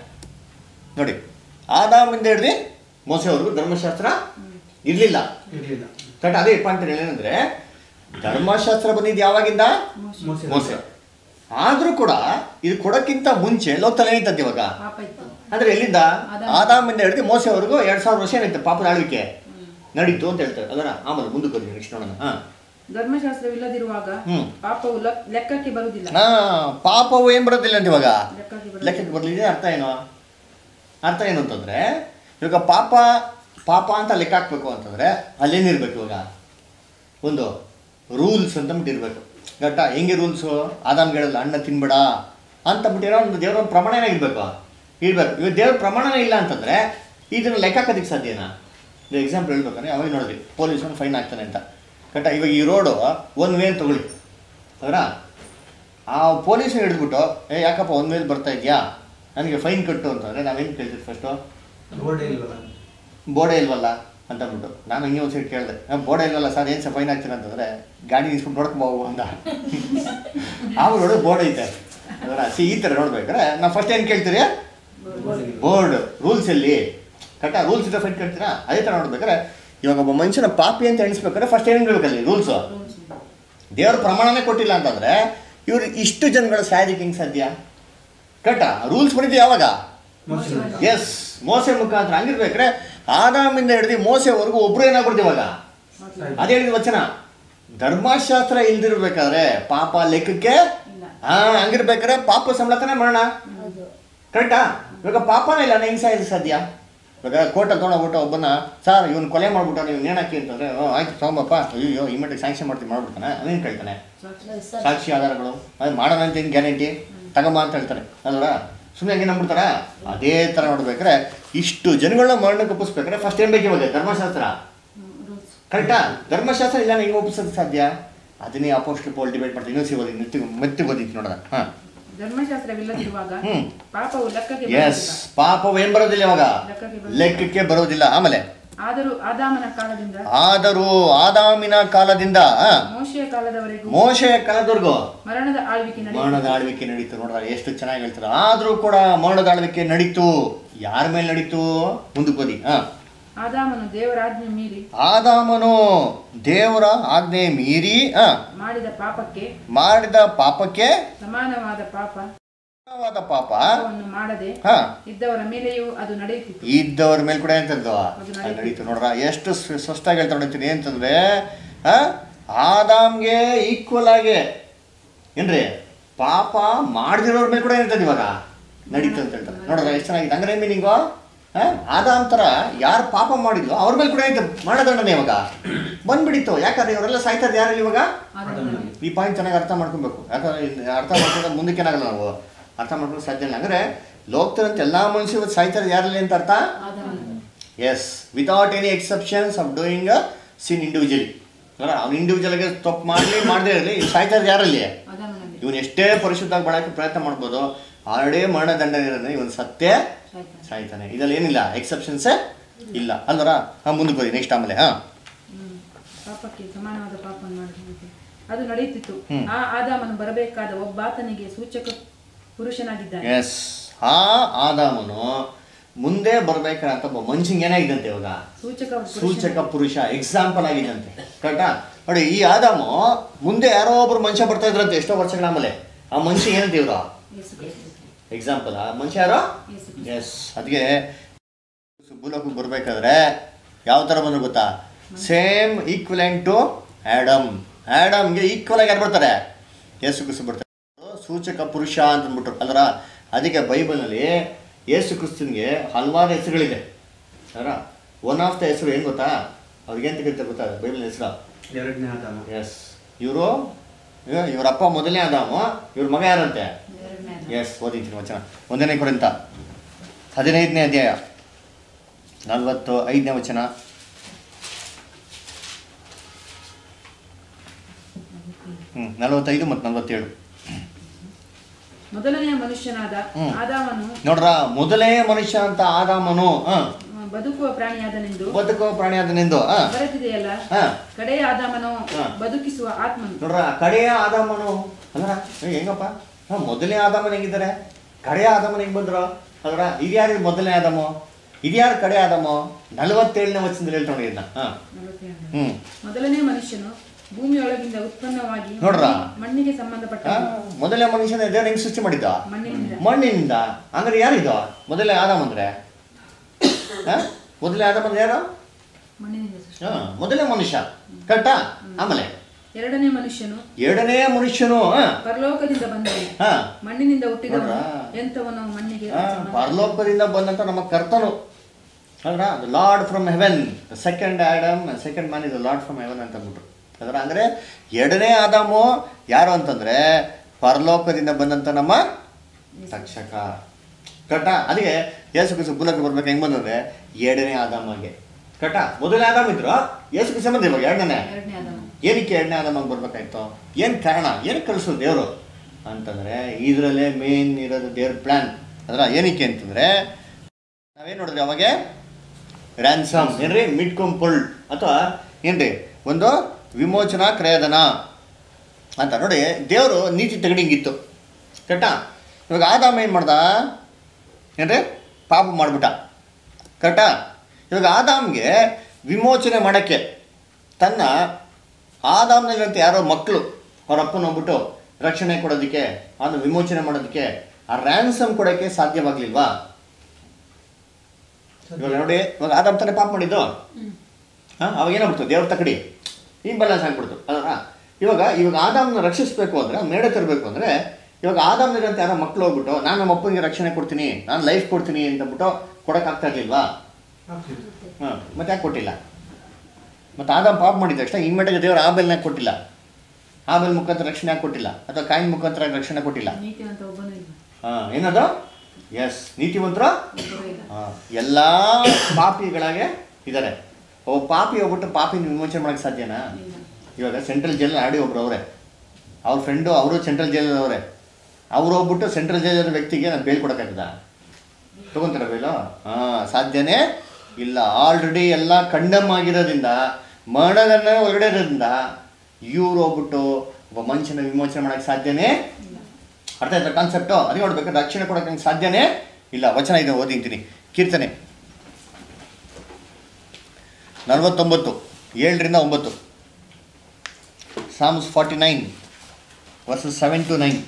S1: ನೋಡಿ ಆದಾಮಿಂದ ಹಿಡ್ದು ಮೋಸೆವರೆಗೂ ಧರ್ಮಶಾಸ್ತ್ರ ಇರ್ಲಿಲ್ಲ
S4: ಇರಲಿಲ್ಲ
S1: ಕರೆಕ್ಟ್ ಅದೇ ಪಾಯಿಂಟ್ ಏನಂದ್ರೆ ಧರ್ಮಶಾಸ್ತ್ರ ಬಂದಿದ್ದು ಯಾವಾಗಿಂದ
S4: ಮೋಸ
S1: ಮೋಸ ಆದ್ರೂ ಕೂಡ ಇದು ಕೊಡಕ್ಕಿಂತ ಮುಂಚೆ ಲೋಕದಲ್ಲಿ ಏನಿತ್ತಂತೆ ಇವಾಗ
S2: ಪಾಪ ಇತ್ತು
S1: ಅಂದ್ರೆ ಎಲ್ಲಿಂದ
S2: ಆದಾಮ.
S1: ಆದಾಮಿಂದ ಹಿಡಿದು ಮೋಸೆವರೆಗೂ ಎರಡ್ ಸಾವಿರ ವರ್ಷ ಏನಾಯ್ತು ಪಾಪದ ಆಳ್ವಿಕೆ ನಡೀತು ಅಂತ ಹೇಳ್ತಾರೆ ಅದರ ಆಮೇಲೆ ಮುಂದಕ್ಕೆ ಹೋಗಿ ನೆಕ್ಸ್ಟ್ ನೋಡೋಣ ಹಾ
S2: ಧರ್ಮಶಾಸ್ತ್ರವಿಲ್ಲದಿರುವಾಗ
S1: ಹ್ಮ್.
S2: ಪಾಪವು ಲ- ಲೆಕ್ಕಕ್ಕೆ ಬರುವುದಿಲ್ಲ
S1: ಹಾ ಪಾಪವು ಏನ್ ಬರೋದಿಲ್ಲ ಅಂತ ಇವಾಗ
S2: ಲೆಕ್ಕಕ್ಕೆ ಬರುವುದಿಲ್ಲ
S1: ಲೆಕ್ಕಕ್ಕೆ ಬರ್ಲಿದೆ ಅರ್ಥ ಏನು ಅರ್ಥ ಏನು ಅಂತಂದ್ರೆ ಇವಾಗ ಪಾಪ ಪಾಪ ಅಂತ ಲೆಕ್ಕ ಹಾಕ್ಬೇಕು ಅಂತಂದ್ರೆ ಅಲ್ಲೇನಿರ್ಬೇಕು ಇವಾಗ ಒಂದು ರೂಲ್ಸ್ ಅಂತ ಬಿಟ್ಟು ಇರ್ಬೇಕು ಗಟ್ಟ ಹೆಂಗೆ ರೂಲ್ಸು ಆದಾಮ್ಗೆ ಹೇಳಲ್ಲ ಅಣ್ಣ ತಿನ್ಬೇಡ ಅಂತ ಬಿಟ್ಟು ಏನೋ ಒಂದು ದೇವ್ರ ಒಂದು ಪ್ರಮಾಣ ಇರಬೇಕು ಇರ್ಬೇಕು ಇವಾಗ ದೇವ್ರ ಪ್ರಮಾಣನೇ ಇಲ್ಲ ಅಂತಂದ್ರೆ ಇದನ್ನ ಲೆಕ್ಕ ಹಾಕೋದಕ್ಕೆ ಸಾಧ್ಯನಾ ಇದು ಎಕ್ಸಾಂಪಲ್ ಹೇಳ್ಬೇಕಂದ್ರೆ ಅವಾಗ ನೋಡಿದ್ವಿ ಪೊಲೀಸ್ ಫೈನ್ ಹಾಕ್ತಾನೆ ಅಂತ ಕರೆಕ್ಟಾ ಇವಾಗ ಈ ರೋಡು ಒನ್ ವೇ ತಗೊಳ್ಳಿ ಅವರ ಆ ಪೊಲೀಸ್ ಹಿಡಿದ್ಬಿಟ್ಟು ಏ ಯಾಕಪ್ಪ ಒಂದ್ ಮೇಲೆ ಬರ್ತಾ ಇದೆಯಾ ನನಗೆ ಫೈನ್ ಕಟ್ಟು ಅಂತಂದ್ರೆ ನಾವೇನು ಕೇಳ್ತೀವಿ ಫಸ್ಟು
S4: ಬೋರ್ಡೇ ಇಲ್ವಲ್ಲ
S1: ಬೋರ್ಡೇ ಇಲ್ವಲ್ಲ ಅಂತ ಅಂದ್ಬಿಟ್ಟು ನಾನು ಹಂಗೆ ಒಂದು ಸೈಡ್ ಕೇಳಿದೆ ಬೋರ್ಡೇ ಇಲ್ವಲ್ಲ ಸರ್ ಏನು ಸರ್ ಫೈನ್ ಆಗ್ತೀನಿ ಅಂತಂದ್ರೆ ಗಾಡಿ ನಿಲ್ಸ್ಕೊಂಡು ನೋಡ್ಕೊ ಹೋಗು ಅಂದ ಆವಾಗ ನೋಡಿ ಬೋರ್ಡ್ ಐತೆ ಅದರ ಸಿ ಈ ಥರ ನೋಡ್ಬೇಕಾದ್ರೆ ನಾವು ಫಸ್ಟ್ ಏನು ಕೇಳ್ತೀರಿ ಬೋರ್ಡ್ ರೂಲ್ಸ್ ಎಲ್ಲಿ ಕರೆಕ್ಟಾ ರೂಲ್ಸ್ ಇದ್ರೆ ಫೈನ್ ಕಟ್ತೀರಾ ಅದೇ ಥರ ನೋಡ್ಬೇಕಾದ್ರೆ ಇವಾಗ ಒಬ್ಬ ಮನುಷ್ಯನ ಪಾಪಿ ಅಂತ ಎಣಿಸ್ಬೇಕಾದ್ರೆ ಫಸ್ಟ್ ಏನು ಹೇಳ್ಬೇಕಲ್ಲಿ ರೂಲ್ಸು ದೇವ್ರ ಪ್ರಮಾಣನೇ ಕೊಟ್ಟಿಲ್ಲ ಅಂತಂದ್ರೆ ಇವ್ರು ಇಷ್ಟು ಜನಗಳು ಸಾಯೋದಕ್ಕೆ ಹೆಂಗೆ ಸಾಧ್ಯ ಕರೆಕ್ಟಾ ರೂಲ್ಸ್ ಮಾಡಿದ್ದು ಯಾವಾಗ
S4: ಮೋಸ
S1: ಎಸ್ ಮೋಸೆ ಮುಖಾಂತರ ಹಂಗಿರ್ಬೇಕ್ರೆ ಆದಾಮಿಂದ ಹಿಡಿದು ಮೋಸೆವರೆಗೂ ಒಬ್ರು ಏನಾಗ್ಬಿಡ್ತೀವಿ ಇವಾಗ ಅದೇ ಹೇಳಿದ ವಚನ ಧರ್ಮಶಾಸ್ತ್ರ ಇಲ್ದಿರ್ಬೇಕಾದ್ರೆ ಪಾಪ ಲೆಕ್ಕಕ್ಕೆ
S2: ಇಲ್ಲ
S1: ಹಾ ಹಂಗಿರ್ಬೇಕಾದ್ರೆ ಪಾಪ ಸಂಬಳತನೇ ಮಾಡೋಣ ಕರೆಕ್ಟಾ ಇವಾಗ ಪಾಪನೇ ಇಲ್ಲ ಹೆಂಗ್ ಸಾಯ್ದು ಸಾಧ್ಯ ಇವಾಗ ಕೋರ್ಟ್ ತೊಗೊಂಡೋಗ್ಬಿಟ್ಟು ಒಬ್ಬನ ಸರ್ ಇವ್ನು ಕೊಲೆ ಮಾಡ್ಬಿಟ್ಟ ನೀವು ನೇಣಾಕಿ ಅಂತಂದ್ರೆ "ಓ, ಆಯ್ತು ತಗೊಂಬಪ್ಪ ಅಯ್ಯೋ ಇಮಿಡಿಯೇಟ್ ಸ್ಯಾಂಕ್ಷನ್ ಮಾಡ್ತೀನಿ ಮಾಡ್ಬಿಡ್ತಾನೆ ಅವನೇನು ಕೇಳ್ತಾನೆ ಸಾಕ್ಷಿ ಆಧಾರಗಳು ಅದು ಮಾಡೋಣ ಅಂತ ಏನು ಗ್ಯಾರಂಟಿ ತಗೊಂಬ ಅಂತ ಹೇಳ್ತಾರೆ ಅಲ್ವಾ ಸುಮ್ಮನೆ ಹಂಗೆ ನಂಬಿಡ್ತಾರ ಅದೇ ಥರ ನೋಡ್ಬೇಕಾದ್ರೆ ಇಷ್ಟು ಜನಗಳನ್ನ ಮರಣಕ್ಕೆ ಒಪ್ಪಿಸ್ಬೇಕಾದ್ರೆ ಫಸ್ಟ್ ಏನು ಬೇಕು ಇವಾಗ ಧರ್ಮಶಾಸ್ತ್ರ
S2: ರೂಲ್ಸ್
S1: ಕರೆಕ್ಟಾ ಧರ್ಮಶಾಸ್ತ್ರ ಇಲ್ಲ ಹೆಂಗೆ ಒಪ್ಪಿಸೋದು ಸಾಧ್ಯ ಅದನ್ನೇ ಅಪೋಸ್ಟಲ್ ಪೋಲ್ ಡಿಬೇಟ್ ಮಾಡ್ತೀನಿ ಇನ್ನೂ ಸಿಗೋದು ಮೆತ್ತಿ ಮೆತ್ತಿ ಓದಿತ್ತು ನೋಡೋಣ ಹಾಂ
S2: ಧರ್ಮಶಾಸ್ತ್ರವಿಲ್ಲದಿರುವಾಗ
S1: ಹ್ಮ್.
S2: ಪಾಪವು ಲೆಕ್ಕಕ್ಕೆ
S1: ಎಸ್
S2: ಬರುವುದಿಲ್ಲ.
S1: ಪಾಪವು ಏನ್ ಬರೋದಿಲ್ಲ ಇವಾಗ
S2: ಲೆಕ್ಕಕ್ಕೆ ಬರುವುದಿಲ್ಲ.
S1: ಲೆಕ್ಕಕ್ಕೆ ಬರೋದಿಲ್ಲ ಆಮೇಲೆ
S2: ಆದರೂ ಆದಾಮನ ಕಾಲದಿಂದ
S1: ಆದರೂ ಆದಾಮಿನ ಕಾಲದಿಂದ ಆ,
S2: ಮೋಶೆಯ ಕಾಲದವರೆಗೂ
S1: ಮೋಶೆಯ ಕಾಲದವರೆಗೂ
S2: ಮರಣದ ಆಳ್ವಿಕೆ ನಡೆಯಿತು.
S1: ಮರಣದ ಆಳ್ವಿಕೆ ನಡೀತು ನೋಡ್ರ ಎಷ್ಟು ಚೆನ್ನಾಗಿ ಹೇಳ್ತಾರೆ ಆದ್ರೂ ಕೂಡ ಮರಣದ ಆಳ್ವಿಕೆ ನಡೀತು ಯಾರ ಮೇಲೆ ನಡೀತು ಮುಂದಕ್ಕೆ ಓದಿ ಹಾ
S2: ಆದಾಮನು ದೇವರ ಆಜ್ಞೆ ಮೀರಿ
S1: ಆದಾಮನು ದೇವರ ಆಜ್ಞೆ ಮೀರಿ ಆ,
S2: ಮಾಡಿದ ಪಾಪಕ್ಕೆ
S1: ಮಾಡಿದ ಪಾಪಕ್ಕೆ
S2: ಸಮಾನವಾದ ಪಾಪ
S1: ಸಮಾನವಾದ ಪಾಪ
S2: ಪಾಪವನ್ನು ಮಾಡದೆ
S1: ಹಾ
S2: ಇದ್ದವರ ಮೇಲೆಯೂ ಅದು ನಡೆಯುತ್ತಿತ್ತು
S1: ಇದ್ದವ್ರ ಮೇಲೆ ಕೂಡ ಎಂತದ್ದು
S2: ಅದು ನಡೀತು.
S1: ನಡೀತು ನೋಡ್ರ ಎಷ್ಟು ಸ್ವ- ಸ್ಪಷ್ಟವಾಗಿ ಹೇಳ್ತಾ ನೋಡ್ತೀನಿ ಅಂತಂದ್ರೆ ಆ, ಆದಾಮ್ಗೆ ಈಕ್ವಲ್ ಆಗಿ ಏನ್ರಿ ಪಾಪ ಮಾಡದಿರೋರ್ ಮೇಲೆ ಕೂಡ ಇರ್ತದೆ ಇವಾಗ ನಡೀತು ಅಂತ ಹೇಳ್ತಾರೆ ನೋಡ್ರ ಎಷ್ಟು ಚೆನ್ನಾಗಿದೆ ಅಂದ್ರೆ ಮೀನಿಂಗು ಆದಾಮ್ ಥರ ಯಾರು ಪಾಪ ಮಾಡಿದ್ಲು ಅವ್ರ ಮೇಲೆ ಕೂಡ ಐತೆ ಮಾಡೋದಂಡನೆ ಇವಾಗ ಬಂದ್ಬಿಡಿತ್ತು ಯಾಕಂದ್ರೆ ಇವರೆಲ್ಲ ಸಾಯ್ತದೆ ಯಾರಲ್ಲಿ ಇವಾಗ
S2: ಆದಾಮನಲ್ಲಿ.
S1: ಈ ಪಾಯಿಂಟ್ ಚೆನ್ನಾಗಿ ಅರ್ಥ ಮಾಡ್ಕೊಬೇಕು ಯಾಕಂದ್ರೆ ಇದ್ ಅರ್ಥ ಮಾಡ್ಕೊಂಡ್ರೆ ಮುಂದಕ್ಕೆ ಏನಾಗಲ್ಲ ನಾವು ಅರ್ಥ ಮಾಡ್ಕೊಂಡು ಸಾಧ್ಯ ಇಲ್ಲ ಅಂದ್ರೆ ಲೋಕದಂತ ಎಲ್ಲ ಮನುಷ್ಯರು ಇವತ್ತು ಸಾಯ್ತಾರೆ ಯಾರಲ್ಲಿ ಅಂತ ಅರ್ಥ
S2: ಆದಾಮನಲ್ಲಿ.
S1: As without any exceptions of doing sin individually ಅಲ್ಲ ಅವ್ನು ಇಂಡಿವಿಜುವಲ್ಗೆ ತಪ್ಪು ಮಾಡಲಿ ಮಾಡದೇ ಇರಲಿ ಸಾಯ್ತಾರೆ ಯಾರಲ್ಲಿ
S2: ಆದಾಮನಲ್ಲಿ.
S1: ಇವನು ಎಷ್ಟೇ ಪರಿಶುದ್ಧವಾಗಿ ಬಾಳಕ್ಕೆ ಪ್ರಯತ್ನ ಮಾಡ್ಬೋದು ಆಲ್ರೆಡಿ ಮರಣದಂಡ ಇರೋದ್ರೆ ಇವನು ಸತ್ಯ
S2: ಸಾಯ್ತಾನೆ.
S1: ಸಾಯ್ತಾನೆ ಇದ್ರಲ್ಲಿ ಏನಿಲ್ಲ ಎಕ್ಸೆಪ್ಷನ್ಸೇ ಇಲ್ಲ ಅಲ್ವರ ಹಾಂ ಮುಂದಕ್ಕೆ ಹೋಗಿ ನೆಕ್ಸ್ಟ್ ಆಮೇಲೆ ಹಾಂ
S2: ಹ್ಮ್. ಪಾಪಕ್ಕೆ ಸಮಾನವಾದ ಪಾಪವನ್ನು ಮಾಡಿದಂತೆ ಅದು ನಡೆಯುತ್ತಿತ್ತು
S1: ಹ್ಮ್.
S2: ಆ ಆದಾಮನು ಬರಬೇಕಾದ ಒಬ್ಬಾತನಿಗೆ ಸೂಚಕ ಪುರುಷನಾಗಿದ್ದಾನೆ
S1: ಎಸ್ ಆ ಆದಾಮನು ಮುಂದೆ ಬರ್ಬೇಕಂತ ಒಬ್ಬ ಮನುಷ್ಯಂಗೆ ಏನಾಗಿದ್ದಂತೆ ಇವಾಗ
S2: ಸೂಚಕ
S1: ಸೂಚಕ ಪುರುಷ ಎಕ್ಸಾಂಪಲ್ ಆಗಿದ್ದಂತೆ ಕರೆಕ್ಟಾ ನೋಡಿ ಈ ಆದಾಮು ಮುಂದೆ ಯಾರೋ ಒಬ್ರು ಮನುಷ್ಯ ಬರ್ತಾ ಇದ್ರಂತೆ ಎಷ್ಟೋ ವರ್ಷಗಳ ಆಮೇಲೆ ಆ ಮನುಷ್ಯ ಏನಂತ ಇವ್ರು
S2: ಯೇಸು ಕ್ರಿಸ್ತ.
S1: ಎಕ್ಸಾಂಪಲ್ ಆ ಮನುಷ್ಯ ಯಾರೋ
S2: ಯೇಸು ಕ್ರಿಸ್ತ.
S1: ಎಸ್ ಅದಕ್ಕೆ ಭೂಲೋಕಕ್ಕೆ ಬರಬೇಕಾದ್ರೆ ಯಾವ ಥರ ಬಂದ್ರು ಗೊತ್ತಾ ಸೇಮ್ ಈಕ್ವಲೆಂಟ್ ಟು ಆ್ಯಡಮ್ ಆ್ಯಡಮ್ಗೆ ಈಕ್ವಲ್ ಆಗಿ ಯಾರು ಬರ್ತಾರೆ ಯೇಸು ಕ್ರಿಸ್ತು ಬರ್ತಾರೆ ಸೂಚಕ ಪುರುಷ ಅಂತ ಅಂದ್ಬಿಟ್ರು ಅಲ್ರ ಅದಕ್ಕೆ ಬೈಬಲ್ನಲ್ಲಿ ಯೇಸು ಕ್ರಿಸ್ತನ್ಗೆ ಹಲವಾರು ಹೆಸರುಗಳಿದೆ ಅಲ್ರ ಒನ್ ಆಫ್ ದ ಹೆಸರು ಏನು ಗೊತ್ತಾ ಅವ್ರಿಗೇನು ತೆಗಿತಾರೆ ಗೊತ್ತಾ ಬೈಬಲ್ ಹೆಸರು
S4: ಎರಡನೇ ಆದಾಮ
S1: ಎಸ್ ಇವರು ಇವ್ರ ಅಪ್ಪ ಮೊದಲನೇ ಆದಾಮ ಇವ್ರ ಮಗ ಯಾರಂತೆ
S2: ಎರಡನೇ ಆದಾಮ.
S1: ಎಸ್ ಓದಿದ್ದೀನಿ ವಚನ ಒಂದನೇ ಕೊರಿಂತ ಹದಿನೈದನೇ ಅಧ್ಯಾಯ ನಲವತ್ತು ಐದನೇ ವಚನ ಹ್ಞೂ ನಲವತ್ತೈದು ಮತ್ತು ನಲವತ್ತೇಳು
S2: ಮೊದಲನೆಯ ಮನುಷ್ಯನಾದ
S1: ಹ್ಮ್.
S2: ಆದಾಮನು
S1: ನೋಡ್ರ ಮೊದಲೇ ಮನುಷ್ಯ ಅಂತ ಆದಾಮನು ಹ
S2: ಆ, ಬದುಕುವ ಪ್ರಾಣಿಯಾದನೆಂದು
S1: ಬದುಕೋ ಪ್ರಾಣಿ ಅದನೆಂದು ಹ
S2: ಬರೆದಿದೆಯಲ್ಲ
S1: ಹ
S2: ಕಡೆಯ ಆದಾಮನು
S1: ಹಾ.
S2: ಬದುಕಿಸುವ ಆತ್ಮನು
S1: ನೋಡ್ರ ಕಡೆಯ ಆದಾಮನು ಅಲ್ರ ಏ, ಹೆಂಗಪ್ಪ ಹ, ಮೊದಲನೇ ಆದಾಮನ ಹೆಂಗಿದ್ದಾರೆ ಕಡೆಯ ಆದಾಮನ ಹೆಂಗ್ ಬಂದ್ರು ಅಲ್ರ ಇದ್ಯಾರು ಮೊದಲನೇ ಆದಾಮು ಇದ್ಯಾರು ಕಡೆ ಆದಾಮು ನಲವತ್ತೇಳನೇ ವಚನದಲ್ಲಿ ಹೇಳ್ಕೊಂಡು ಇದನ್ನ ಹಾ
S2: ನಲವತ್ತೇಳು.
S1: ಹ್ಮ್
S2: ಮೊದಲನೇ ಮನುಷ್ಯನು ಭೂಮಿಯೊಳಗಿಂದ ಉತ್ಪನ್ನವಾಗಿ
S1: ನೋಡ್ರಾ?
S2: ಮಣ್ಣಿಗೆ ಸಂಬಂಧಪಟ್ಟ
S1: ಆ, ಮೊದಲನೇ ಮನುಷ್ಯನ ದೇವ್ರು ಹೆಂಗ್ ಸೃಷ್ಟಿ ಮಾಡಿದ್ದ
S2: ಮಣ್ಣಿನಿಂದ
S1: ಮಣ್ಣಿನಿಂದ ಅಂದ್ರೆ ಯಾರಿದು ಮೊದಲೇ ಆದಾಮ್ ಅಂದ್ರೆ ಆ? ಮೊದಲೇ ಆದಾಮ್ ಅಂದ್ರೆ ಯಾರು
S2: ಮಣ್ಣಿನಿಂದ ಸೃಷ್ಟಿ.
S1: ಹಾ ಮೊದಲನೇ ಮನುಷ್ಯ ಕರೆಕ್ಟಾ ಆಮೇಲೆ
S2: ಎರಡನೇ ಮನುಷ್ಯನು
S1: ಎರಡನೇ ಮನುಷ್ಯನು ಆ,
S2: ಪರಲೋಕದಿಂದ ಬಂದನು
S1: ಹಾ
S2: ಮಣ್ಣಿನಿಂದ ಹುಟ್ಟಿದವನು
S1: ನೋಡ್ರಾ?
S2: ಎಂತವನು ಮಣ್ಣಿಗೆ
S1: ಆ,
S2: ಸಂಬಂಧ-
S1: ಪರಲೋಕದಿಂದ ಬಂದಂತ ನಮ್ಮ ಕರ್ತನು ಅಲ್ರ the Lord from heaven second Adam second man is Lord from heaven ಅಂತ ಅಂದ್ಬಿಟ್ರು ಅದರ ಅಂದ್ರೆ ಎರಡನೇ ಆದಾಮು ಯಾರು ಅಂತಂದ್ರೆ ಪರಲೋಕದಿಂದ ಬಂದಂತ ನಮ್ಮ ರಕ್ಷಕ ಕಟ್ಟ ಅದಕ್ಕೆ ಯೇಸು ಕ್ರಿಸ್ತು ಭೂಲೋಕಕ್ಕೆ ಬರ್ಬೇಕು ಹೆಂಗ್ ಬಂದಂದ್ರೆ ಎರಡನೇ ಆದಾಮಗೆ ಕಟ್ಟ ಮೊದಲನೇ ಆದಾಮ ಇದ್ರು ಯೇಸು ಕ್ರಿಸ್ತು ಬಂದ ಇವಾಗ ಎರಡನೇ
S2: ಎರಡನೇ ಆದಾಮ
S1: ಏನಕ್ಕೆ ಎರಡನೇ ಆದಾಮಾಗಿ ಬರ್ಬೇಕಾಯ್ತು ಏನು ಕಾರಣ ಏನಕ್ಕೆ ಕಳಿಸೋದು ದೇವರು ಅಂತಂದರೆ ಇದರಲ್ಲೇ ಮೇನ್ ಇರೋದು ದೇವ್ರ ಪ್ಲ್ಯಾನ್ ಅದರ ಏನಕ್ಕೆ ಅಂತಂದರೆ ನಾವೇನು ನೋಡಿದ್ರಿ ಅವಾಗೆ ರ್ಯಾನ್ಸಮ್ ಏನ್ರಿ ಮಿಟ್ಕೊಂಪುಳ್ ಅಥವಾ ಏನ್ರಿ ಒಂದು ವಿಮೋಚನಾ ಕ್ರಯಧನ ಅಂತ ನೋಡಿ ದೇವರು ನೀತಿ ತಗಡಿಂಗಿತ್ತು ಕರೆಕ್ಟಾ ಇವಾಗ ಆದಾಮ ಏನು ಮಾಡ್ದ ಏನ್ರಿ ಪಾಪ ಮಾಡಿಬಿಟ್ಟ ಕರೆಕ್ಟಾ ಇವಾಗ ಆದಾಮ್ಗೆ ವಿಮೋಚನೆ ಮಾಡೋಕ್ಕೆ ತನ್ನ ಆದಾಮ್ನಲ್ಲಿರಂತ ಯಾರೋ ಮಕ್ಕಳು ಅವ್ರ ಅಪ್ಪನ ಹೋಗ್ಬಿಟ್ಟು ರಕ್ಷಣೆ ಕೊಡೋದಕ್ಕೆ ಅದನ್ನು ವಿಮೋಚನೆ ಮಾಡೋದಕ್ಕೆ ಆ ರ್ಯಾನ್ಸಮ್ ಕೊಡೋಕ್ಕೆ ಸಾಧ್ಯವಾಗಲಿಲ್ವಾ ಇವಾಗ ನೋಡಿ ಇವಾಗ ಆದಾಮ್ ತಾನೇ ಪಾಪ ಮಾಡಿದ್ದು ಹಾಂ ಅವಾಗ ಏನಾಗ್ಬಿಡ್ತು ದೇವ್ರ ತಕಡಿ ಈಗ ಬ್ಯಾಲೆನ್ಸ್ ಆಗ್ಬಿಡ್ತು ಅದರ ಇವಾಗ ಇವಾಗ ಆದಾಮ್ನ ರಕ್ಷಿಸಬೇಕು ಅಂದರೆ ಮೇಡೆ ತರಬೇಕು ಅಂದರೆ ಇವಾಗ ಆದಾಮ್ನಿರಂತ ಯಾರೋ ಮಕ್ಕಳು ಹೋಗ್ಬಿಟ್ಟು ನಾನು ನಮ್ಮ ಅಪ್ಪನಿಗೆ ರಕ್ಷಣೆ ಕೊಡ್ತೀನಿ ನಾನು ಲೈಫ್ ಕೊಡ್ತೀನಿ ಅಂತಬಿಟ್ಟು ಕೊಡೋಕ್ಕಾಗ್ತಾ ಇರ್ಲಿಲ್ವಾ
S4: ಆಗ್ತಿತ್ತು.
S1: ಹಾಂ ಮತ್ತೆ ಯಾಕೆ ಕೊಟ್ಟಿಲ್ಲ ಮತ್ತು ಆದಾಮ್ ಪಾಪ ಮಾಡಿದ ತಕ್ಷಣ ಇಮ್ಮೆಟಾಗಿ ದೇವರು ಆಬೇಲ್ನಾಗ ಕೊಟ್ಟಿಲ್ಲ ಆಬೇಲ್ ಮುಖಾಂತರ ರಕ್ಷಣೆ ಯಾಕೆ ಕೊಟ್ಟಿಲ್ಲ ಅಥವಾ ಕಾಯಿನ್ ಮುಖಾಂತರ ರಕ್ಷಣೆ ಕೊಟ್ಟಿಲ್ಲ
S2: ನೀತಿವಂತ ಒಬ್ಬನೂ ಇಲ್ಲ
S1: ಹಾಂ ಏನದು ಎಸ್ ನೀತಿವಂತರ
S2: ಒಬ್ಬರೂ ಇಲ್ಲ
S1: ಹಾಂ ಎಲ್ಲ ಪಾಪಿಗಳಾಗೆ ಇದ್ದಾರೆ ಒಬ್ಬ ಪಾಪಿ ಹೋಗ್ಬಿಟ್ಟು ಪಾಪಿನ ವಿಮೋಚನೆ ಮಾಡೋಕ್ಕೆ ಸಾಧ್ಯನಾ
S2: ಇಲ್ಲ
S1: ಇವಾಗ ಸೆಂಟ್ರಲ್ ಜೈಲಲ್ಲಿ ಆಡಿ ಒಬ್ರು ಅವರೇ ಅವ್ರ ಫ್ರೆಂಡು ಅವರು ಸೆಂಟ್ರಲ್ ಜೈಲಲ್ಲಿ ಅವರೇ ಅವ್ರು ಹೋಗ್ಬಿಟ್ಟು ಸೆಂಟ್ರಲ್ ಜೈಲಲ್ಲಿ ವ್ಯಕ್ತಿಗೆ ನಾನು ಬೇಲ್ ಕೊಡೋಕ್ಕಾಗ್ತದ ತಗೊಂತಾರ ಬೇಲು ಹಾಂ ಸಾಧ್ಯನೇ ಇಲ್ಲ ಆಲ್ರೆಡಿ ಎಲ್ಲ ಕಂಡಮ್ ಆಗಿರೋದ್ರಿಂದ ಮರಣದಂಡ ಒಳಗಡೆ ಇರೋದ್ರಿಂದ ಇವ್ರು ಹೋಗ್ಬಿಟ್ಟು ಒಬ್ಬ ಮನುಷ್ಯನ ವಿಮೋಚನೆ ಮಾಡೋಕ್ಕೆ ಸಾಧ್ಯನೇ ಅರ್ಥ ಆಯ್ತಾ ಕಾನ್ಸೆಪ್ಟು ಅದೇ ನೋಡ್ಬೇಕು ರಕ್ಷಣೆ ಕೊಡೋಕೆ ನಂಗೆ ಸಾಧ್ಯನೇ ಇಲ್ಲ ವಚನ ಇದೆ ಓದಿಂತೀನಿ ಕೀರ್ತನೆ ನಲವತ್ತೊಂಬತ್ತು ಏಳರಿಂದ ಒಂಬತ್ತು Psalms forty nine verses seven to nine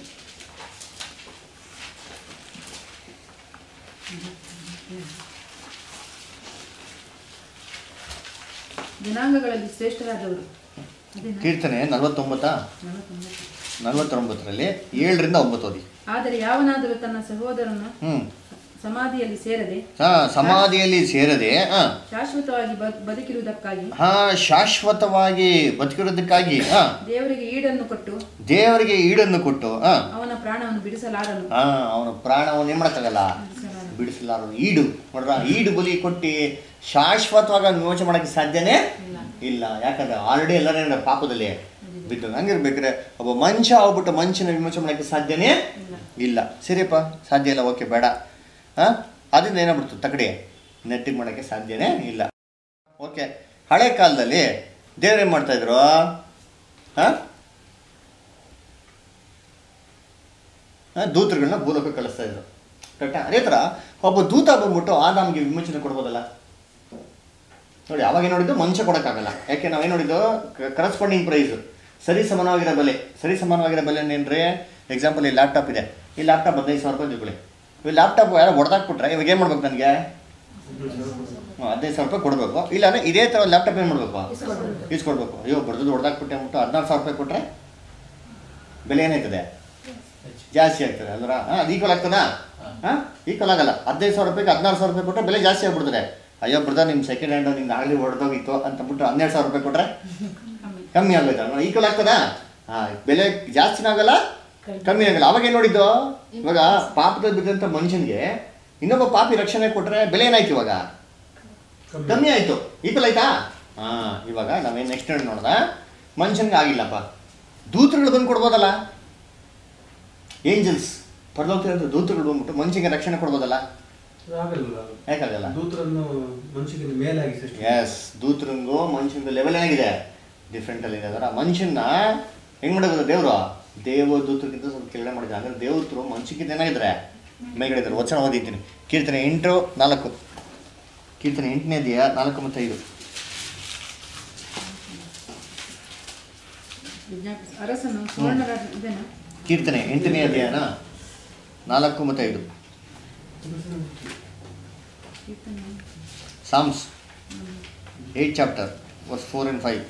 S2: ಜನಾಂಗಗಳಲ್ಲಿ ಶ್ರೇಷ್ಠರಾದವರು ಅದೇನಾ
S1: ಕೀರ್ತನೆ ನಲವತ್ತೊಂಬತ್ತಾ
S2: ನಲವತ್ತೊಂಬತ್ತು.
S1: ನಲವತ್ತೊಂಬತ್ತರಲ್ಲಿ ಏಳರಿಂದ ಒಂಬತ್ತು ಓದಿ
S2: ಆದರೆ ಯಾವನಾದರೂ ತನ್ನ ಸಹೋದರನ
S1: ಹ್ಞೂ
S2: ಸಮಾಧಿಯಲ್ಲಿ ಸೇರದೆ
S1: ಹಾಂ ಸಮಾಧಿಯಲ್ಲಿ ಸೇರದೆ ಹಾಂ
S2: ಶಾಶ್ವತವಾಗಿ ಬ- ಬದುಕಿರುವುದಕ್ಕಾಗಿ
S1: ಹಾಂ ಶಾಶ್ವತವಾಗಿ ಬದುಕಿರೋದಕ್ಕಾಗಿ ಹಾಂ
S2: ದೇವರಿಗೆ ಈಡನ್ನು ಕೊಟ್ಟು
S1: ದೇವರಿಗೆ ಈಡನ್ನು ಕೊಟ್ಟು ಹಾಂ
S2: ಅವನ ಪ್ರಾಣವನ್ನು ಬಿಡಿಸಲಾರನು
S1: ಹಾಂ ಅವನ ಪ್ರಾಣವನ್ನು ಏನು ಮಾಡೋಕ್ಕಾಗಲ್ಲ
S2: ಬಿಡಿಸಲಾರನು
S1: ಬಿಡಿಸಲಾರದು ಈಡು ನೋಡ್ರ ಈಡು ಬಲಿ ಕೊಟ್ಟು ಶಾಶ್ವತವಾಗಿ ಅವ್ನ ವಿಮೋಚನೆ ಮಾಡೋಕ್ಕೆ ಸಾಧ್ಯನೇ
S2: ಇಲ್ಲ
S1: ಇಲ್ಲ ಯಾಕಂದ್ರೆ ಆಲ್ರೆಡಿ ಎಲ್ಲರೂ ಏನಾರ ಪಾಪದಲ್ಲಿ ಬಿದ್ದು ಹಂಗಿರ್ಬೇಕಾದ್ರೆ ಒಬ್ಬ ಮನುಷ್ಯ ಹೋಗ್ಬಿಟ್ಟು ಮನುಷ್ಯನ ವಿಮೋಚನೆ ಮಾಡೋಕ್ಕೆ ಸಾಧ್ಯನೇ
S2: ಇಲ್ಲ
S1: ಇಲ್ಲ ಸರಿಯಪ್ಪ ಸಾಧ್ಯ ಇಲ್ಲ ಓಕೆ ಬೇಡ ಹಾಂ ಅದರಿಂದ ಏನಾಗ್ಬಿಡ್ತು ತಕಡಿ ನೆಟ್ಟಿಗೆ ಮಾಡೋಕ್ಕೆ ಸಾಧ್ಯನೇ ಇಲ್ಲ ಓಕೆ ಹಳೆ ಕಾಲದಲ್ಲಿ ದೇವ್ರೇನು ಮಾಡ್ತಾಯಿದ್ರು ಹಾಂ ದೂತರುಗಳನ್ನ ಭೂಲೋಕ ಕಳಿಸ್ತಾ ಇದ್ರು ಕರೆಕ್ಟಾ ಅದೇ ಥರ ಒಬ್ಬ ದೂತ ಬಂದ್ಬಿಟ್ಟು ಆದಾಮ್ಗೆ ವಿಮೋಚನೆ ಕೊಡ್ಬೋದಲ್ಲ ನೋಡಿ ಅವಾಗ ಏನು ನೋಡಿದ್ದು ಮನುಷ್ಯ ಕೊಡೋಕ್ಕಾಗಲ್ಲ ಯಾಕೆ ನಾವೇನು ನೋಡಿದ್ದು ಕರೆಸ್ಪಾಂಡಿಂಗ್ ಪ್ರೈಸ್ ಸರಿ ಸಮಾನವಾಗಿರೋ ಬೆಲೆ ಸರಿ ಸಮಾನವಾಗಿರೋ ಬೆಲೆ ಏನ್ರಿ ಎಕ್ಸಾಂಪಲ್ ಈ ಲ್ಯಾಪ್ಟಾಪ್ ಇದೆ ಈ ಲ್ಯಾಪ್ಟಾಪ್ ಹದಿನೈದು ಸಾವಿರ ರೂಪಾಯಿ ತಿಳ್ಕೊಳ್ಳಿ ಈ ಲ್ಯಾಪ್ಟಾಪ್ ಯಾರೋ ಹೊಡೆದಾಕ್ಬಿಟ್ರೆ ಇವಾಗ ಏನು ಮಾಡ್ಬೇಕು ನನಗೆ ಹದಿನೈದು ಸಾವಿರ ರೂಪಾಯಿ ಕೊಡಬೇಕು ಇಲ್ಲಾಂದ್ರೆ ಇದೇ ಥರ ಲ್ಯಾಪ್ಟಾಪ್ ಏನು ಮಾಡಬೇಕು ಇಸ್ಕೊಡ್ಬೇಕು ಅಯ್ಯೋ ಬಡ್ದು ಹೊಡೆದಾಕ್ಬಿಟ್ಟೆ ಅಂದ್ಬಿಟ್ಟು ಹದಿನಾರು ಸಾವಿರ ರೂಪಾಯಿ ಕೊಟ್ಟರೆ ಬೆಲೆ ಏನಾಯ್ತದೆ ಜಾಸ್ತಿ ಆಗ್ತದೆ ಅಲ್ರ ಹಾಂ ಅದು ಈಕ್ವಲ್ ಆಗ್ತದಾ ಹಾಂ ಈಕ್ವಲ್ ಆಗಲ್ಲ ಹದಿನೈದು ಸಾವಿರ ರೂಪಾಯಿಗೆ ಹದಿನಾರು ಸಾವಿರ ರೂಪಾಯಿ ಕೊಟ್ಟರೆ ಬೆಲೆ ಜಾಸ್ತಿ ಆಗ್ಬಿಡ್ತದೆ ಅಯ್ಯೋ ಬ್ರದರ್ ನಿಮ್ಮ ಸೆಕೆಂಡ್ ಹ್ಯಾಂಡ್ ನಿಮ್ಗೆ ಆಗಲಿ ಹೊಡೆದೋಗಿತ್ತು ಅಂತಬಿಟ್ಟು ಹನ್ನೆರಡು ಸಾವಿರ ರೂಪಾಯಿ ಕೊಟ್ಟರೆ
S2: ಕಮ್ಮಿ
S1: ಕಮ್ಮಿ ಆಗೋಯ್ತಲ್ಲ ಈಕ್ವಲ್ ಆಗ್ತದಾ ಹಾಂ ಬೆಲೆ ಜಾಸ್ತಿನೂ ಆಗಲ್ಲ ಕಮ್ಮಿ ಆಗಲ್ಲ ಅವಾಗ ಏನು ನೋಡಿದ್ದು ಇವಾಗ ಪಾಪದಲ್ಲಿ ಬಿದ್ದಂಥ ಮನುಷ್ಯನಿಗೆ ಇನ್ನೊಬ್ಬ ಪಾಪಿ ರಕ್ಷಣೆ ಕೊಟ್ಟರೆ ಬೆಲೆ ಏನಾಯ್ತು ಇವಾಗ ಕಮ್ಮಿ ಆಯಿತು ಈಕ್ವಲ್ ಆಯ್ತಾ ಹಾಂ ಇವಾಗ ನಾವೇನು ನೆಕ್ಸ್ಟ್ ನೋಡ್ದ ಮನುಷ್ಯನಿಗೆ ಆಗಿಲ್ಲಪ್ಪ ದೂತರುಗಳು ಬಂದು ಕೊಡ್ಬೋದಲ್ಲ ಏಂಜಲ್ಸ್ ಪರಲೋಕದ ದೂತರುಗಳು ಬಂದ್ಬಿಟ್ಟು ಮನುಷ್ಯನಿಗೆ ರಕ್ಷಣೆ ಕೊಡ್ಬೋದಲ್ಲ
S4: ಆಗಲ್ಲ
S1: ಯಾಕಾಗಲ್ಲ
S4: ದೂತರನ್ನು ಮನುಷ್ಯನಿಗೆ ಮೇಲಾಗಿ ಸೃಷ್ಟಿ
S1: ಎಸ್ ದೂತರಂಗೂ ಮನುಷ್ಯನಿಗೂ ಲೆವೆಲ್ ಏನಾಗಿದೆ ಡಿಫ್ರೆಂಟಲ್ಲಿ ಇದೆ ಅದರ ಮನುಷ್ಯನ ಹೆಂಗೆ ಮಾಡೋದು ದೇವರು ದೇವ ದೂತರಿಗಿಂತ ಸ್ವಲ್ಪ ಕೆಳಗಡೆ ಮಾಡಿದ್ದಾರೆ ಅಂದರೆ ದೇವತರು ಮನುಷ್ಯಕ್ಕಿಂತ ಏನಾಗಿದ್ದಾರೆ ಮೇಲ್ಗಡೆ ಇದ್ದಾರೆ ವಚನ ಓದಿದ್ದೀನಿ ಕೀರ್ತನೆ ಎಂಟು ನಾಲ್ಕು ಕೀರ್ತನೆ ಎಂಟನೇ ಅಧ್ಯಾಯ ನಾಲ್ಕು ಮತ್ತು ಐದು
S2: ವಿಜ್ಞಾಪಿಸ ಅರಸನು ಸುವರ್ಣ ರಾಜ ಇದೇನಾ
S1: ಕೀರ್ತನೆ ಎಂಟನೇ ಅಧ್ಯಾಯನ ನಾಲ್ಕು ಮತ್ತು ಐದು
S2: ಕೀರ್ತನೆ
S1: Psalms eight chapter verse four and five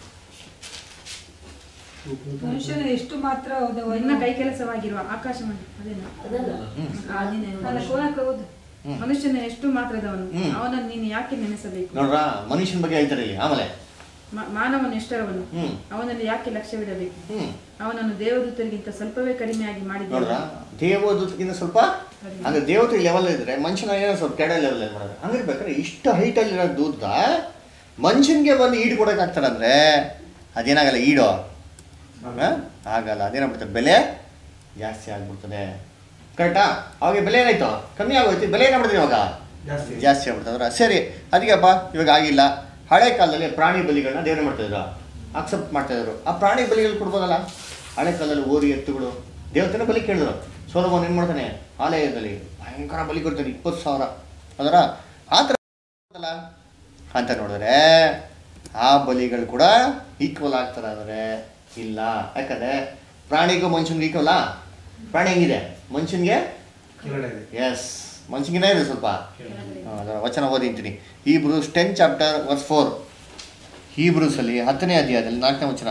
S6: ಮನುಷ್ಯನು ಎಷ್ಟು ಮಾತ್ರ
S2: ನಿನ್ನ ಕೈ ಕೆಲಸವಾಗಿರುವ ಆಕಾಶವಾಣಿ ಅದೇನಾ ಆ, ನೀನೆ ಓದು. ಮನುಷ್ಯನ ಎಷ್ಟು ಮಾತ್ರದವನು
S1: ಹ್ಮ್.
S2: ಅವನನ್ನು ನೀನು ಯಾಕೆ ನೆನೆಸಬೇಕು
S1: ನೋಡ್ರಾ ಮನುಷ್ಯನ ಬಗ್ಗೆ ಹೇಳ್ತಾರೆ ಇಲ್ಲಿ ಆಮೇಲೆ
S2: ಮ- ಮಾನವನ ಎಷ್ಟರವನು
S1: ಹ್ಞೂ
S2: ಅವನಲ್ಲಿ ಯಾಕೆ ಲಕ್ಷ್ಯವಿಡಬೇಕು
S1: ಹ್ಞೂ
S2: ಅವನನ್ನು ದೇವದೂತರಿಗಿಂತ ಸ್ವಲ್ಪವೇ ಕಡಿಮೆಯಾಗಿ ಮಾಡಿದ್ದಾನೆ
S1: ನೋಡ್ರಾ ದೇವದೂತಕ್ಕಿಂತ ಸ್ವಲ್ಪ ಹಂಗೆ ದೇವತೆ ಲೆವೆಲ್ ಇದ್ರೆ ಮನುಷ್ಯನ ಏನೋ ಸ್ವಲ್ಪ ಕೆಡ ಲೆವೆಲ್ ಮಾಡೋದು ಹಂಗಿರ್ಬೇಕಾದ್ರೆ ಇಷ್ಟು ಹೈಟಲ್ಲಿರೋ ದೂತ ಮನುಷ್ಯನಿಗೆ ಬಂದು ಈಡು ಕೊಡೋಕ್ಕಾಗ್ತಾರಂದ್ರೆ ಅದೇನಾಗಲ್ಲ ಈಡು ಹಾಂ ಆಗಲ್ಲ ಅದೇನಾಗ್ಬಿಡ್ತದೆ ಬೆಲೆ ಜಾಸ್ತಿ ಆಗ್ಬಿಡ್ತದೆ ಕರೆಕ್ಟಾ ಅವಾಗ ಬೆಲೆ ಏನಾಯ್ತು ಕಮ್ಮಿ ಆಗೋಯ್ತು ಬೆಲೆ ಏನಾಗ್ಬಿಡ್ತದೆ ಇವಾಗ
S4: ಜಾಸ್ತಿ
S1: ಜಾಸ್ತಿ ಆಗ್ಬಿಡ್ತದ್ರ ಸರಿ ಅದಕ್ಕೆಪ್ಪ ಇವಾಗ ಆಗಿಲ್ಲ ಹಳೆ ಕಾಲದಲ್ಲಿ ಪ್ರಾಣಿ ಬಲಿಗಳನ್ನ ದೇವ್ರು ಮಾಡ್ತಾಯಿದ್ರು ಅಕ್ಸೆಪ್ಟ್ ಮಾಡ್ತಾಯಿದ್ರು ಆ ಪ್ರಾಣಿ ಬಲಿಗಳು ಕೊಡ್ಬೋದಲ್ಲ ಹಳೆ ಕಾಲದಲ್ಲಿ ಓರಿ ಎತ್ತುಗಳು ದೇವತೆನ ಬಲಿ ಕೇಳಿದ್ರು ಸೋಲಮೋನ್ ಏನು ಮಾಡ್ತಾನೆ ಆಲಯದಲ್ಲಿ ಭಯಂಕರ ಬಲಿ ಕೊಡ್ತಾನೆ ಇಪ್ಪತ್ತು ಸಾವಿರ ಅದರ ಆ ಥರ ಅಲ್ಲ ಅಂತ ನೋಡಿದ್ರೆ ಆ ಬಲಿಗಳು ಕೂಡ ಈಕ್ವಲ್ ಆಗ್ತಾರೆ ಅಂದರೆ ಇಲ್ಲ ಯಾಕಂದರೆ ಪ್ರಾಣಿಗೂ ಮನುಷ್ಯನಿಗೆ ಈಕ್ವಲ್ಲ ಪ್ರಾಣಿ ಹೆಂಗಿದೆ ಮನುಷ್ಯನಿಗೆ
S4: ಕೆಳಗಡೆ ಇದೆ
S1: ಎಸ್ ಮನುಷ್ಯನಿಗೆ ಇದೆ ಸ್ವಲ್ಪ ಹಾ, ಅದರ ವಚನ ಓದಿಂತೀನಿ Hebrews ten chapter verse four ಈ ಬ್ರೂಸಲ್ಲಿ ಹತ್ತನೇ ಅಧ್ಯಾಯದಲ್ಲಿ ನಾಲ್ಕನೇ ವಚನ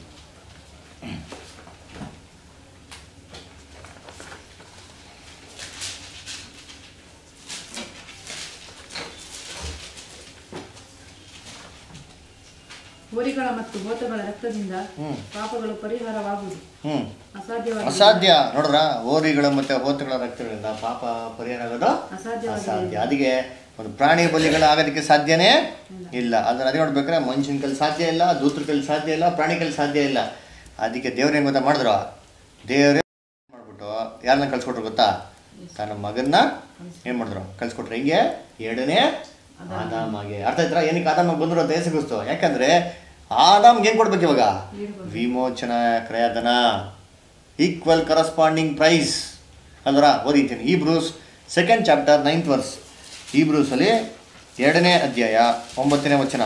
S2: ಹೋರಿಗಳ ಮತ್ತು ಹೋತಗಳ ರಕ್ತದಿಂದ
S1: ಹ್ಮ್.
S2: ಪಾಪಗಳು ಪರಿಹಾರವಾಗುವುದು
S1: ಹ್ಞೂ
S2: ಅಸಾಧ್ಯವಾಗಿ
S1: ಅಸಾಧ್ಯ ನೋಡ್ರ ಓರಿಗಳು ಮತ್ತು ಹೋತಗಳ ರಕ್ತಗಳಿಂದ ಪಾಪ ಪರಿಹಾರ ಆಗೋದು
S2: ಅಸಾಧ್ಯವಾಗಿದೆ.
S1: ಅಸಾಧ್ಯ ಅದಕ್ಕೆ ಒಂದು ಪ್ರಾಣಿ ಬಲಿಗಳು ಆಗೋದಕ್ಕೆ ಸಾಧ್ಯನೇ ಇಲ್ಲ ಅದನ್ನ ಅದೇ ನೋಡ್ಬೇಕಾದ್ರೆ ಮನುಷ್ಯನ ಕೈಲಿ ಸಾಧ್ಯ ಇಲ್ಲ ದೂತ್ರ ಕೈಲಿ ಸಾಧ್ಯ ಇಲ್ಲ ಪ್ರಾಣಿ ಕೈಲಿ ಸಾಧ್ಯ ಇಲ್ಲ ಅದಕ್ಕೆ ದೇವ್ರು ಏನು ಗೊತ್ತಾ ಮಾಡಿದ್ರು ದೇವರೇ ಮಾಡ್ಬಿಟ್ಟು ಯಾರನ್ನ ಕಳ್ಸ್ಕೊಟ್ರು ಗೊತ್ತಾ ತನ್ನ ಮಗನ್ನ ಏನು ಮಾಡಿದ್ರು ಕಳ್ಸ್ಕೊಟ್ರು ಹೆಂಗೆ ಎರಡನೇ ಆದಾಮಗೆ ಅರ್ಥ ಆಯ್ತಾ ಏನಕ್ಕೆ ಆದಾಮ ಬಂದ್ರು ಅಂತ ಹೆಸಗುಸ್ತು ಯಾಕಂದ್ರೆ ಆದಾಮ್ಗೆ ಏನು ಕೊಡ್ಬೇಕು ಇವಾಗ ವಿಮೋಚನ ಕ್ರಯಧನ ಈಕ್ವಲ್ ಕರಸ್ಪಾಂಡಿಂಗ್ ಪ್ರೈಸ್ ಅಲ್ವರ ಓದಿದ್ದೀನಿ Hebrews second chapter ninth verse ಈ ಬ್ರೂಸಲ್ಲಿ ಎರಡನೇ ಅಧ್ಯಾಯ ಒಂಬತ್ತನೇ ವಚನ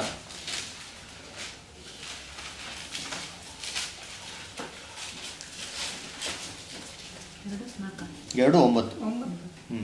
S2: ಎರಡು ನಾಲ್ಕು.
S1: ಎರಡು ಒಂಬತ್ತು ಹ್ಞೂ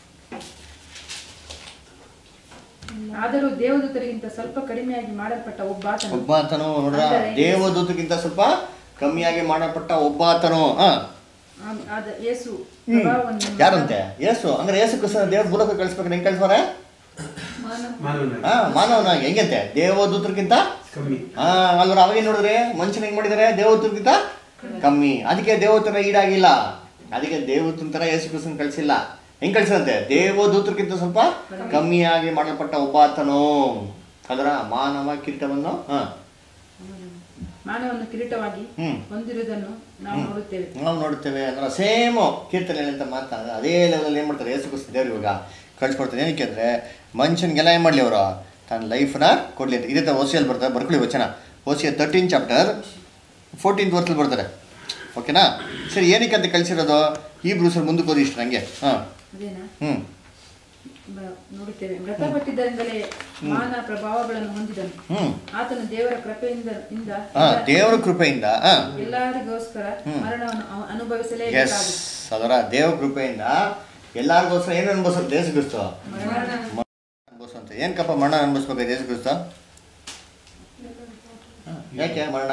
S2: ಆದರೂ ದೇವದೂತರಿಗಿಂತ ಸ್ವಲ್ಪ ಕಡಿಮೆಯಾಗಿ ಮಾಡಲ್ಪಟ್ಟ ಒಬ್ಬಾತನು
S1: ಒಬ್ಬ ಆತನು ನೋಡ್ರ
S2: ಅಂದರೆ
S1: ದೇವದೂತಕ್ಕಿಂತ ಸ್ವಲ್ಪ ಕಮ್ಮಿಯಾಗಿ ಮಾಡಲ್ಪಟ್ಟ ಒಬ್ಬ ಆತನು ಹಾಂ
S2: ಆ- ಆದ ಯೇಸು ಪ್ರಭಾವವನ್ನು
S1: ಯಾರಂತೆ ಯೇಸು ಅಂದ್ರೆ ಯೇಸು ಕ್ರಿಸ್ತನ ದೇವ್ರ ಮೂಲಕ ಕಳಿಸ್ಬೇಕು ಹೆಂಗೆ ಕಳಿಸ್ತಾರೆ
S4: ಮಾನವನಾಗಿ
S1: ಹಾ ಮಾನವನಾಗಿ ಹೆಂಗಂತೆ ದೇವದೂತರಿಗಿಂತ
S4: ಕಮ್ಮಿ
S1: ಹಾ ಅಲ್ವರ ಅವಾಗ ನೋಡಿದ್ರೆ ಮನುಷ್ಯನ ಹೆಂಗ್ ಮಾಡಿದ್ದಾರೆ ದೇವದೂತರಿಗಿಂತ ಕಮ್ಮಿ ಅದಕ್ಕೆ ದೇವದೂತರ ಈಡಾಗಿಲ್ಲ ಅದಕ್ಕೆ ದೇವದೂತನ ತರ ಯೇಸು ಕ್ರಿಸ್ತನ ಕಳಿಸಿಲ್ಲ ಹೆಂಗ್ ಕಳಿಸಂತೆ ದೇವದೂತರಿಗಿಂತ ಸ್ವಲ್ಪ ಕಮ್ಮಿಯಾಗಿ ಮಾಡಲ್ಪಟ್ಟ ಒಬ್ಬ ಆತನು ಅದರ ಮಾನವ ಕಿರೀಟವನ್ನು ಹಾ
S2: ಮಾನವನ್ನು ಕಿರೀಟವಾಗಿ
S1: ಹ್ಮ್
S2: ಹೊಂದಿರುವುದನ್ನು ನಾವು ನೋಡುತ್ತೇವೆ
S1: ನಾವು ನೋಡ್ತೇವೆ ಅಂದ್ರೆ ಸೇಮು ಕೀರ್ತನೆ ಅಂತ ಮಾತಾಡ ಅದೇ ಲೆವೆಲಲ್ಲಿ ಏನು ಮಾಡ್ತಾರೆ ಯೇಸು ಕ್ರಿಸ್ತ ದೇವ್ರು ಇವಾಗ ಕಳ್ಸ್ಕೊಡ್ತಾರೆ ಏನಕ್ಕೆ ಅಂದರೆ ಮನುಷ್ಯನಿಗೆಲ್ಲ ಏನು ಮಾಡಲಿ ಅವರು ತನ್ನ ಲೈಫ್ನ ಕೊಡಲಿ ಅಂತ ಇದೇ ಥರ ಓಸಿಯಲ್ಲಿ ಬರ್ತಾರೆ ಬರ್ಕೊಳ್ಳಿ ವಚನ ಓಸಿಯ ತರ್ಟೀನ್ ಚಾಪ್ಟರ್ ಫೋರ್ಟೀನ್ತ್ ವರ್ಸಲ್ಲಿ ಬರ್ತಾರೆ ಓಕೆನಾ ಸರಿ ಏನಕ್ಕೆ ಅಂತ ಕಳಿಸಿರೋದು ಈ ಬ್ರೂಸಲ್ಲಿ ಮುಂದಕ್ಕೆ ಓದಿ ಇಷ್ಟು ನನಗೆ ಹಾಂ
S2: ಅದೇನಾ
S1: ಹ್ಞೂ
S2: ಬ- ನೋಡುತ್ತೇವೆ ಮೃತಪಟ್ಟಿದ್ದರಿಂದಲೇ ಮಾನ ಪ್ರಭಾವಗಳನ್ನು ಹೊಂದಿದನು
S1: ಹ್ಞೂ
S2: ಆತನು ದೇವರ ಕೃಪೆಯಿಂದ ಇಂದ
S1: ಹಾಂ ದೇವರ ಕೃಪೆಯಿಂದ ಹಾಂ
S2: ಎಲ್ಲರಿಗೋಸ್ಕರ ಮರಣವನ್ನು ಅವ-
S1: ಎಸ್
S2: ಅನುಭವಿಸಲೇಬೇಕಾಗುತ್ತದೆ
S1: ಅದರ ದೇವ ಕೃಪೆಯಿಂದ ಎಲ್ಲರಿಗೋಸ್ಕರ ಏನು ಅನುಭವಿಸೋದು ದೇಶ ಕ್ರಿಸ್ತು ಅನುಭವಿಸುವಂತ ಏನಕ್ಕಪ್ಪ ಮರಣ ಅನುಭವಿಸ್ಬೇಕು ದೇಶ ಕ್ರಿಸ್ತ ಯಾಕೆ ಮರಣ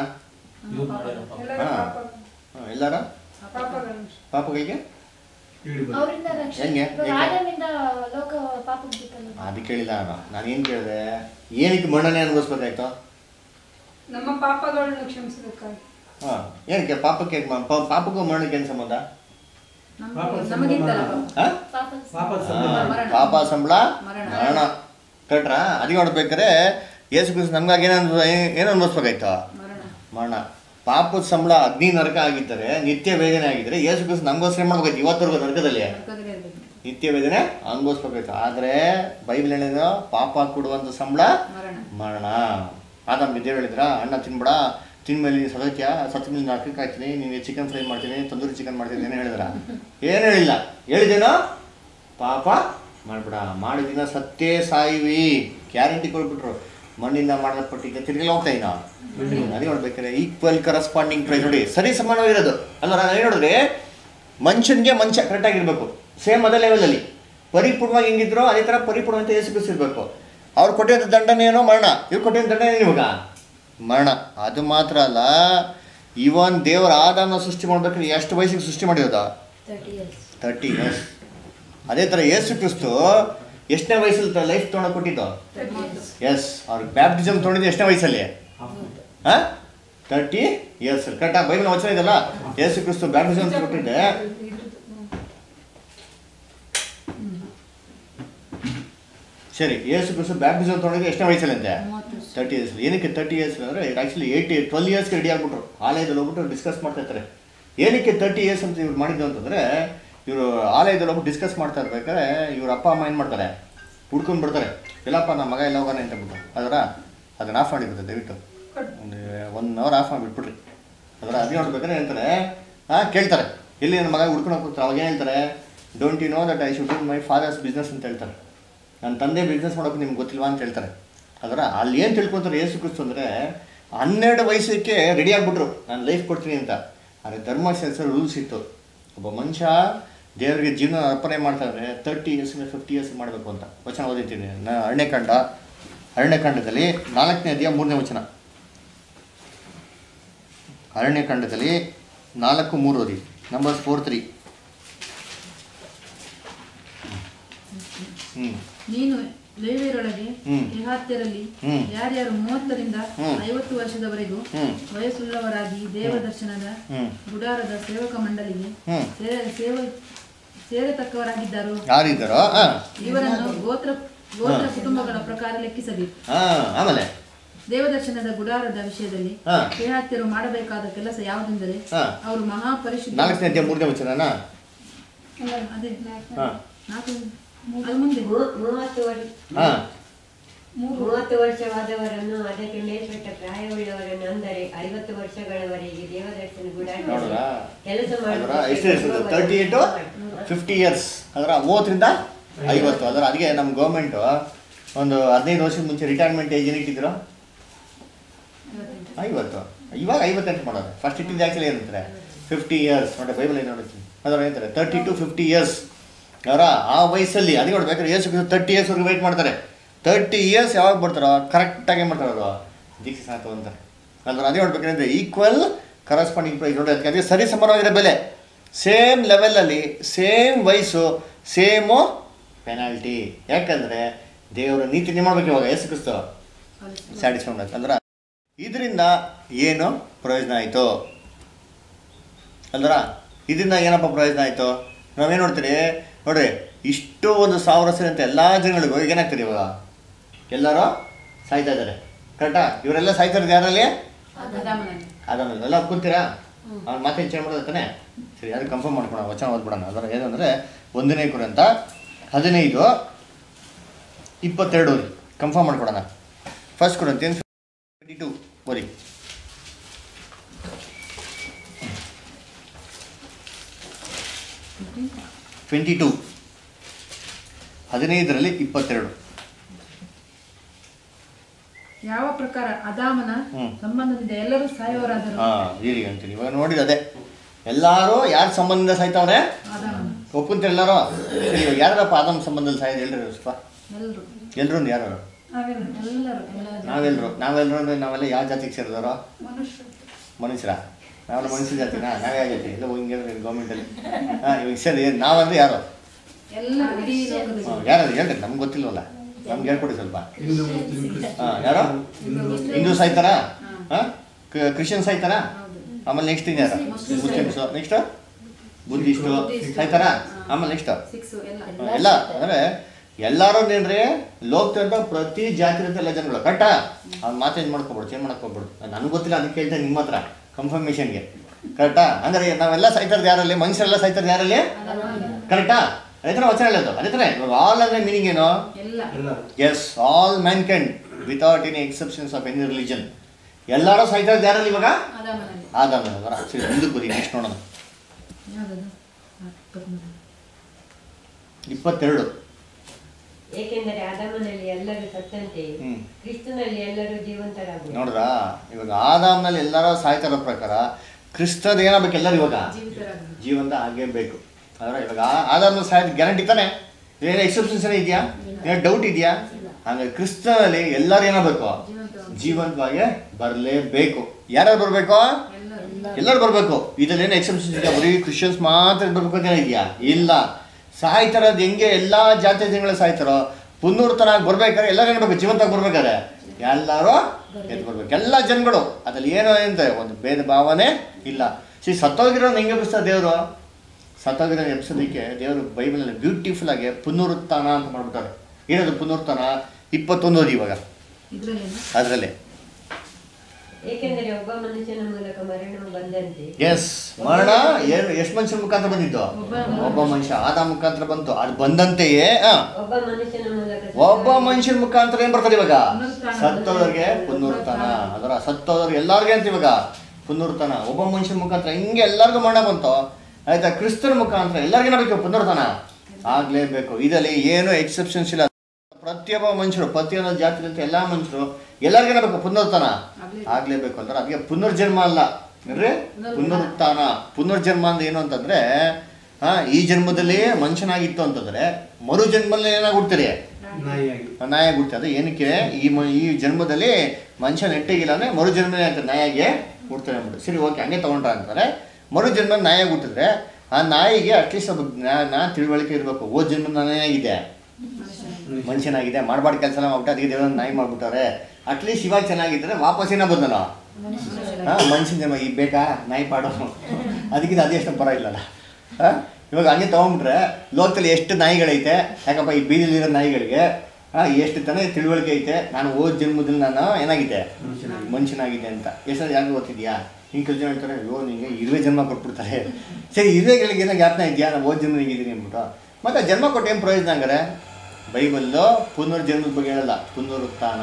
S1: ಹಾಂ ಎಲ್ಲರ ಪಾಪಗಳಿಗೆ
S4: ಇಳಿಬೋದು
S5: ಅವರಿಂದ ರಕ್ಷಣೆ
S1: ಹೆಂಗೆ?
S5: ಇವಾಗ
S1: ಹೆಂಗೆ?
S5: ಆದಾಮಿಂದ ಲೋಕ ಪಾಪ ಬಿತ್ತಲ್ಲ
S1: ಅದು ಕೇಳಿಲ್ಲ ನಾನು ನಾನು ಏನು ಕೇಳಿದೆ ಏನಕ್ಕೆ ಮರಣನೇ ಅನುಭವಿಸ್ಬೇಕಾಯ್ತು
S6: ನಮ್ಮ ಪಾಪಗಳನ್ನು ಕ್ಷಮಿಸಬೇಕಾಗಿ
S1: ಹಾಂ ಏನಕ್ಕೆ ಪಾಪಕ್ಕೆ ಮ- ಪ- ಪಾಪಕ್ಕೂ ಮರಣಕ್ಕೆ ಏನು ಸಂಬಂಧ
S2: ನಮ್ಗೆ-
S4: ಪಾಪ
S2: ನಮಗಿಂತಲ್ಲ
S4: ಸಂಭ್ರಮ.
S2: ಪಾಪ.
S1: ಹಾಂ
S5: ಪಾಪ
S4: ಪಾಪದ
S1: ಹಾ,
S4: ಸಂಬಂಧ
S2: ಮರಣ.
S1: ಪಾಪ ಸಂಬಳ
S2: ಮರಣ.
S1: ಮರಣ ಕಟ್ರ ಅದಕ್ಕೆ ನೋಡ್ಬೇಕಾದ್ರೆ ಯೇಸು ಕ್ರಿಸ್ತ ನಮ್ಗಾಗಿ ಏನು ಏನು ಅನ್ಭವಿಸ್ಬೇಕಾಯ್ತು
S2: ಮರಣ
S1: ಮರಣ ಪಾಪದ ಸಂಬಳ ಅಗ್ನಿ ನರಕ ಆಗಿದ್ದರೆ ನಿತ್ಯ ವೇದನೆ ಆಗಿದ್ದರೆ ಯೇಸು ಕ್ರಿಸ್ತ ನಮಗೋಸ್ಕರ ಮಾಡ್ಬೇಕಾಯ್ತು ಇವತ್ತರೆಗೂ ನರಕದಲ್ಲಿ
S2: ನರಕದಲ್ಲಿ ಇರ್ಬೇಕು.
S1: ನಿತ್ಯ ವೇದನೆ ಅನುಭವಿಸ್ಬೇಕಾಯ್ತು ಆದರೆ ಬೈಬಲ್ ಹೇಳಿದ ಪಾಪ ಕೊಡುವಂಥ ಸಂಬಳ
S2: ಮರಣ
S1: ಮರಣ ಆದಮ್ಗೆ ದೇವ್ರು ಹೇಳಿದ್ರ ಅಣ್ಣ ತಿನ್ಬೇಡ ತಿನ್ಮೇಲೆ ನೀನು ಸದಕ್ಯ ಸತ್ತ ಮೇಲೆ ನಾಲ್ಕಕ್ಕೆ ಹಾಕ್ತೀನಿ ನೀನು ಚಿಕನ್ ಫ್ರೈ ಮಾಡ್ತೀನಿ ತಂದೂರಿ ಚಿಕನ್ ಮಾಡ್ತೀನಿ ಏನು ಹೇಳಿದ್ರ ಏನು ಹೇಳಿಲ್ಲ ಹೇಳಿದೇನೋ ಪಾಪ ಮಾಡ್ಬೇಡ ಮಾಡಿದಿನ ಸತ್ತೇ ಸಾಯಿವಿ ಗ್ಯಾರಂಟಿ ಕೊಟ್ಬಿಟ್ರು ಮಣ್ಣಿಂದ ಮಾಡಲ್ಪಟ್ಟಿದ್ದ ತಿರುಗಿ ಹೋಗ್ತಾ ಇನ್ನ ಅದೇ ನೋಡ್ಬೇಕಾದ್ರೆ ಈಕ್ವಲ್ ಕರಸ್ಪಾಂಡಿಂಗ್ ಪ್ರೈಸ್ ನೋಡಿ ಸರಿ ಸಮಾನವಾಗಿರೋದು ಅಲ್ಲ ನಾನು ಏನು ನೋಡಿದ್ರೆ ಮನುಷ್ಯನಿಗೆ ಮನುಷ್ಯ ಕರೆಕ್ಟಾಗಿರ್ಬೇಕು ಸೇಮ್ ಅದೇ ಲೆವೆಲಲ್ಲಿ ಪರಿಪೂರ್ಣವಾಗಿ ಹೆಂಗಿದ್ರು ಅದೇ ಥರ ಪರಿಪೂರ್ಣವಂತ ಯೇಸುಕ್ರಿಸ್ತಿರ್ಬೇಕು ಅವ್ರು ಕೊಟ್ಟಿರೋ ದಂಡನೆ ಏನೋ ಮರಣ ಇವ್ರು ಕೊಟ್ಟಿರೋ ದಂಡನೆ ಏನು ಇವಾಗ ಮರಣ ಅದು ಮಾತ್ರ ಅಲ್ಲ ಇವನ್ ದೇವರ ಆದಾನ ಸೃಷ್ಟಿ ಮಾಡ್ಬೇಕಾದ್ರೆ ಎಷ್ಟು ವಯಸ್ಸಿಗೆ ಸೃಷ್ಟಿ ಮಾಡಿರೋದು
S5: ತರ್ಟಿ ಇಯರ್ಸ್
S1: ತರ್ಟಿ ಇಯರ್ಸ್ ಅದೇ ಥರ ಯೇಸು ಕ್ರಿಸ್ತು ಎಷ್ಟನೇ ವಯಸ್ಸಲ್ಲಿ ಲೈಫ್ ತೊಗೊಂಡು ಕೊಟ್ಟಿದ್ದು ಎಸ್ ಅವ್ರಿಗೆ ಬ್ಯಾಪ್ಟಿಸಮ್ ತೊಗೊಂಡಿದ್ದು ಎಷ್ಟನೇ ವಯಸ್ಸಲ್ಲಿ ಹಾಂ ತರ್ಟಿ ಇಯರ್ಸ್ ಕರೆಕ್ಟಾ ಬೈಬಲ್ ವಚನ ಇದಲ್ಲ ಯೇಸು ಕ್ರಿಸ್ತು ಬ್ಯಾಪ್ಟಿಸಮ್ ಕೊಟ್ಟಿದ್ದೆ ಸರಿ ಯೇಸು ಕ್ರಿಸ್ತು ಬ್ಯಾಪ್ಟಿಸಮ್ ತೊಗೊಂಡಿದ್ದು ಎಷ್ಟನೇ ವಯಸ್ಸಲ್ಲಿ ಅಂತೆ
S2: ಮೂವತ್ತು ವರ್ಷ.
S1: ತರ್ಟಿ ಇಯರ್ಸ್ ಏನಕ್ಕೆ ತರ್ಟಿ ಇಯರ್ಸ್ ಅಂದರೆ ಆ್ಯಕ್ಚುಲಿ ಏಯ್ಟಿ ಟ್ವೆಲ್ ಇಯರ್ಸ್ಗೆ ರೆಡಿ ಆಗ್ಬಿಟ್ರು ಆಲಯದಲ್ಲಿ ಹೋಗ್ಬಿಟ್ಟು ಡಿಸ್ಕಸ್ ಮಾಡ್ತಾ ಇರ್ತಾರೆ ಏನಕ್ಕೆ ತರ್ಟಿ ಇಯರ್ಸ್ ಅಂತ ಇವ್ರು ಮಾಡಿದ್ದು ಅಂತಂದರೆ ಇವರು ಆಲಯದಲ್ಲಿ ಹೋಗಿ ಡಿಸ್ಕಸ್ ಮಾಡ್ತಾ ಇರ್ಬೇಕಾದ್ರೆ ಇವ್ರ ಅಪ್ಪ ಅಮ್ಮ ಏನು ಮಾಡ್ತಾರೆ ಹುಡ್ಕೊಂಡು ಬಿಡ್ತಾರೆ ಎಲ್ಲಪ್ಪ ನಮ್ಮ ಮಗ ಎಲ್ಲ ಹೋಗೋಣ ಅಂತ ಬಿಟ್ಟು ಅದರ ಅದನ್ನ ಆಫ್ ಮಾಡಿಬಿಡುತ್ತೆ ದಯವಿಟ್ಟು ಒಂದು ಒನ್ ಅವರ್ ಆಫ್ ಮಾಡಿಬಿಟ್ಬಿಡ್ರಿ ಅದರ ಅದೇ ನೋಡ್ಬೇಕಾದ್ರೆ ಹೇಳ್ತಾರೆ ಹಾಂ ಕೇಳ್ತಾರೆ ಎಲ್ಲಿ ನನ್ನ ಮಗ ಹುಡ್ಕೊಂಡು ಹೋಗ್ತಾರೆ ಅವಾಗ ಏನು ಹೇಳ್ತಾರೆ don't you know that I should do my father's business ಅಂತ ಹೇಳ್ತಾರೆ ನನ್ನ ತಂದೆ ಬಿಸ್ನೆಸ್ ಮಾಡೋಕೆ ನಿಮ್ಗೆ ಗೊತ್ತಿಲ್ವಾ ಅಂತ ಹೇಳ್ತಾರೆ ಅದರ ಅಲ್ಲಿ ಏನು ತಿಳ್ಕೊತಾರೆ ಏಸು ಕ್ರಿಸ್ತು ಅಂದರೆ ಹನ್ನೆರಡು ವಯಸ್ಸಕ್ಕೆ ರೆಡಿ ಆಗಿಬಿಟ್ರು ನಾನು ಲೈಫ್ ಕೊಡ್ತೀನಿ ಅಂತ ಆದರೆ ಧರ್ಮಶಾಸ್ತ್ರ ರೂಲ್ಸ್ ಇತ್ತು ಒಬ್ಬ ಮನುಷ್ಯ ದೇವರಿಗೆ ಜೀವನ ಅರ್ಪಣೆ ಮಾಡ್ತಾರೆ ತರ್ಟಿ ಇಯರ್ಸಿಂದ ಫಿಫ್ಟಿ ಇಯರ್ಸ್ ಮಾಡಬೇಕು ಅಂತ ವಚನ ಓದಿದ್ದೀನಿ ನಾ ಅರಣ್ಯಕಾಂಡ ಅರಣ್ಯಕಾಂಡದಲ್ಲಿ ನಾಲ್ಕನೇ ಅಧ್ಯಾಯ ಮೂರನೇ ವಚನ ಅರಣ್ಯಕಾಂಡದಲ್ಲಿ ನಾಲ್ಕು ಮೂರು ಓದಿ ನಂಬರ್ ಫೋರ್ ತ್ರೀ ಹ್ಞೂ
S2: ನೀನು ಲೇವಿಯರೊಳಗೆ
S1: ಹ್ಮ್.
S2: ಕೆಹಾತ್ಯರಲ್ಲಿ
S1: ಹ್ಮ್.
S2: ಯಾರ್ಯಾರು ಮೂವತ್ತರಿಂದ
S1: ಹ್ಮ್.
S2: ಐವತ್ತು ವರ್ಷದವರೆಗೂ
S1: ಹ್ಮ್.
S2: ವಯಸ್ಸುಳ್ಳವರಾಗಿ ದೇವದರ್ಶನದ
S1: ಹ್ಮ್.
S2: ಗುಡಾರದ ಸೇವಕ ಮಂಡಳಿಗೆ
S1: ಹ್ಮ್.
S2: ಸೇ- ಸೇವ ಸೇರತಕ್ಕವರಾಗಿದ್ದಾರೋ
S1: ಯಾರಿದ್ದಾರೋ ಹಾಂ
S2: ಇವರನ್ನು ಗೋತ್ರ ಗೋತ್ರ ಕುಟುಂಬಗಳ ಪ್ರಕಾರ ಲೆಕ್ಕಿಸಬೇಕು
S1: ಹಾಂ ಆಮೇಲೆ
S2: ದೇವದರ್ಶನದ ಗುಡಾರದ ವಿಷಯದಲ್ಲಿ
S1: ಹಾ.
S2: ಕೇಹಾತ್ಯರು ಮಾಡಬೇಕಾದ ಕೆಲಸ ಯಾವುದೆಂದರೆ
S1: ಹಾ.
S2: ಅವರು ಮಹಾಪರಿಶುದ್ಧ
S1: ನಾಲ್ಕನೇ ಅಧ್ಯಾಯ ಮೂರನೇ ವಚನನಾ
S2: ಅದೇ
S1: ಹಾಂ
S2: ನಾಲ್ಕು ಅದು ಮುಂದೆ
S3: ಮೂ- ಮೂವತ್ತು ವರ್ಷ
S1: ಹಾಂ
S3: ಮೂವತ್ತು ವರ್ಷವಾದವರನ್ನು ಅದಕ್ಕೆ ಮೇಲ್ಪಟ್ಟ ಪ್ರಾಯವುಳ್ಳವರನ್ನು ಅಂದರೆ ಐವತ್ತು ವರ್ಷಗಳವರೆಗೆ ದೇವದರ್ಶನ ಗುಡಾರ
S1: ನೋಡ್ರಾ?
S3: ಕೆಲಸ
S1: ಅದರ
S3: ಮಾಡುವ
S1: ಎಷ್ಟು ಇರ್ತದೆ ತರ್ಟಿ ಏಟು ಫಿಫ್ಟಿ ಇಯರ್ಸ್ ಅದರ ಮೂವತ್ತರಿಂದ ಐವತ್ತು ಅದರ ಅದಕ್ಕೆ ನಮ್ಮ ಗೌರ್ಮೆಂಟು ಒಂದು ಹದಿನೈದು ವರ್ಷದ ಮುಂಚೆ ರಿಟೈರ್ಮೆಂಟ್ ಏಜ್ ಏನು ಇಟ್ಟಿದ್ರು ಐವತ್ತು ಇವಾಗ ಐವತ್ತೆಂಟು ಮಾಡೋದು ಫಸ್ಟ್ ಇಟ್ಟಿದ್ದು ಆ್ಯಕ್ಚುಲಿ ಏನಂತಾರೆ ಫಿಫ್ಟಿ ಇಯರ್ಸ್ ನೋಡಿ ಬೈಬಲ್ ಏನು ನೋಡ್ತೀನಿ ಅದರ ಹೇಳ್ತಾರೆ ತರ್ಟಿ ಟು ಫಿಫ್ಟಿ ಇಯರ್ಸ್ ಅವರ ಆ ವಯಸ್ಸಲ್ಲಿ ಅದಕ್ಕೆ ನೋಡ್ಬೇಕಾದ್ರೆ ಏಸು ತರ್ಟಿ ಇಯರ್ಸ್ವರೆಗೆ ವೆಯ್ಟ್ ಮಾಡ್ತಾರೆ ತರ್ಟಿ ಇಯರ್ಸ್ ಯಾವಾಗ ಬರ್ತಾರೋ ಕರೆಕ್ಟಾಗಿ ಏನು ಮಾಡ್ತಾರೆ ಅವರು ದೀಕ್ಷೆ ಸಹ ತಗೊಂತಾರೆ ಅಂದ್ರೆ ಅದೇ ನೋಡ್ಬೇಕಂದ್ರೆ ಈಕ್ವಲ್ ಕರಸ್ಪಾಂಡಿಂಗ್ ಪ್ರೈಸ್ ನೋಡಿ ಅದಕ್ಕೆ ಅದೇ ಸರಿ ಸಮಾನವಾಗಿರೋ ಬೆಲೆ ಸೇಮ್ ಲೆವೆಲಲ್ಲಿ ಸೇಮ್ ವಯಸ್ಸು ಸೇಮು ಪೆನಾಲ್ಟಿ ಯಾಕಂದರೆ ದೇವರ ನೀತಿ ಮಾಡ್ಬೇಕು ಇವಾಗ ಏಸು ಕ್ರಿಸ್ತು ಸ್ಯಾಟಿಸ್ಫೈ ಮಾಡೋದು ಅಂದ್ರೆ ಇದರಿಂದ ಏನು ಪ್ರಯೋಜನ ಆಯಿತು ಅಲ್ದ್ರ ಇದರಿಂದ ಏನಪ್ಪ ಪ್ರಯೋಜನ ಆಯಿತು ನಾವೇನು ನೋಡ್ತೀರಿ ನೋಡ್ರಿ ಇಷ್ಟು ಒಂದು ಸಾವಿರ ಸೇರಿದಂತೆ ಎಲ್ಲ ಜನಗಳಿಗೂ ಈಗ ಏನಾಗ್ತದೆ ಇವಾಗ ಎಲ್ಲರೂ ಸಾಯ್ತಾ ಇದ್ದಾರೆ ಕರೆಕ್ಟಾ ಇವರೆಲ್ಲ ಸಾಯ್ತಾ ಇರೋದು ಯಾರಲ್ಲಿ
S2: ಅದಾಮನಲ್ಲಿ.
S1: ಅದನ್ನು ಎಲ್ಲ ಕೂತೀರಾ ಅವ್ನು ಮಾತೇನು ಚೇಂಜ್ ಮಾಡೋದು ತಾನೆ ಸರಿ ಅದು ಕನ್ಫರ್ಮ್ ಮಾಡ್ಕೊಳ ವಚನ ಓದ್ಬಿಡೋಣ ಅದರ ಏನಂದರೆ ಒಂದನೇ ಕುರಿತ ಹದಿನೈದು ಇಪ್ಪತ್ತೆರಡು ಓದಿ ಕನ್ಫರ್ಮ್ ಮಾಡ್ಕೊಡೋಣ ಫಸ್ಟ್ ಕುರಿತ ಟ್ವೆಂಟಿ ಟು ಓದಿ ಟ್ವೆಂಟಿ ಟು ಹದಿನೈದರಲ್ಲಿ ಇಪ್ಪತ್ತೆರಡು
S2: ಯಾವ ಪ್ರಕಾರ ಅದಾಮನ
S1: ಹ್ಮ್.
S2: ಸಂಬಂಧದಿಂದ ಎಲ್ಲರೂ ಸಾಯುವರಾದರು
S1: ಹಾಂ ಇರಿ ಅಂತೀನಿ ಇವಾಗ ನೋಡಿದ ಅದೇ ಎಲ್ಲರೂ ಯಾರ ಸಂಬಂಧದಿಂದ ಸಾಯ್ತಾವ್ರೆ
S2: ಅದಾಮನ
S1: ಒಪ್ಪಂತ ಎಲ್ಲರೂ ಸರಿ ಇವಾಗ ಯಾರಪ್ಪ ಆದಮ್ ಸಂಬಂಧದಲ್ಲಿ ಸಾಯೋದು ಹೇಳ್ರಿ ಸ್ವಲ್ಪ
S2: ಎಲ್ಲರೂ
S1: ಎಲ್ರು ಯಾರು
S2: ಎಲ್ಲರೂ ಎಲ್ಲ ಜನ.
S1: ನಾವೆಲ್ಲರೂ ನಾವೆಲ್ಲರೂ ಅಂದ್ರೆ ನಾವೆಲ್ಲ ಯಾವ ಜಾತಿಗೆ ಸೇರಿದವರು
S6: ಮನುಷ್ಯರು
S1: ಮನುಷ್ಯರ ನಾವೆಲ್ಲ ಮನುಷ್ಯ ಜಾತಿನಾ ನಾವೇ ಯಾವ ಜಾತಿ ಎಲ್ಲ ಹಿಂಗೆ ಗೌರ್ಮೆಂಟಲ್ಲಿ ಹಾಂ ಇವಾಗ ಸರಿ ನಾವಂದ್ರೆ ಯಾರು
S2: ಎಲ್ಲರೂ ಇಡೀ ಲೋಕದ
S1: ಹಾಂ ಯಾರು ಹೇಳ್ರಿ ನಮ್ಗೆ ಗೊತ್ತಿಲ್ವಲ್ಲ ನಮ್ಗೆ ಹೇಳ್ಕೊಡಿ ಸ್ವಲ್ಪ
S4: ಹಿಂದೂ ಮುಸ್ಲಿಂ ಕ್ರಿಶ್ಚಿಯನ್
S1: ಹಾಂ ಯಾರು ಹಿಂದೂ ಸಾಯ್ತಾರಾ ಹಾಂ ಕ್ರಿಶ್ಚಿಯನ್ ಸಾಯ್ತಾರಾ ಆಮೇಲೆ ನೆಕ್ಸ್ಟ್ ಯಾರು ಮುಸ್ಲಿಮ್ಸು ನೆಕ್ಸ್ಟ್ ಬುದ್ಧಿಸ್ಟು ಸಾಯ್ತಾರಾ ಆಮೇಲೆ ನೆಕ್ಸ್ಟ್
S2: ಸಿಕ್ಸ್ ಎಲ್ಲ
S1: ಎಲ್ಲ ಅಂದ್ರೆ ಎಲ್ಲರೂ ಏನ್ರಿ ಲೋಕದಂತ ಪ್ರತಿ ಜಾತಿ ಇರುತ್ತೆ ಎಲ್ಲ ಜನಗಳು ಕರೆಕ್ಟಾ ಅವ್ನು ಮಾತೇನು ಮಾಡ್ಕೊಬಿಡು ಚೇಂಜ್ ಮಾಡಕ್ ಹೋಗ್ಬಿಡು ನನಗೆ ಗೊತ್ತಿಲ್ಲ ಅದಕ್ಕೆ ಕೇಳ್ತೇನೆ ನಿಮ್ಮ ಹತ್ರ ಕನ್ಫರ್ಮೇಷನ್ಗೆ ಕರೆಕ್ಟಾ ಅಂದ್ರೆ ನಾವೆಲ್ಲ ಸಾಯ್ತಾರದು ಯಾರಲ್ಲಿ ಮನುಷ್ಯರೆಲ್ಲ ಸಾಯ್ತಾರದು ಯಾರಲ್ಲಿ ಕರೆಕ್ಟಾ ಅದೇ ಥರ ವಚನ ಹೇಳೋದು ಅದೇ ಥರ ಇವಾಗ ಆಲ್ ಅಂದ್ರೆ ಮೀನಿಂಗ್ ಏನು
S2: ಎಲ್ಲ
S4: ಎಲ್ಲ
S1: as all man can without any exceptions of any religion ಎಲ್ಲರೂ ಸಾಯ್ತಾರದು ಯಾರಲ್ಲಿ ಇವಾಗ
S2: ಅದಾಮನಲ್ಲಿ
S1: ಆದಾಮ ಸರಿ ಮುಂದಕ್ಕೆ ಬರೀ ನೆಕ್ಸ್ಟ್ ನೋಡೋಣ
S2: ಯಾವ್ದದು ಆ, ಇಪ್ಪತ್ಮೂರು.
S1: ಇಪ್ಪತ್ತೆರಡು
S3: ಏಕೆಂದರೆ ಆದಾಮನಲ್ಲಿ ಎಲ್ಲರೂ ಸತ್ತಂತೆ
S1: ಹ್ಮ್.
S3: ಕ್ರಿಸ್ತನಲ್ಲಿ ಎಲ್ಲರೂ ಜೀವಂತರಾಗುವರು
S1: ನೋಡ್ರಾ ಇವಾಗ ಆದಾಮ್ನಲ್ಲಿ ಎಲ್ಲರೂ ಸಾಯ್ತಾ ಇರೋ ಪ್ರಕಾರ ಕ್ರಿಸ್ತದ ಏನಾಗಬೇಕು ಎಲ್ಲರೂ ಇವಾಗ
S2: ಜೀವಿತರಾಗಲಿ
S1: ಜೀವಂತ ಆಗೇ ಬೇಕು ಅದರ ಇವಾಗ ಆದಾಮ್ನಲ್ಲಿ ಸಾಯೋದು ಗ್ಯಾರಂಟಿ ತಾನೆ ಏನು ಎಕ್ಸೆಪ್ಷನ್ಸ್ ಏನೋ ಇದೆಯಾ ಏನೋ ಡೌಟ್ ಇದೆಯಾ ಹಂಗೆ ಕ್ರಿಸ್ತನಲ್ಲಿ ಎಲ್ಲರೂ ಏನಾಗಬೇಕು ಜೀವಂತವಾಗಿ ಬರಲೇಬೇಕು ಯಾರ್ಯಾರು ಬರಬೇಕು ಎಲ್ಲರೂ ಬರಬೇಕು ಇದ್ರಲ್ಲಿ ಏನು ಎಕ್ಸೆಪ್ಷನ್ಸ್ ಇದೆಯಾ ಬರೀ ಕ್ರಿಶ್ಚಿಯನ್ಸ್ ಮಾತ್ರ ಬರಬೇಕು ಅಂತ ಇದೆಯಾ ಇಲ್ಲ ಸಾಯ್ತಾರದು ಹೆಂಗೆ ಎಲ್ಲ ಜಾತಿ ಜನಗಳು ಸಾಯ್ತಾರೋ ಪುನರ್ತನಾಗಿ ಬರ್ಬೇಕಾದ್ರೆ ಎಲ್ಲರೂ ಏನ್ಬೇಕು ಜೀವಂತಾಗಿ ಬರ್ಬೇಕಾದ್ರೆ ಎಲ್ಲರೂ ಎದ್ದು ಬರ್ಬೇಕು ಎಲ್ಲ ಜನಗಳು ಅದ್ರಲ್ಲಿ ಏನೋ ಏನಂತೆ ಒಂದು ಭೇದ ಭಾವನೆ ಇಲ್ಲ ಸಿ ಸತ್ತೋಗಿರೋನು ಹೆಂಗೆ ಎಬ್ಬಿಸ್ತಾರೆ ದೇವರು ಸತ್ತೋಗಿರೋ ಎಬ್ಸೋದಕ್ಕೆ ದೇವರು ಬೈಬಲಲ್ಲಿ ಬ್ಯೂಟಿಫುಲ್ ಆಗಿ ಪುನರುತ್ಥಾನ ಅಂತ ಮಾಡ್ಬಿಟ್ಟಾರೆ ಏನದು ಪುನರುತ್ಥಾನ ಇಪ್ಪತ್ತೊಂದು ಓದಿ ಇವಾಗ
S2: ಇದ್ರಲ್ಲಿ
S1: ಅದರಲ್ಲಿ
S3: ಏಕೆಂದರೆ ಒಬ್ಬ ಮನುಷ್ಯನ ಮೂಲಕ ಮರಣವು ಬಂದಂತೆ
S1: ಎಸ್ ಮರಣ ಏನು ಎಷ್ಟು ಮನುಷ್ಯನ ಮುಖಾಂತರ ಬಂದಿದ್ದು ಒಬ್ಬ ಮನುಷ್ಯ ಆದ ಮುಖಾಂತರ ಬಂತು ಅದು ಬಂದಂತೆಯೇ ಆ,
S3: ಒಬ್ಬ ಮನುಷ್ಯನ ಮೂಲಕ
S1: ಒಬ್ಬ ಮನುಷ್ಯನ ಮುಖಾಂತರ ಏನ್ ಬರ್ತದೆ ಇವಾಗ
S2: ಪುನರುತ್ಥಾನ.
S1: ಸತ್ತೋದವ್ರಿಗೆ ಪುನರುತ್ಥಾನ ಅದರ ಸತ್ತೋದವ್ರಿಗೆ ಎಲ್ಲಾರ್ಗೆ ಅಂತ ಇವಾಗ ಪುನರುತ್ಥಾನ ಒಬ್ಬ ಮನುಷ್ಯನ ಮುಖಾಂತರ ಹಿಂಗೆ ಎಲ್ಲರಿಗೂ ಮರಣ ಬಂತು ಆಯ್ತಾ ಕ್ರಿಸ್ತನ ಮುಖಾಂತರ ಎಲ್ಲರಿಗೂ ಏನಾಗಬೇಕು ಪುನರುತ್ಥಾನ ಆಗ್ಲೇಬೇಕು ಇದರಲ್ಲಿ ಏನು ಎಕ್ಸೆಪ್ಷನ್ಸ್ ಇಲ್ಲ ಪ್ರತಿಯೊಬ್ಬ ಮನುಷ್ಯರು ಪ್ರತಿಯೊಂದು ಜಾತಿ ಅಂತ ಎಲ್ಲಾ ಮನುಷ್ಯರು ಎಲ್ಲರಿಗೂ ಏನಾಗಬೇಕು ಪುನರುತ್ಥಾನ ಆಗ್ಲೇಬೇಕು ಅಂದ್ರೆ ಅದಕ್ಕೆ ಪುನರ್ಜನ್ಮ ಅಲ್ಲ ಅಂದ್ರೆ ಪುನರುತ್ಥಾನ ಪುನರ್ಜನ್ಮ ಅಂದ್ರೆ ಏನು ಅಂತಂದ್ರೆ ಆ, ಈ ಜನ್ಮದಲ್ಲಿ ಮನುಷ್ಯನಾಗಿತ್ತು ಅಂತಂದ್ರೆ ಮರು ಜನ್ಮದಲ್ಲಿ ಏನಾಗ್ಬಿಡ್ತೀರಿ
S4: ನಾಯಿಯಾಗಿ
S1: ನಾಯ ಹುಟ್ಟಿ ಅದು ಏನಕ್ಕೆ ಈ ಮ ಈ ಜನ್ಮದಲ್ಲಿ ಮನುಷ್ಯ ನೆಟ್ಟಿಗಿಲ್ಲ ಅಂದ್ರೆ ಮರು ಜನ್ಮ ಅಂತ ನಾಯಿಗೆ ಹುಡ್ತಾನೆ ಅಂದ್ಬಿಟ್ಟು ಸರಿ ಓಕೆ ಹಂಗೆ ತಗೊಂಡ್ರ ಅಂತಾರೆ ಮರು ಜನ್ಮ ನಾಯಿಗೆ ಹುಟ್ಟಿದ್ರೆ ಆ ನಾಯಿಗೆ ಅಟ್ಲೀಸ್ಟ್ ಅದು ಜ್ಞಾನ ತಿಳುವಳಿಕೆ ಇರಬೇಕು ಓ ಜನ್ಮ ನಾಯಿಯಾಗಿದೆ ಮನುಷ್ಯನಾಗಿದೆ ಮಾಡಬಾರ್ದು ಕೆಲಸ ಮಾಡ್ಬಿಟ್ಟು ಅದಕ್ಕೆ ದೇವ್ರ ನಾಯಿ ಮಾಡ್ಬಿಟ್ಟವ್ರೆ ಅಟ್ಲೀಸ್ಟ್ ಇವಾಗ ಚೆನ್ನಾಗಿದ್ದರೆ ವಾಪಸ್ಸಿನ ಬಂದನು ಹಾಂ ಮನುಷ್ಯನ ಜನ್ಮ ಈಗ ಬೇಕಾ ನಾಯಿ ಪಾಡು ಅದಕ್ಕಿಂತ ಅದೆಷ್ಟು ಪರ ಇಲ್ಲಲ್ಲ ಹಾಂ ಇವಾಗ ಹಂಗೆ ತೊಗೊಂಡ್ಬಿಟ್ರೆ ಲೋಕದಲ್ಲಿ ಎಷ್ಟು ನಾಯಿಗಳೈತೆ ಯಾಕಪ್ಪ ಈ ಬೀದಿಲಿರೋ ನಾಯಿಗಳಿಗೆ ಹಾಂ ಎಷ್ಟು ತಾನೇ ತಿಳುವಳಿಕೆ ಐತೆ ನಾನು ಓದ್ ಜನ್ಮದಲ್ಲಿ ನಾನು ಏನಾಗಿದೆ
S4: ಮನುಷ್ಯನಾಗಿ.
S1: ಮನುಷ್ಯನಾಗಿದೆ ಅಂತ ಎಷ್ಟು ಯಾಕೆ ಗೊತ್ತಿದ್ಯಾ ಹಿಂಗೆ ಕೆಲಸ ಹೇಳ್ತಾರೆ ಅಯ್ಯೋ ನಿಂಗೆ ಇರುವೆ ಜನ್ಮ ಕೊಟ್ಬಿಡ್ತಾರೆ ಸರಿ ಇರುವೆಗಳಿಗೆ ಏನೋ ಜ್ಞಾಪನ ಇದೆಯಾ ನಾನು ಓದ್ ಜನ್ಮ ಹಿಂಗಿದ್ದೀನಿ ಅಂದ್ಬಿಟ್ಟು ಮತ್ತು ಆ ಜನ್ಮ ಕೊಟ್ಟು ಏನು ಪ್ರಯೋಜನ ಹಂಗಾರೆ ಬೈಬಲ್ಲು ಪುನರ್ಜನ್ಮದ ಬಗ್ಗೆ ಹೇಳಲ್ಲ ಪುನರುತ್ಥಾನ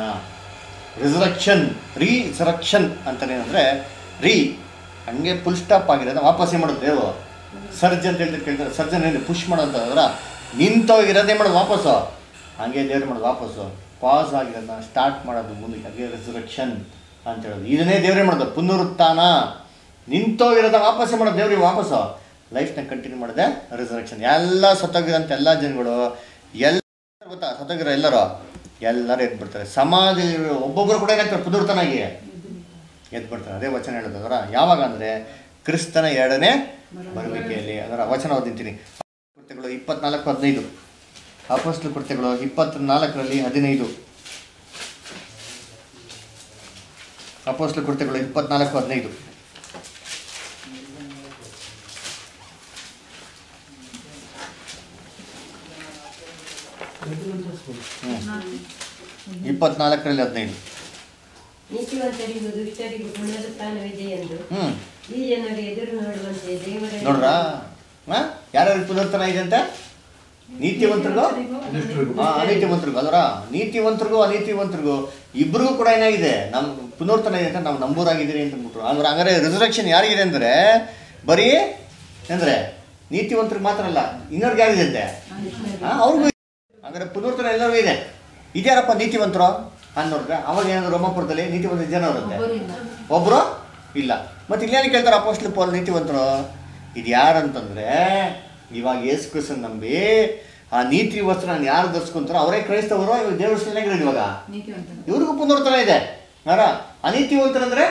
S1: ರಿಸರಕ್ಷನ್ ರೀಸರಕ್ಷನ್ ಅಂತಾನೇನಂದ್ರೆ ರೀ ಹಂಗೆ ಫುಲ್ ಸ್ಟಾಪ್ ಆಗಿರೋದು ವಾಪಸ್ ಏನು ಮಾಡೋದು ದೇವರು ಸರ್ಜ್ ಅಂತ ಹೇಳಿದ್ರೆ ಕೇಳ್ತಾರೆ ಸರ್ಜನ್ ಹೇಳಿ ಪುಷ್ ಮಾಡೋಂಥದ್ರ ನಿಂತೋಗಿರೋದೇ ಮಾಡೋದು ವಾಪಸ್ಸು ಹಂಗೆ ದೇವ್ರು ಮಾಡೋದು ವಾಪಸ್ಸು ಪಾಸ್ ಆಗಿರೋದನ್ನ ಸ್ಟಾರ್ಟ್ ಮಾಡೋದು ಮುಂದಕ್ಕೆ ಅದೇ ರಿಸರಕ್ಷನ್ ಅಂತ ಹೇಳೋದು ಇದನ್ನೇ ದೇವ್ರೇ ಮಾಡೋದು ಪುನರುತ್ಥಾನ ನಿಂತೋಗಿರೋದ ವಾಪಸ್ಸೇ ಮಾಡೋದು ದೇವ್ರಿಗೆ ವಾಪಸ್ಸು ಲೈಫ್ನ ಕಂಟಿನ್ಯೂ ಮಾಡಿದೆ ರಿಸರಕ್ಷನ್ ಎಲ್ಲ ಸತ್ತೋಗಿರೋಂಥ ಎಲ್ಲ ಜನಗಳು ಎಲ್ಲ ಗೊತ್ತಾ ಸತ್ತೋಗಿರೋ ಎಲ್ಲರೂ ಎಲ್ಲರೂ ಎದ್ಬಿಡ್ತಾರೆ ಸಮಾಜದಲ್ಲಿ ಒಬ್ಬೊಬ್ಬರು ಕೂಡ ಏನಾಗ್ತಾರೆ ಪುನರ್ತನಾಗಿ ಎದ್ಬಿಡ್ತಾರೆ ಅದೇ ವಚನ ಹೇಳೋದು ಅದರ ಯಾವಾಗ ಅಂದರೆ ಕ್ರಿಸ್ತನ ಎರಡನೇ ಬರುವಿಕೆಯಲ್ಲಿ ಅದರ ವಚನ ಓದಿಂತೀನಿ ಕೃತ್ಯಗಳು ಇಪ್ಪತ್ನಾಲ್ಕು ಹದಿನೈದು ಅಪಸ್ಲು ಕೃತ್ಯಗಳು ಇಪ್ಪತ್ನಾಲ್ಕರಲ್ಲಿ ಹದಿನೈದು ಅಪೋಸ್ಲು ಕೃತ್ಯಗಳು ಇಪ್ಪತ್ನಾಲ್ಕು ಹದಿನೈದು ಇಪ್ಪತ್ನಾಲ್ಕರಲ್ಲಿ ಹದಿನೈದು
S3: ನೀತಿವಂತರಿಗೂ ದುಷ್ಟರಿಗೂ ಪುನರುತ್ಥಾನವಿದೆ ಎಂದು
S1: ಹ್ಞೂ
S3: ಈ ಜನರು ಎದುರು ನೋಡುವಂತೆ ದೇವರ
S1: ನೋಡ್ರಾ ಹಾಂ ಯಾರ್ಯಾರು ಪುನರ್ತನ ಇದೆ ಅಂತ ನೀತಿವಂತರಿಗೂ
S4: ದುಷ್ಟರಿಗೂ.
S1: ಹಾಂ ಅನೀತಿವಂತರಿಗೂ ಅದರ ನೀತಿವಂತರಿಗೂ ಅನೀತಿವಂತರಿಗೂ ಇಬ್ಬರಿಗೂ ಕೂಡ ಏನಾಗಿದೆ ನಮ್ಮ ಪುನರ್ತನ ಇದೆ ಅಂತ ನಾವು ನಂಬೂರಾಗಿದ್ದೀರಿ ಅಂತ ಅಂದ್ಬಿಟ್ರು ಅಂದ್ರೆ ಹಂಗಾರೆ ರಿಸರ್ವೇಷನ್ ಯಾರಿಗಿದೆ ಅಂದರೆ ಬರೀ ಅಂದರೆ ನೀತಿವಂತರಿಗೆ ಮಾತ್ರ ಅಲ್ಲ ಇನ್ನೊರ್ಗೆ ಯಾರಿದೆ ಅಂತೆ ಹಾಂ ಅವ್ರಿಗೂ ಇದೆ. ಹಂಗಾರೆ ಪುನರ್ತನ ಎಲ್ಲರಿಗೂ ಇದೆ ಇದ್ಯಾರಪ್ಪ ನೀತಿವಂತರು ಅನ್ನೋರ್ಗೆ ಅವಾಗ ಏನಾದ್ರು ರೋಮಾಪುರದಲ್ಲಿ ನೀತಿವಂತ ಜನ ಇರುತ್ತೆ
S2: ಒಬ್ಬರು ಇಲ್ಲ
S1: ಒಬ್ರು ಇಲ್ಲ ಮತ್ತೆ ಇಲ್ಲೇನು ಕೇಳ್ತಾರೆ ಅಪೋಸ್ಟ್ಲ್ ಪೌಲ್ ನೀತಿವಂತರು ಇದು ಯಾರಂತಂದ್ರೆ ಇವಾಗ ಯೇಸು ಕ್ರಿಸ್ತನ್ ನಂಬಿ ಆ ನೀತಿ ವಸ್ತ್ರ ಯಾರು ಧರಿಸ್ಕೊಂತಾರೋ ಅವರೇ ಕ್ರೈಸ್ತವರು ಇವಾಗ ದೇವ್ರ ಸ್ಥಳನಾಗಿರೋದು ಇವಾಗ
S2: ನೀತಿವಂತ
S1: ಇವ್ರಿಗೂ ಪುನರ್ತನ ಇದೆ ಅರ ಅನೀತಿವಂತರಂದ್ರೆ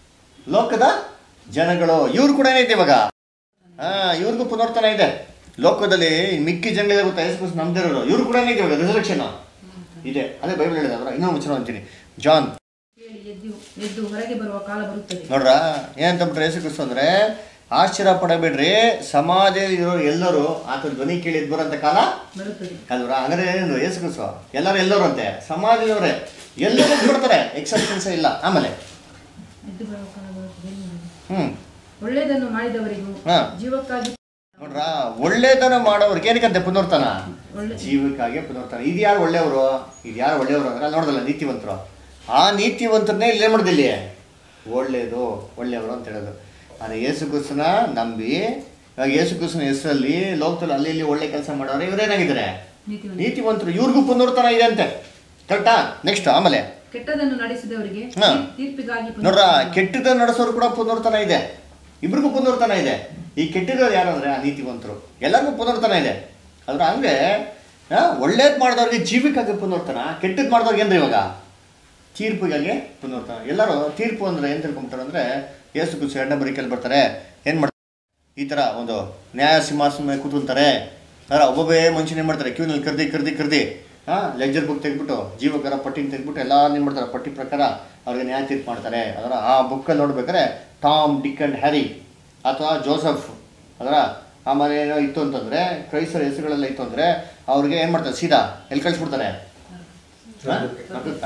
S1: ಲೋಕದ ಜನಗಳು ಇವ್ರು ಕೂಡ ಏನೈತೆ ಇವಾಗ ಹಾ ಇವ್ರಿಗೂ ಪುನರ್ತನ ಇದೆ ಲೋಕದಲ್ಲಿ ಮಿಕ್ಕಿ ಜನಗಳಿಗೆ ಗೊತ್ತಾ ಯೇಸು ಕ್ರಿಸ್ತ ನಂಬಿರೋರು ಇವ್ರು ಕೂಡ ಏನೈತೆ ಇವಾಗ ರಿಸರ್ವೇಷನ್ ಇದೆ ಅದೇ ಬೈಬಲ್ ಹೇಳಿದೆ ಅವರ ಇನ್ನೊಂದು ವಚನ ಅಂತೀನಿ ಜಾನ್
S2: ಹೇಳಿ ಎದ್ದು ಎದ್ದು ಹೊರಗೆ ಬರುವ ಕಾಲ ಬರುತ್ತದೆ
S1: ನೋಡ್ರ ಏನಂತ ಬಿಟ್ರೆ ಯೇಸು ಕ್ರಿಸ್ತು ಅಂದ್ರೆ ಆಶ್ಚರ್ಯ ಪಡಬೇಡ್ರಿ ಸಮಾಜದಲ್ಲಿ ಇರೋ ಎಲ್ಲರೂ ಆತ ಧ್ವನಿ ಕೇಳಿ ಎದ್ದು ಬರೋಂಥ ಕಾಲ
S2: ಬರುತ್ತದೆ
S1: ಅಲ್ವರ ಹಂಗಾರೆ ಏನು ಯೇಸು ಕ್ರಿಸ್ತು ಎಲ್ಲರೂ ಎಲ್ಲರೂ ಅಂತೆ ಸಮಾಜದವರೇ ಎಲ್ಲರೂ ಎದ್ದು ಬಿಡ್ತಾರೆ ಎಕ್ಸೆಪ್ಷನ್ಸ್ ಇಲ್ಲ ಆಮೇಲೆ
S2: ಎದ್ದು ಬರುವ ಕಾಲ ಬರುತ್ತದೆ ಏನು ಮಾಡೋದು?
S1: ಹ್ಮ್
S2: ಒಳ್ಳೆಯದನ್ನು ಮಾಡಿದವರಿಗೂ
S1: ಹಾ.
S2: ಜೀವಕ್ಕಾಗಿ
S1: ನೋಡ್ರ ಒಳ್ಳೇದನ್ನ ಮಾಡೋರ್ಗೆ ಏನಕ್ಕಂತೆ ಪುನರ್ತನ
S2: ಒಳ್ಳೆ
S1: ಜೀವಕ್ಕಾಗಿ ಪುನರ್ತನ ಇದು ಯಾರು ಒಳ್ಳೆಯವರು ಇದು ಯಾರು ಒಳ್ಳೆಯವರು ಅಂದ್ರೆ ಅಲ್ಲಿ ನೋಡೋದಲ್ಲ ನೀತಿವಂತರು ಆ ನೀತಿವಂತರನ್ನೇ ಇಲ್ಲೇ ಮಾಡೋದು ಇಲ್ಲಿ ಒಳ್ಳೆಯದು ಒಳ್ಳೆಯವರು ಅಂತ ಹೇಳೋದು ಆದರೆ ಯೇಸು ಕ್ರಿಸ್ತನ ನಂಬಿ ಇವಾಗ ಯೇಸು ಕ್ರಿಸ್ತನ ಹೆಸರಲ್ಲಿ ಲೋಕದಲ್ಲಿ ಅಲ್ಲಿ ಇಲ್ಲಿ ಒಳ್ಳೆ ಕೆಲಸ ಮಾಡೋರು ಇವರೇನಾಗಿದ್ದಾರೆ
S2: ನೀತಿವಂತ
S1: ನೀತಿವಂತರು ಇವ್ರಿಗೂ ಪುನರ್ತನ ಇದೆ ಅಂತೆ ಕರೆಕ್ಟಾ ನೆಕ್ಸ್ಟ್ ಆಮೇಲೆ
S2: ಕೆಟ್ಟದನ್ನು ನಡೆಸಿದವರಿಗೆ
S1: ಹಾ.
S2: ತೀರ್- ತೀರ್ಪಿಗಾಗಿ ಪುನಃ
S1: ನೋಡ್ರ ಕೆಟ್ಟದ ನಡೆಸೋರು ಕೂಡ ಪುನರ್ತನ ಇದೆ ಇಬ್ರಿಗೂ ಪುನರ್ತನ ಇದೆ ಈ ಕೆಟ್ಟದವ್ರು ಯಾರು ಅಂದ್ರೆ ಆ ನೀತಿವಂತರು ಎಲ್ಲರಿಗೂ ಪುನರ್ತನ ಇದೆ ಅದ್ರ ಹಂಗೆ ಒಳ್ಳೇದು ಮಾಡಿದವ್ರಿಗೆ ಜೀವಿಕಾಗಿ ಪುನರ್ತನ ಕೆಟ್ಟದ್ದು ಮಾಡಿದವ್ರಿಗೆ ಏನ್ರಿ ಇವಾಗ ತೀರ್ಪಿಗಾಗಿ ಪುನರ್ತನ ಎಲ್ಲರೂ ತೀರ್ಪು ಅಂದ್ರೆ ಏನು ತಿಳ್ಕೊಂಬಿಟ್ಟಾರೆ ಅಂದ್ರೆ ಏಸು ಕುಸು ಎರಡನೇ ಬರಿಕೆಯಲ್ಲಿ ಬರ್ತಾರೆ ಏನು ಮಾಡ್ತಾರೆ ಈ ಥರ ಒಂದು ನ್ಯಾಯ ಸಿಂಹಾಸನ ಮೇಲೆ ಕೂತ್ಕೊಂತಾರೆ ಅದರ ಒಬ್ಬೊಬ್ಬೇ ಮನುಷ್ಯನ ಏನು ಮಾಡ್ತಾರೆ ಕ್ಯೂನಲ್ಲಿ ಕರ್ದಿ ಕರ್ದಿ ಕರ್ದಿ ಹಾಂ ಲೆಜರ್ ಬುಕ್ ತೆಗೆದ್ಬಿಟ್ಟು ಜೀವಕರ ಪಟ್ಟಿನ ತೆಗೆದ್ಬಿಟ್ಟು ಎಲ್ಲ ಏನು ಮಾಡ್ತಾರೆ ಪಟ್ಟಿ ಪ್ರಕಾರ ಅವ್ರಿಗೆ ನ್ಯಾಯ ತೀರ್ಪು ಮಾಡ್ತಾರೆ ಅದರ ಆ ಬುಕ್ಕಲ್ಲಿ ನೋಡ್ಬೇಕಾದ್ರೆ ಟಾಮ್ ಡಿಕ್ ಆ್ಯಂಡ್ ಹ್ಯಾರಿ ಅಥವಾ ಜೋಸಫ್ ಅದರ ಆಮೇಲೆ ಏನೋ ಇತ್ತು ಅಂತಂದರೆ ಕ್ರೈಸ್ತರ ಹೆಸರುಗಳೆಲ್ಲ ಇತ್ತು ಅಂದರೆ ಅವ್ರಿಗೆ ಏನು ಮಾಡ್ತಾರೆ ಸೀದಾ ಎಲ್ಲಿ ಕಳಿಸ್ಬಿಡ್ತಾರೆ ಹಾಂ? ನರಕಕ್ಕ?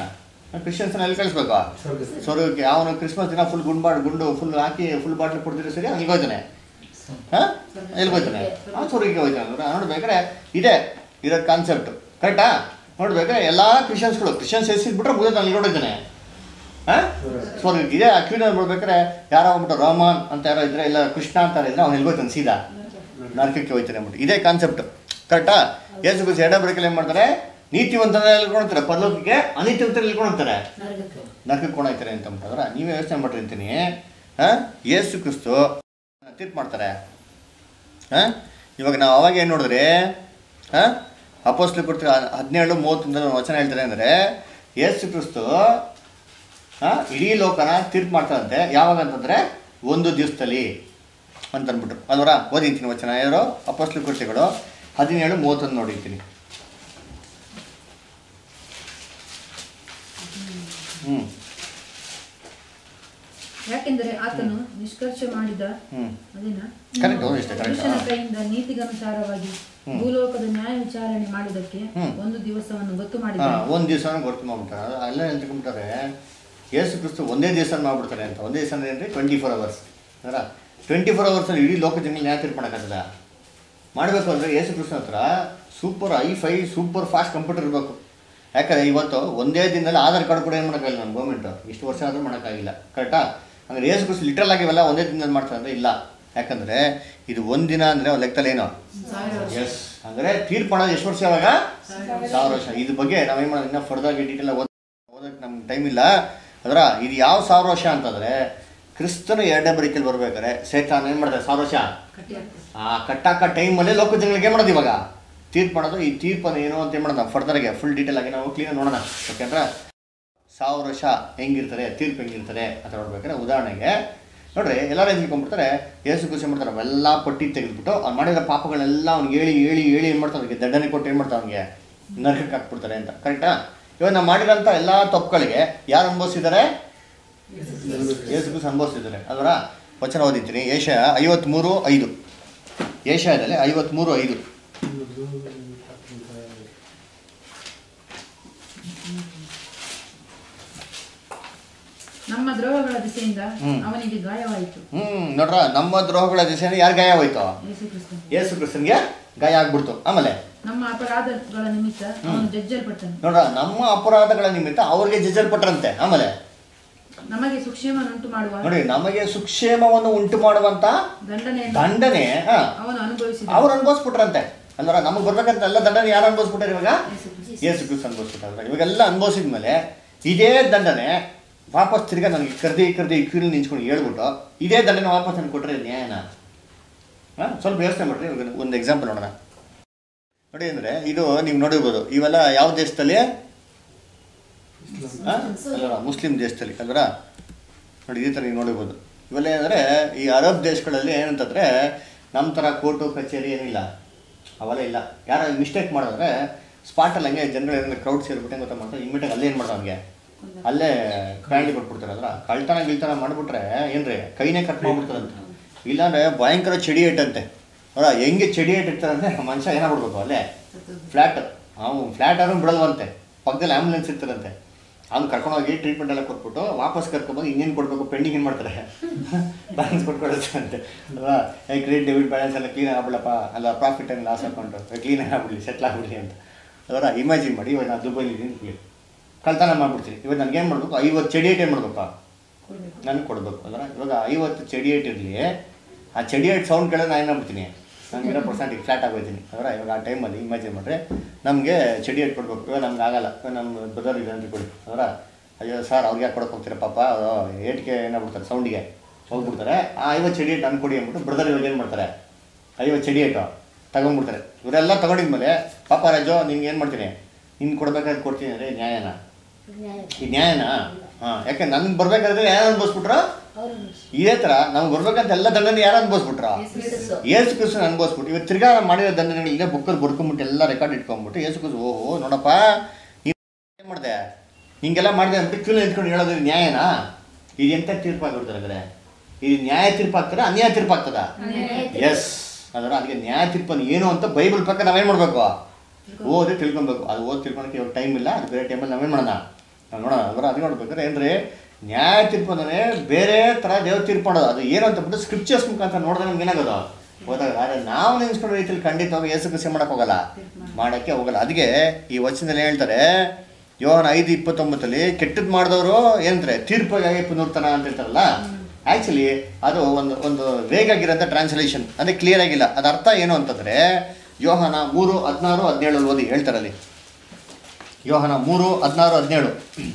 S1: ಕ್ರಿಶ್ಚಿಯನ್ಸ್ನ ಎಲ್ಲಿ ಕಳಿಸ್ಬೇಕು
S4: ಸ್ವರ್ಗಕ್ಕೆ.
S1: ಸ್ವರ್ಗಕ್ಕೆ ಅವನು ಕ್ರಿಸ್ಮಸ್ ದಿನ ಫುಲ್ ಗುಂಡು ಬಾಡ್ ಗುಂಡು ಫುಲ್ ಹಾಕಿ ಫುಲ್ ಬಾಟ್ಲ್ ಕೊಡ್ತಿದ್ರೆ ಸರಿ ಅಲ್ಲಿಗೆ ಹೋಗ್ತಾನೆ ಹಾಂ ಎಲ್ಲಿಗೆ ಹೋಗ್ತಾನೆ ಆ ಸ್ವರ್ಗಕ್ಕೆ ಹೋಗ್ತಾನೆ ಅಂದ್ರೆ ನೋಡ್ಬೇಕಾದ್ರೆ ಇದೆ ಇರೋ ಕಾನ್ಸೆಪ್ಟ್ ಕರೆಕ್ಟಾ ನೋಡ್ಬೇಕಾದ್ರೆ ಎಲ್ಲ ಕ್ರಿಶ್ಚಿಯನ್ಸ್ಗಳು ಕ್ರಿಶ್ಚಿಯನ್ಸ್ ಎಸಿದ್ಬಿಟ್ರೆ ಮುಗಿದ ಅಲ್ಲಿಗೆ ಹೊಡಿತಾನೆ ಹಾಂ ಸ್ವರ್ಗಕ್ಕೆ ಇದೆ ಆ ಕ್ಯೂನಲ್ಲಿ ನೋಡ್ಬೇಕಾದ್ರೆ ಯಾರೋ ಹೋಗ್ಬಿಟ್ಟು ರೋಮಾನ್ ಅಂತ ಯಾರೋ ಇದ್ರೆ ಇಲ್ಲ ಕೃಷ್ಣ ಅಂತ ಇದ್ರೆ ಅವ್ನು ಎಲ್ಲಿಗೆ ಹೋಗ್ತಾನೆ ಸೀದಾ ನರಕಕ್ಕೆ ಹೋಗ್ತಾನೆ ಅಂದ್ಬಿಟ್ಟು ಇದೇ ಕಾನ್ಸೆಪ್ಟ್ ಕರೆಕ್ಟಾ ಯೇಸು ಕ್ರಿಸ್ತ ಎಡ ಬರಕಲ್ಲಿ ಏನು ಮಾಡ್ತಾರೆ ನೀತಿವಂತನ ಎಲ್ಕೊಳ್ತಾರೆ ಪರಲೋಕಕ್ಕೆ ಅನೀತಿವಂತನ ಎಲ್ಕೊಳ್ತಾರೆ
S3: ನರಕಕ್ಕೆ.
S1: ನರಕಕ್ಕೆ ಕೊಂಡೋಗ್ತಾರೆ ಅಂತ ಅಂತಾರೆ ನೀವೇ ಯೋಚನೆ ಮಾಡ್ರಿ ಅಂತೀನಿ ಹಾಂ ಯೇಸು ಕ್ರಿಸ್ತು ತೀರ್ಪು ಮಾಡ್ತಾರೆ ಹಾಂ ಇವಾಗ ನಾವು ಅವಾಗ ಏನು ನೋಡಿದ್ರೆ ಹಾಂ ಅಪೋಸ್ಲು ಕೊಡ್ತೀರ ಹದಿನೇಳು ಮೂವತ್ತೊಂದರ ವಚನ ಹೇಳ್ತಾರೆ ಅಂದರೆ ಯೇಸು ಕ್ರಿಸ್ತು ಹಾಂ ಇಡೀ ಲೋಕನ ತೀರ್ಪು ಮಾಡ್ತಾರಂತೆ ಯಾವಾಗ ಅಂತಂದರೆ ಒಂದು ದಿವಸದಲ್ಲಿ ಅಂತ ಅಂದ್ಬಿಟ್ರು ಅಲ್ವರ ಓದಿರ್ತೀನಿ ವಚನ ಯಾರು ಅಪೋಸ್ಲು ಕೃತ್ಯಗಳು ಹದಿನೇಳು ಮೂವತ್ತೊಂದು ನೋಡಿರ್ತೀನಿ ಹ್ಞೂ
S2: ಯಾಕೆಂದರೆ ಆತನು ನಿಷ್ಕರ್ಷ ಮಾಡಿದ
S1: ಹ್ಞೂ
S2: ಅದೇನಾ
S1: ಕರೆಕ್ಟ್ ಹೌದು ಇಷ್ಟ
S2: ಮನುಷ್ಯನ
S1: ಕರೆಕ್ಟ್
S2: ಕೈಯಿಂದ ನೀತಿಗನುಸಾರವಾಗಿ
S1: ಹ್ಮ್.
S2: ಭೂಲೋಕದ ನ್ಯಾಯ ವಿಚಾರಣೆ ಮಾಡುವುದಕ್ಕೆ
S1: ಹ್ಮ್.
S2: ಒಂದು ದಿವಸವನ್ನು ಗೊತ್ತು
S1: ಹಾಂ
S2: ಮಾಡಿದ್ದಾನೆ
S1: ಒಂದು ದಿವಸ ಗೊತ್ತು ಮಾಡ್ಬಿಟ್ಟಾರೆ ಅಲ್ಲ ಹೇಳ್ಕೊಂಡ್ಬಿಟ್ಟಾರೆ ಯೇಸು ಕ್ರಿಸ್ತು ಒಂದೇ ದಿವಸ ಮಾಡ್ಬಿಡ್ತಾರೆ ಅಂತ ಒಂದೇ ದಿವಸ ಅಂದರೆ ಟ್ವೆಂಟಿ ಫೋರ್ ಅವರ್ಸ್ ಅಲ್ಲ ಟ್ವೆಂಟಿ ಫೋರ್ ಅವರ್ಸಲ್ಲಿ ಇಡೀ ಲೋಕ ಜನಗಳು ನ್ಯಾಯ ತೀರ್ಪು ಮಾಡೋಕ್ಕಾಗಲ್ಲ ಮಾಡಬೇಕು ಅಂದರೆ ಯೇಸು ಕೃಷ್ಣ ಹತ್ರ super hifi super fast computer ಇರಬೇಕು ಯಾಕಂದರೆ ಇವತ್ತು ಒಂದೇ ದಿನದಲ್ಲಿ ಆಧಾರ್ ಕಾರ್ಡ್ ಕೂಡ ಏನು ಮಾಡೋಕ್ಕಾಗಿಲ್ಲ ನಮ್ಮ ಗೌರ್ಮೆಂಟು ಇಷ್ಟು ವರ್ಷ ಆದರೂ ಮಾಡೋಕ್ಕಾಗಿಲ್ಲ ಕರೆಕ್ಟಾ ಅಂದರೆ ಯೇಸು ಕೃಷ್ಣ ಲಿಟ್ರಲ್ ಆಗಿವೆಲ್ಲ ಒಂದೇ ದಿನದಲ್ಲಿ ಮಾಡ್ತಾರೆ ಅಂದರೆ ಇಲ್ಲ ಯಾಕಂದರೆ ಇದು ಒಂದು ದಿನ ಅಂದರೆ ಒಂದು ಲೆಕ್ಕದಲ್ಲಿ ಏನು ಎಸ್ ಅಂದರೆ ತೀರ್ಪು ಮಾಡೋದು ಎಷ್ಟು ವರ್ಷ ಯಾವಾಗ ಸಾವಿರ ವರ್ಷ ಇದ್ರ ಬಗ್ಗೆ ನಾವೇನು ಮಾಡೋದು ಇನ್ನೂ ಫರ್ದಾಗಿ ಡೀಟೇಲ್ ಓದ್ ಓದೋಕ್ಕೆ ನಮ್ಗೆ ಟೈಮ್ ಇಲ್ಲ ಅದರ ಇದು ಯಾವ ಸಾವಿರ ವರ್ಷ ಅಂತಂದರೆ ಕ್ರಿಸ್ತನು ಎರಡನೇ ಬರೀಕಲ್ಲಿ ಬರ್ಬೇಕಾದ್ರೆ ಸೇತಾನ ಏನು ಮಾಡ್ತಾರೆ ಸಾವಿರ ವರ್ಷ ಆ ಕಟ್ಟಾಕ ಟೈಮಲ್ಲೇ ಲೋಕ ಜನಗಳಿಗೆ ಏನು ಮಾಡೋದು ಇವಾಗ ತೀರ್ಪು ಮಾಡೋದು ಈ ತೀರ್ಪನ್ನು ಏನು ಅಂತ ಏನು ಮಾಡೋದು ಫರ್ದರ್ಗೆ ಫುಲ್ ಡೀಟೇಲ್ ಆಗಿ ನಾವು ಕ್ಲೀನಾಗಿ ನೋಡೋಣ ಯಾಕೆಂದ್ರೆ ಸಾವಿರ ವರ್ಷ ಹೆಂಗಿರ್ತಾರೆ ತೀರ್ಪು ಹೆಂಗಿರ್ತಾರೆ ಅಂತ ನೋಡ್ಬೇಕಾದ್ರೆ ಉದಾಹರಣೆಗೆ ನೋಡ್ರಿ ಎಲ್ಲರೂ ಏನು ತಿಳ್ಕೊಂಡ್ಬಿಡ್ತಾರೆ ಏಸು ಖುಷಿ ಮಾಡ್ತಾರೆ ಅವೆಲ್ಲ ಪಟ್ಟಿ ತೆಗೆದ್ಬಿಟ್ಟು ಅವ್ನು ಮಾಡಿರೋ ಪಾಪಗಳೆಲ್ಲ ಅವ್ನಿಗೆ ಹೇಳಿ ಹೇಳಿ ಹೇಳಿ ಏನು ಮಾಡ್ತಾರೆ ಅವ್ನಿಗೆ ದಂಡನೆ ಕೊಟ್ಟು ಏನು ಮಾಡ್ತಾರೆ ಅವ್ನಿಗೆ ನರಕಕ್ಕೆ ಹಾಕ್ಬಿಡ್ತಾರೆ ಅಂತ ಕರೆಕ್ಟಾ ಇವಾಗ ನಾವು ಮಾಡಿರೋಂಥ ಎಲ್ಲ ತಪ್ಪುಗಳಿಗೆ ಯಾರು ಅನುಭವಿಸಿದ್ದಾರೆ ಯೇಸು ಕ್ರಿಸ್ತ ಅನುಭವಿಸಿದ್ದಾರೆ ಅದರ ವಚನ ಓದಿದ್ದೀನಿ ಏಷ್ಯಾ ಐವತ್ತ್ಮೂರು ಐದು ಏಷ್ಯಾದಲ್ಲಿ ಐವತ್ತ್ಮೂರು ಐದು
S2: ನಮ್ಮ ದ್ರೋಹಗಳ ದಿಸೆಯಿಂದ
S1: ಹ್ಮ್.
S2: ಅವನಿಗೆ ಗಾಯವಾಯಿತು
S1: ಹ್ಞೂ ನೋಡ್ರ ನಮ್ಮ ದ್ರೋಹಗಳ ದಿಸೆಯಲ್ಲಿ ಯಾರು ಗಾಯ ಹೋಯ್ತು
S2: ಯೇಸು ಕ್ರಿಸ್ತನು.
S1: ಯೇಸು ಕ್ರಿಸ್ತನ್ಗೆ ಗಾಯ ಆಗ್ಬಿಡ್ತು ಆಮೇಲೆ
S2: ನಮ್ಮ ಅಪರಾಧಗಳ ನಿಮಿತ್ತ ಅವನು ಜಜ್ಜಲ್ಪಟ್ಟನು
S1: ನೋಡ್ರ ನಮ್ಮ ಅಪರಾಧಗಳ ನಿಮಿತ್ತ ಅವ್ರಿಗೆ ಜಜ್ಜಲ್ಪಟ್ರಂತೆ ಆಮೇಲೆ
S2: ನಮಗೆ ಸುಕ್ಷೇಮನುಂಟು ಮಾಡುವ
S1: ನೋಡಿ ನಮಗೆ ಸುಕ್ಷೇಮವನ್ನು ಉಂಟು ಮಾಡುವಂತ
S2: ದಂಡನೆಯನ್ನು
S1: ದಂಡನೆ ಹಾ
S2: ಅವನು ಅನುಭವಿಸಿದ
S1: ಅವ್ರು ಅನುಭವಿಸ್ಬಿಟ್ರಂತೆ ಅಲ್ವರ ನಮಗೆ ಬರ್ಬೇಕಂತ ಎಲ್ಲ ದಂಡನೆ ಯಾರು ಅನುಭವಿಸ್ಬಿಟ್ಟಾರೆ ಇವಾಗ
S2: ಯೇಸು ಕ್ರಿಸ್ತ.
S1: ಯೇಸು ಕ್ರಿಸ್ತ ಅನುಭವಿಸ್ಬಿಟ್ಟಾರೆ ಇವಾಗೆಲ್ಲ ಅನುಭವಿಸಿದ ಮೇಲೆ ಇದೇ ದಂಡನೆ ವಾಪಸ್ ತಿರ್ಗಾ ನನಗೆ ಕರ್ದಿ ಕರ್ದಿ ಕ್ಯೂಲ್ ನಿಂಚ್ಕೊಂಡು ಹೇಳ್ಬಿಟ್ಟು ಇದೇ ದಂಡನೆ ವಾಪಸ್ ನನಗೆ ಕೊಟ್ಟರೆ ನ್ಯಾಯನ ಹಾಂ ಸ್ವಲ್ಪ ಯೋಚನೆ ಮಾಡ್ರಿ ಇವಾಗ ಒಂದು ಎಕ್ಸಾಂಪಲ್ ನೋಡೋಣ ನೋಡಿ ಅಂದರೆ ಇದು ನೀವು ನೋಡಿರ್ಬೋದು ಇವೆಲ್ಲ ಯಾವ ದೇಶದಲ್ಲಿ ಆ? ಅಲ್ವರ ಮುಸ್ಲಿಂ ದೇಶದಲ್ಲಿ ಅಲ್ವರ ನೋಡಿ ಇದೇ ಥರ ನೀವು ನೋಡಿರ್ಬೋದು ಇವೆಲ್ಲ ಏನಂದರೆ ಈ ಅರಬ್ ದೇಶಗಳಲ್ಲಿ ಏನಂತಂದರೆ ನಮ್ಮ ಥರ ಕೋರ್ಟು ಕಚೇರಿ ಏನಿಲ್ಲ ಅವೆಲ್ಲ ಇಲ್ಲ ಯಾರೋ ಮಿಸ್ಟೇಕ್ ಮಾಡಿದ್ರೆ ಸ್ಪಾಟಲ್ಲಿ ಹಂಗೆ ಜನಗಳು ಏನಾದ್ರು ಕ್ರೌಡ್ ಸೇರಿಬಿಟ್ಟು ಗೊತ್ತಾ ಮಾಡ್ತಾರೆ ಇಮಿಡಿಯೇಟ್ ಅಲ್ಲೇ ಏನು ಮಾಡ್ತಾರೆ ಅವ್ನಿಗೆ ಅಲ್ಲೇ ಕ್ಯಾಂಡಿ ಕೊಟ್ಬಿಡ್ತಾರಲ್ಲ ಕಳ್ತನ ಗಿಳ್ತನ ಮಾಡಿಬಿಟ್ರೆ ಏನ್ರಿ ಕೈನೇ ಕಟ್ ಮಾಡ್ಬಿಡ್ತಾರಂತೆ ಇಲ್ಲಾಂದ್ರೆ ಭಯಂಕರ ಚಡಿ ಏಟಂತೆ ಅವರ ಹೆಂಗೆ ಚಡಿ ಏಟ್ ಇರ್ತಾರಂದ್ರೆ ಮನುಷ್ಯ ಏನಾಗ್ಬಿಡ್ಬೇಕು ಅಲ್ಲೇ ಫ್ಲ್ಯಾಟ್ ಅವ್ನು ಫ್ಲ್ಯಾಟ್ ಆದ್ರೂ ಬಿಡಲ್ವಂತೆ ಪಕ್ಕದಲ್ಲಿ ಆ್ಯಂಬುಲೆನ್ಸ್ ಇರ್ತಾರಂತೆ ಅವ್ನು ಕರ್ಕೊಂಡೋಗಿ ಟ್ರೀಟ್ಮೆಂಟ್ ಎಲ್ಲ ಕೊಟ್ಬಿಟ್ಟು ವಾಪಸ್ ಕರ್ಕೊಂಡ್ಬಂದು ಇನ್ನೇನು ಕೊಡಬೇಕು ಪೆಂಡಿಂಗ್ ಏನು ಮಾಡ್ತಾರೆ ಬ್ಯಾಲೆನ್ಸ್ ಕೊಟ್ಕೊಡುತ್ತಂತೆ ಅಲ್ವಾ ಏ ಕ್ರೆಡಿಟ್ ಡೆಬಿಟ್ ಬ್ಯಾಲೆನ್ಸ್ ಎಲ್ಲ ಕ್ಲೀನ್ ಆಗ್ಬಿಡಪ್ಪ ಅಲ್ಲ profit and loss account clean ಆಗ್ಬಿಡ್ಲಿ ಸೆಟ್ಲ್ ಆಗ್ಬಿಡ್ಲಿ ಅಂತ ಅದರ ಇಮ್ಯಾಜಿನ್ ಮಾಡಿ ಇವಾಗ ನಾನು ದುಬೈಲಿ ಇದ್ದೀನಿ ಕೂಲಿ ಕಳ್ತನ ಮಾಡ್ಬಿಡ್ತೀನಿ ಇವಾಗ ನನಗೆ ಏನು ಮಾಡಬೇಕು ಐವತ್ತು ಚಡಿ ಏಟ್ ಏನು ಮಾಡಬೇಕಪ್ಪ ನನಗೆ ಕೊಡಬೇಕು ಅಂದ್ರೆ ಇವಾಗ ಐವತ್ತು ಚಡಿ ಏಟ್ ಇರಲಿ ಆ ಚಡಿ ಏಟ್ ಸೌಂಡ್ ಕೇಳಿದ್ರೆ ನಾನು ಏನಾಗ್ಬಿಡ್ತೀನಿ ನಾನು ಇರೋ ಪರ್ಸೆಂಟಿಗೆ ಫ್ಲಾಟ್ ಆಗೋಯ್ತೀನಿ ಅಂದ್ರೆ ಇವಾಗ ಆ ಟೈಮಲ್ಲಿ ಇಮ್ಯಾಜಿನ್ ಮಾಡಿದ್ರೆ ನಮಗೆ ಚಡಿ ಏಟ್ ಕೊಡ್ಬೇಕು ಇವಾಗ ನಮ್ಗೆ ಆಗಲ್ಲ ಇವಾಗ ನಮ್ಮ ಬ್ರದರ್ ಇದೆ ಅಂತ ಕೊಡಿ ಅವರ ಅಯ್ಯೋ ಸರ್ ಅವ್ರಿಗೆ ಯಾಕೆ ಕೊಡಕ್ಕೆ ಹೋಗ್ತೀರ ಪಾಪ ಅದು ಏಟ್ಗೆ ಏನಾಗ್ಬಿಡ್ತಾರೆ ಸೌಂಡಿಗೆ ಹೋಗ್ಬಿಡ್ತಾರೆ ಆ ಐವತ್ತು ಚಡಿ ಏಟ್ ನಾನು ಕೊಡಿ ಅಂದ್ಬಿಟ್ಟು ಬ್ರದರ್ ಇವಾಗ ಏನು ಮಾಡ್ತಾರೆ ಐವತ್ತು ಚಡಿ ಏಟು ತಗೊಂಡ್ಬಿಡ್ತಾರೆ ಇವರೆಲ್ಲ ತಗೊಂಡಿದ್ಮೇಲೆ ಪಾಪ ರಾಜು ನಿನ್ಗೆ ಏನು ಮಾಡ್ತೀನಿ ನಿನ್ಗೆ ಕೊಡ್ಬೇಕಾದ್ರೆ ಕೊಡ್ತೀನಿ ಅಂದರೆ ನ್ಯಾಯನ ಈ ನ್ಯಾಯನಾ ಹಾಂ ಯಾಕೆ ನನ್ಗೆ ಬರ್ಬೇಕಾದ್ರೆ ಯಾರು ಅನ್ಭವಿಸ್ಬಿಟ್ರ ಇದೇ ಥರ ನಮ್ಗೆ ಬರ್ಬೇಕಂತ ಎಲ್ಲ ದಂಡನೆ ಯಾರು ಅನ್ಭವಿಸ್ಬಿಟ್ರ ಏಸು ಕ್ರಿಸ್ತನ ಅನ್ಭವಿಸ್ಬಿಟ್ಟು ಇವತ್ತು ತಿರ್ಗಾ ನಾವು ಮಾಡಿರೋ ದಂಡನೆಗಳು ಇಲ್ಲೇ ಬುಕ್ಕಲ್ಲಿ ಬರ್ಕೊಂಬಿಟ್ಟು ಎಲ್ಲ ರೆಕಾರ್ಡ್ ಇಟ್ಕೊಂಡ್ಬಿಟ್ಟು ಏಸು ಕ್ರಿಸ್ತ ಓಹೋ ನೋಡಪ್ಪ ನೀನು ಏನು ಮಾಡಿದೆ ಹಿಂಗೆಲ್ಲ ಮಾಡಿದೆ ಅಂದ್ಬಿಟ್ಟು ಕ್ಯೂಲ್ ನಿಂತ್ಕೊಂಡು ಹೇಳೋದು ಇದು ನ್ಯಾಯನಾ ಇದು ಎಂಥ ತೀರ್ಪು ಆಗಿಬಿಡ್ತಾರೆ ಇದು ನ್ಯಾಯ ತೀರ್ಪು ಆಗ್ತದ ಅನ್ಯಾಯ ತೀರ್ಪು ಆಗ್ತದ ಎಸ್ ಅದರ ಅದಕ್ಕೆ ನ್ಯಾಯ ತೀರ್ಪನ್ನು ಏನು ಅಂತ ಬೈಬಲ್ ಪ್ರಕಾರ ನಾವೇನು ಮಾಡಬೇಕು ಓದಿ ತಿಳ್ಕೊಬೇಕು ಅದು ಓದಿ ತಿಳ್ಕೊಳಕ್ಕೆ ಇವಾಗ ಟೈಮ್ ಇಲ್ಲ ಅದು ಬೇರೆ ಟೈಮಲ್ಲಿ ನಾವೇನು ಮಾಡೋಣ ನಾವು ನೋಡೋಣ ಅದರ ಅದು ನೋಡ್ಬೇಕಾದ್ರೆ ಏನ್ರಿ ನ್ಯಾಯ ತೀರ್ಪು ಅಂದ್ರೆ ಬೇರೆ ಥರ ದೇವ್ರ ತೀರ್ಪು ಮಾಡೋದು ಅದು ಏನು ಅಂತ ಬಿಟ್ಟು ಸ್ಕ್ರಿಪ್ಚರ್ಸ್ ಮುಖಾಂತರ ನೋಡಿದ್ರೆ ನಮ್ಗೆ ಏನಾಗೋದು ಗೊತ್ತಾಗ ಆದರೆ ನಾವು ನೆನೆಸ್ಕೊಂಡ ರೀತಿಯಲ್ಲಿ ಖಂಡಿತವಾಗಿ ಏಸು ಕೃಷಿ ಮಾಡಕ್ಕೆ ಹೋಗಲ್ಲ ಮಾಡೋಕ್ಕೆ ಹೋಗಲ್ಲ ಅದಕ್ಕೆ ಈ ವಚನದಲ್ಲಿ ಹೇಳ್ತಾರೆ ಯೋಹನ ಐದು ಇಪ್ಪತ್ತೊಂಬತ್ತಲ್ಲಿ ಕೆಟ್ಟದ್ದು ಮಾಡಿದವರು ಏನಂತಾರೆ ತೀರ್ಪಿಗಾಗಿ ಪುನರ್ತನ ಅಂತ ಹೇಳ್ತಾರಲ್ಲ ಆ್ಯಕ್ಚುಲಿ ಅದು ಒಂದು ಒಂದು ವೇಗಾಗಿರೋಂಥ ಟ್ರಾನ್ಸ್ಲೇಷನ್ ಅದೇ ಕ್ಲಿಯರ್ ಆಗಿಲ್ಲ ಅದು ಅರ್ಥ ಏನು ಅಂತಂದರೆ ಯೋಹನ ಮೂರು ಹದಿನಾರು ಹದಿನೇಳು ಓದಿ ಹೇಳ್ತಾರಲ್ಲಿ ಯೋಹನ ಮೂರು ಹದಿನಾರು ಹದಿನೇಳು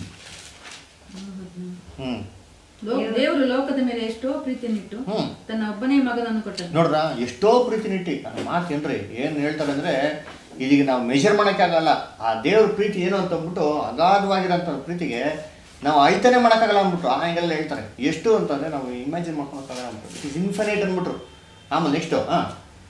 S1: ಹ್ಞೂ
S2: ಲೋ- ದೇವರು ಲೋಕದ ಮೇಲೆ ಎಷ್ಟೋ ಪ್ರೀತಿಯನ್ನಿಟ್ಟು
S1: ಹ್ಮ್.
S2: ತನ್ನ ಒಬ್ಬನೇ ಮಗನನ್ನು ಕೊಟ್ಟನು
S1: ನೋಡ್ರ ಎಷ್ಟೋ ಪ್ರೀತಿ ನಿಟ್ಟಿ ಮಾತೇನ್ರಿ ಏನು ಹೇಳ್ತಾರೆ ಅಂದರೆ ಇದೀಗ ನಾವು ಮೆಷರ್ ಮಾಡೋಕ್ಕಾಗಲ್ಲ ಆ ದೇವ್ರ ಪ್ರೀತಿ ಏನು ಅಂತ ಅಂದ್ಬಿಟ್ಟು ಅಗಾಧವಾಗಿರೋಂಥ ಪ್ರೀತಿಗೆ ನಾವು ಅಳ್ತಾನೆ ಮಾಡೋಕ್ಕಾಗಲ್ಲ ಅಂದ್ಬಿಟ್ಟು ಆ ಹಂಗೆಲ್ಲ ಹೇಳ್ತಾರೆ ಎಷ್ಟು ಅಂತಂದರೆ ನಾವು ಇಮ್ಯಾಜಿನ್ ಮಾಡ್ಕೊಳಕ್ಕಾಗಲ್ಲ ಅಂದ್ಬಿಟ್ಟು ಇಟ್ ಇಸ್ ಇನ್ಫಿನೈಟ್ ಅಂದ್ಬಿಟ್ರು ಆಮೇಲೆ ನೆಕ್ಸ್ಟು ಹಾಂ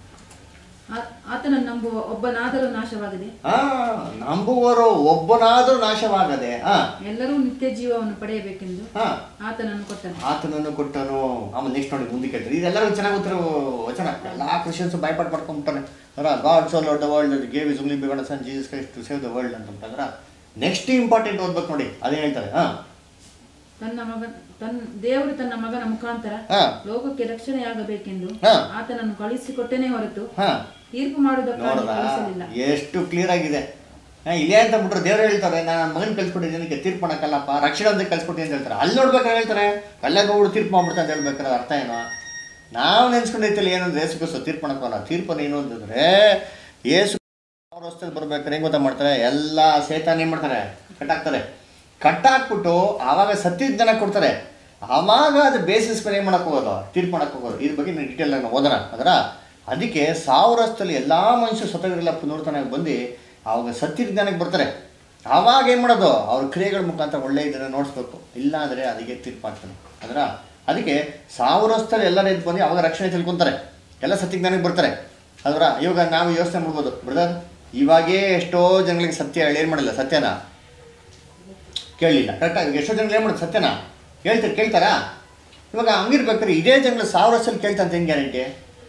S2: ಆ- ಆತನನ್ನು ನಂಬುವ ಒಬ್ಬನಾದರೂ ನಾಶವಾಗದೆ
S1: ಹಾಂ ನಂಬುವರು ಒಬ್ಬನಾದರೂ ನಾಶವಾಗದೆ ಹಾಂ
S2: ಎಲ್ಲರೂ ನಿತ್ಯ ಜೀವವನ್ನು ಪಡೆಯಬೇಕೆಂದು
S1: ಹಾಂ
S2: ಆತನನ್ನು ಕೊಟ್ಟನು
S1: ಆತನನ್ನು ಕೊಟ್ಟನು ಆಮೇಲೆ ನೆಕ್ಸ್ಟ್ ನೋಡಿ ಮುಂದೆ ಕೇಳ್ತಾರೆ ಇದೆಲ್ಲರಿಗೂ ಚೆನ್ನಾಗಿ ಗೊತ್ತಿರೋ ವಚನ ಎಲ್ಲ ಕ್ರಿಶ್ಚಿಯನ್ಸ್ ಭಯಪಟ್ಟು ಪಡ್ಕೊಂಬಿಟ್ಟಾನೆ ಅದರ God so loved the world gave his only begotten son Jesus Christ to save the world ಅಂತಂದ್ರ ನೆಕ್ಸ್ಟ್ ಇಂಪಾರ್ಟೆಂಟ್ ಓದ್ಬೇಕು ನೋಡಿ ಅದೇ ಹೇಳ್ತಾರೆ ಹಾಂ
S2: ತನ್ನ ಮಗ ತನ್ನ ದೇವರು ತನ್ನ ಮಗನ ಮುಖಾಂತರ
S1: ಹಾಂ
S2: ಲೋಕಕ್ಕೆ ರಕ್ಷಣೆಯಾಗಬೇಕೆಂದು
S1: ಹಾ.
S2: ಆತನನ್ನು ಕಳುಹಿಸಿಕೊಟ್ಟನೇ ಹೊರತು
S1: ಹಾಂ
S2: ತೀರ್ಪು ಮಾಡುವುದಕ್ಕಾಗಿ
S1: ನೋಡ್ರ
S2: ಕಳಿಸಲಿಲ್ಲ
S1: ಎಷ್ಟು ಕ್ಲಿಯರ್ ಆಗಿದೆ ಹಾ, ಇಲ್ಲೇ ಅಂತ ಬಿಟ್ರೆ ದೇವ್ರು ಹೇಳ್ತಾರೆ ನಾನು ಮಗನ ಕಳ್ಸ್ಕೊಟ್ಟಿದ್ದೀನಿ ಜನಕ್ಕೆ ತೀರ್ಪು ಮಾಡಕ್ಕಲ್ಲಪ್ಪ ರಕ್ಷಣೆ ಅಂತ ಕಳ್ಸ್ಕೊಟ್ಟಿದ್ದೀನಿ ಅಂತ ಹೇಳ್ತಾರೆ ಅಲ್ಲಿ ನೋಡ್ಬೇಕಾದ್ರೆ ಹೇಳ್ತಾರೆ ಕಳ್ಳಗೆ ಹೋಗ್ಬಿಟ್ಟು ತೀರ್ಪು ಮಾಡ್ಬಿಡ್ತಾ ಅಂತ ಹೇಳ್ಬೇಕಾದ್ರೆ ಅರ್ಥ ಏನು ನಾವು ನೆನ್ಸ್ಕೊಂಡಿರ್ತಿಲ್ಲ ಏನಂದ್ರೆ ಏಸು ಕ್ರಿಸ್ತ ತೀರ್ಪು ಮಾಡಕ್ಕಲ್ಲ ತೀರ್ಪನ್ನು ಏನು ಅಂತಂದ್ರೆ ಏಸು ಅವ್ರ ಹೊಸ್ತಲ್ಲಿ ಬರ್ಬೇಕಾದ್ರೆ ಹೆಂಗ್ ಗೊತ್ತಾ ಮಾಡ್ತಾರೆ ಎಲ್ಲ ಸೇತಾನ ಏನು ಮಾಡ್ತಾರೆ ಕಟ್ಟಾಕ್ತಾರೆ ಕಟ್ಟಾಕ್ಬಿಟ್ಟು ಆವಾಗ ಸತ್ಯದ ಜನ ಕೊಡ್ತಾರೆ ಆವಾಗ ಅದು ಬೇಸಿಸ್ ಮೇಲೆ ಏನು ಮಾಡಕ್ಕೆ ಹೋಗೋದು ತೀರ್ಪು ಮಾಡಕ್ಕೆ ಹೋಗೋದು ಇದ್ರ ಬಗ್ಗೆ ನಾನು ಡೀಟೇಲ್ ಆಗಿ ಓದೋಣ ಅದರ ಅದಕ್ಕೆ ಸಾವಿರ ವರ್ಷದಲ್ಲಿ ಎಲ್ಲ ಮನುಷ್ಯರು ಸತ್ತವರೆಲ್ಲ ಪುನರ್ತನಾಗಿ ಬಂದು ಆವಾಗ ಸತ್ಯದ ಜ್ಞಾನಕ್ಕೆ ಬರ್ತಾರೆ ಆವಾಗ ಏನು ಮಾಡೋದು ಅವ್ರ ಕ್ರಿಯೆಗಳ ಮುಖಾಂತರ ಒಳ್ಳೆ ಇದನ್ನು ನೋಡಿಸ್ಬೇಕು ಇಲ್ಲ ಅಂದರೆ ಅದಕ್ಕೆ ತೀರ್ಪು ಆಗ್ತಾನೆ ಅದರ ಅದಕ್ಕೆ ಸಾವಿರ ವರ್ಷದಲ್ಲಿ ಎಲ್ಲರೂ ಎದ್ದು ಬಂದು ಅವಾಗ ರಕ್ಷಣೆ ತಿಳ್ಕೊತಾರೆ ಎಲ್ಲ ಸತ್ಯ ಜ್ಞಾನಕ್ಕೆ ಬರ್ತಾರೆ ಅದರ ಇವಾಗ ನಾವು ಯೋಚನೆ ಮಾಡ್ಬೋದು ಬ್ರದರ್ ಇವಾಗೇ ಎಷ್ಟೋ ಜನಗಳಿಗೆ ಸತ್ಯ ಏನು ಮಾಡಿಲ್ಲ ಸತ್ಯನ ಕೇಳಲಿಲ್ಲ ಕರೆಕ್ಟಾಗಿ ಎಷ್ಟೋ ಜನಗಳು ಏನು ಮಾಡೋದು ಸತ್ಯನ ಹೇಳ್ತಾರೆ ಕೇಳ್ತಾರಾ ಇವಾಗ ಹಂಗಿರ್ಬೇಕಾದ್ರೆ ಇದೇ ಜನಗಳು ಸಾವಿರ ವರ್ಷದಲ್ಲಿ ಕೇಳ್ತಂತ ಏನು ಗ್ಯಾರಂಟಿ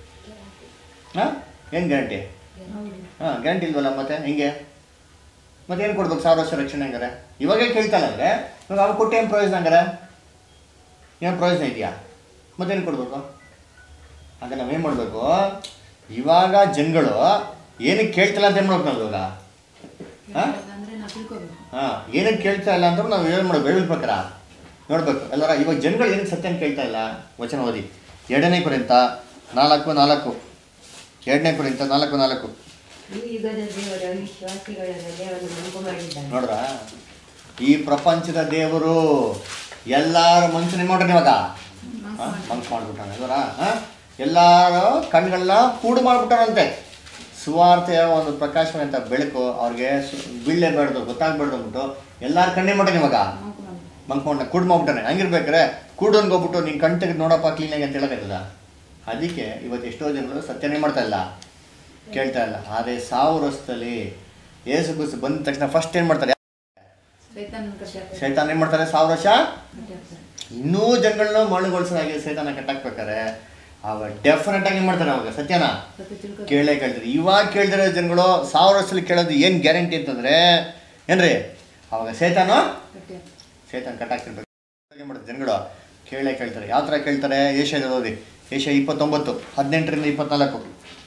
S1: ಹಾಂ ಏನು ಗ್ಯಾರಂಟಿ ಹಾಂ ಗ್ಯಾರಂಟಿ ಇಲ್ವಲ್ಲ ಮತ್ತೆ ಹಿಂಗೆ ಮತ್ತೆ ಏನು ಕೊಡ್ಬೇಕು ಸಾವಿರ ವರ್ಷ ರಕ್ಷಣೆ ಹಂಗಾರೆ ಇವಾಗೇ ಕೇಳ್ತಾನೆ ಅಂದರೆ ಇವಾಗ ಅವ್ರು ಕೊಟ್ಟು ಏನು ಪ್ರಯೋಜನ ಹಂಗಾರೆ ಏನು ಪ್ರಯೋಜನ ಇದೆಯಾ ಮತ್ತೇನು ಕೊಡಬೇಕು ಆಗ ನಾವೇನು ಮಾಡಬೇಕು ಇವಾಗ ಜನಗಳು ಏನಕ್ಕೆ ಕೇಳ್ತಿಲ್ಲ ಅಂತ ಏನು ಮಾಡ್ಬೇಕು ನಾವು ಇವಾಗ ಹಾಂ
S2: ಅಂದ್ರೆ ನಾವು ತಿಳ್ಕೋಬೇಕು
S1: ಹಾಂ ಏನಕ್ಕೆ ಕೇಳ್ತಾ ಇಲ್ಲ ಅಂದ್ರೆ ನಾವು ಏನು ಮಾಡಬೇಕು ಬೈಬಲ್ ಪ್ರಕಾರ ನೋಡ್ಬೇಕು ಎಲ್ಲರ ಇವಾಗ ಜನಗಳು ಏನಕ್ಕೆ ಸತ್ಯನ ಕೇಳ್ತಾ ಇಲ್ಲ ವಚನ ಓದಿ ಎರಡನೇ ಕುರಿತ ನಾಲ್ಕು ನಾಲ್ಕು ಎರಡನೇ ಕುರಿತ ನಾಲ್ಕು ನಾಲ್ಕು
S3: ಈ ಯುಗದ ದೇವರ ವಿಶ್ವಾಸಿಗಳ ಹೃದಯವನ್ನು ಮಂಕು ಮಾಡಿದ್ದಾನೆ
S1: ನೋಡ್ರ ಈ ಪ್ರಪಂಚದ ದೇವರು ಎಲ್ಲಾರ ಮನುಷ್ಯನ ಏನು ಮಾಡ್ರಿ ಇವಾಗ ಮಂಕ್ ಮಾಡ್ಬಿಟ್ಟಾನೆ ಇವರ ಎಲ್ಲಾರ ಕಣ್ಗಳನ್ನ ಕೂಡು ಮಾಡ್ಬಿಟ್ಟಾರಂತೆ ಸುವಾರ್ತೆಯ ಒಂದು ಪ್ರಕಾಶವಂತ ಬೆಳಕು ಅವ್ರಿಗೆ ಸು- ಬೀಳಲೇಬಾರ್ದು ಗೊತ್ತಾಗ್ಬಾರ್ದು ಅಂದ್ಬಿಟ್ಟು ಎಲ್ಲಾರ ಕಣ್ಣೇ ಮಾಡ್ತಾನೆ ಇವಾಗ ಮಂಕ್ಕೊಂಡ ಕೂಡ್ ಮಾಡ್ಬಿಟ್ಟಾನೆ ಹಂಗಿರ್ಬೇಕಾರೆ ಕೂಡೋನ್ಗೆ ಹೋಗ್ಬಿಟ್ಟು ನೀನು ಕಣ್ ತೆಗೆದು ನೋಡಪ್ಪ ಕ್ಲೀನಾಗಿ ಅಂತ ಹೇಳೋಕ್ಕಾಗಲ್ಲ ಅದಕ್ಕೆ ಇವತ್ತು ಎಷ್ಟೋ ಜನಗಳು ಸತ್ಯನೇ ಮಾಡ್ತಾ ಇಲ್ಲ ಕೇಳ್ತಾ ಇಲ್ಲ ಆದರೆ ಸಾವಿರ ವರ್ಷದಲ್ಲಿ ಏಸು ಗುಸು ಬಂದ ತಕ್ಷಣ ಫಸ್ಟ್ ಏನು ಮಾಡ್ತಾರೆ
S2: ಸೈತಾನ್ ಕಟ್ಟಿ ಹಾಕ್ತಾರೆ.
S1: ಶೈತಾನ ಏನು ಮಾಡ್ತಾರೆ ಸಾವಿರ ವರ್ಷ
S2: ಕಟ್ಟಿ ಹಾಕ್ತಾರೆ.
S1: ಇನ್ನೂ ಜನಗಳನ್ನ ಮಳುಗೊಳಿಸೋದಾಗಿ ಸೈತಾನ ಕಟ್ಟಾಕ್ಬೇಕಾರೆ ಅವಾಗ ಡೆಫಿನೆಟ್ ಆಗಿ ಏನ್ ಮಾಡ್ತಾರೆ ಅವಾಗ ಸತ್ಯನ
S2: ಸತ್ಯ ತಿಳ್ಕೊ
S1: ಕೇಳೇ ಕೇಳ್ತಾರೆ ಇವಾಗ ಕೇಳ್ದಿರೋ ಜನಗಳು ಸಾವಿರ ವರ್ಷದಲ್ಲಿ ಕೇಳೋದು ಏನು ಗ್ಯಾರಂಟಿ ಅಂತಂದ್ರೆ ಏನ್ರಿ ಅವಾಗ ಸೈತಾನ
S2: ಕಟ್ಟಿ ಹಾಕ್ತಾರೆ.
S1: ಸೈತಾನ ಕಟ್ಟಾಕ್ತಿರ್ಬೇಕು ಏನು ಮಾಡ್ತಾರೆ ಜನಗಳು ಕೇಳೇ ಕೇಳ್ತಾರೆ ಯಾವ ಥರ ಕೇಳ್ತಾರೆ ಏಷ್ಯಾದ ಓದಿ ಏಷ್ಯಾ ಇಪ್ಪತ್ತೊಂಬತ್ತು ಹದಿನೆಂಟರಿಂದ ಇಪ್ಪತ್ನಾಲ್ಕು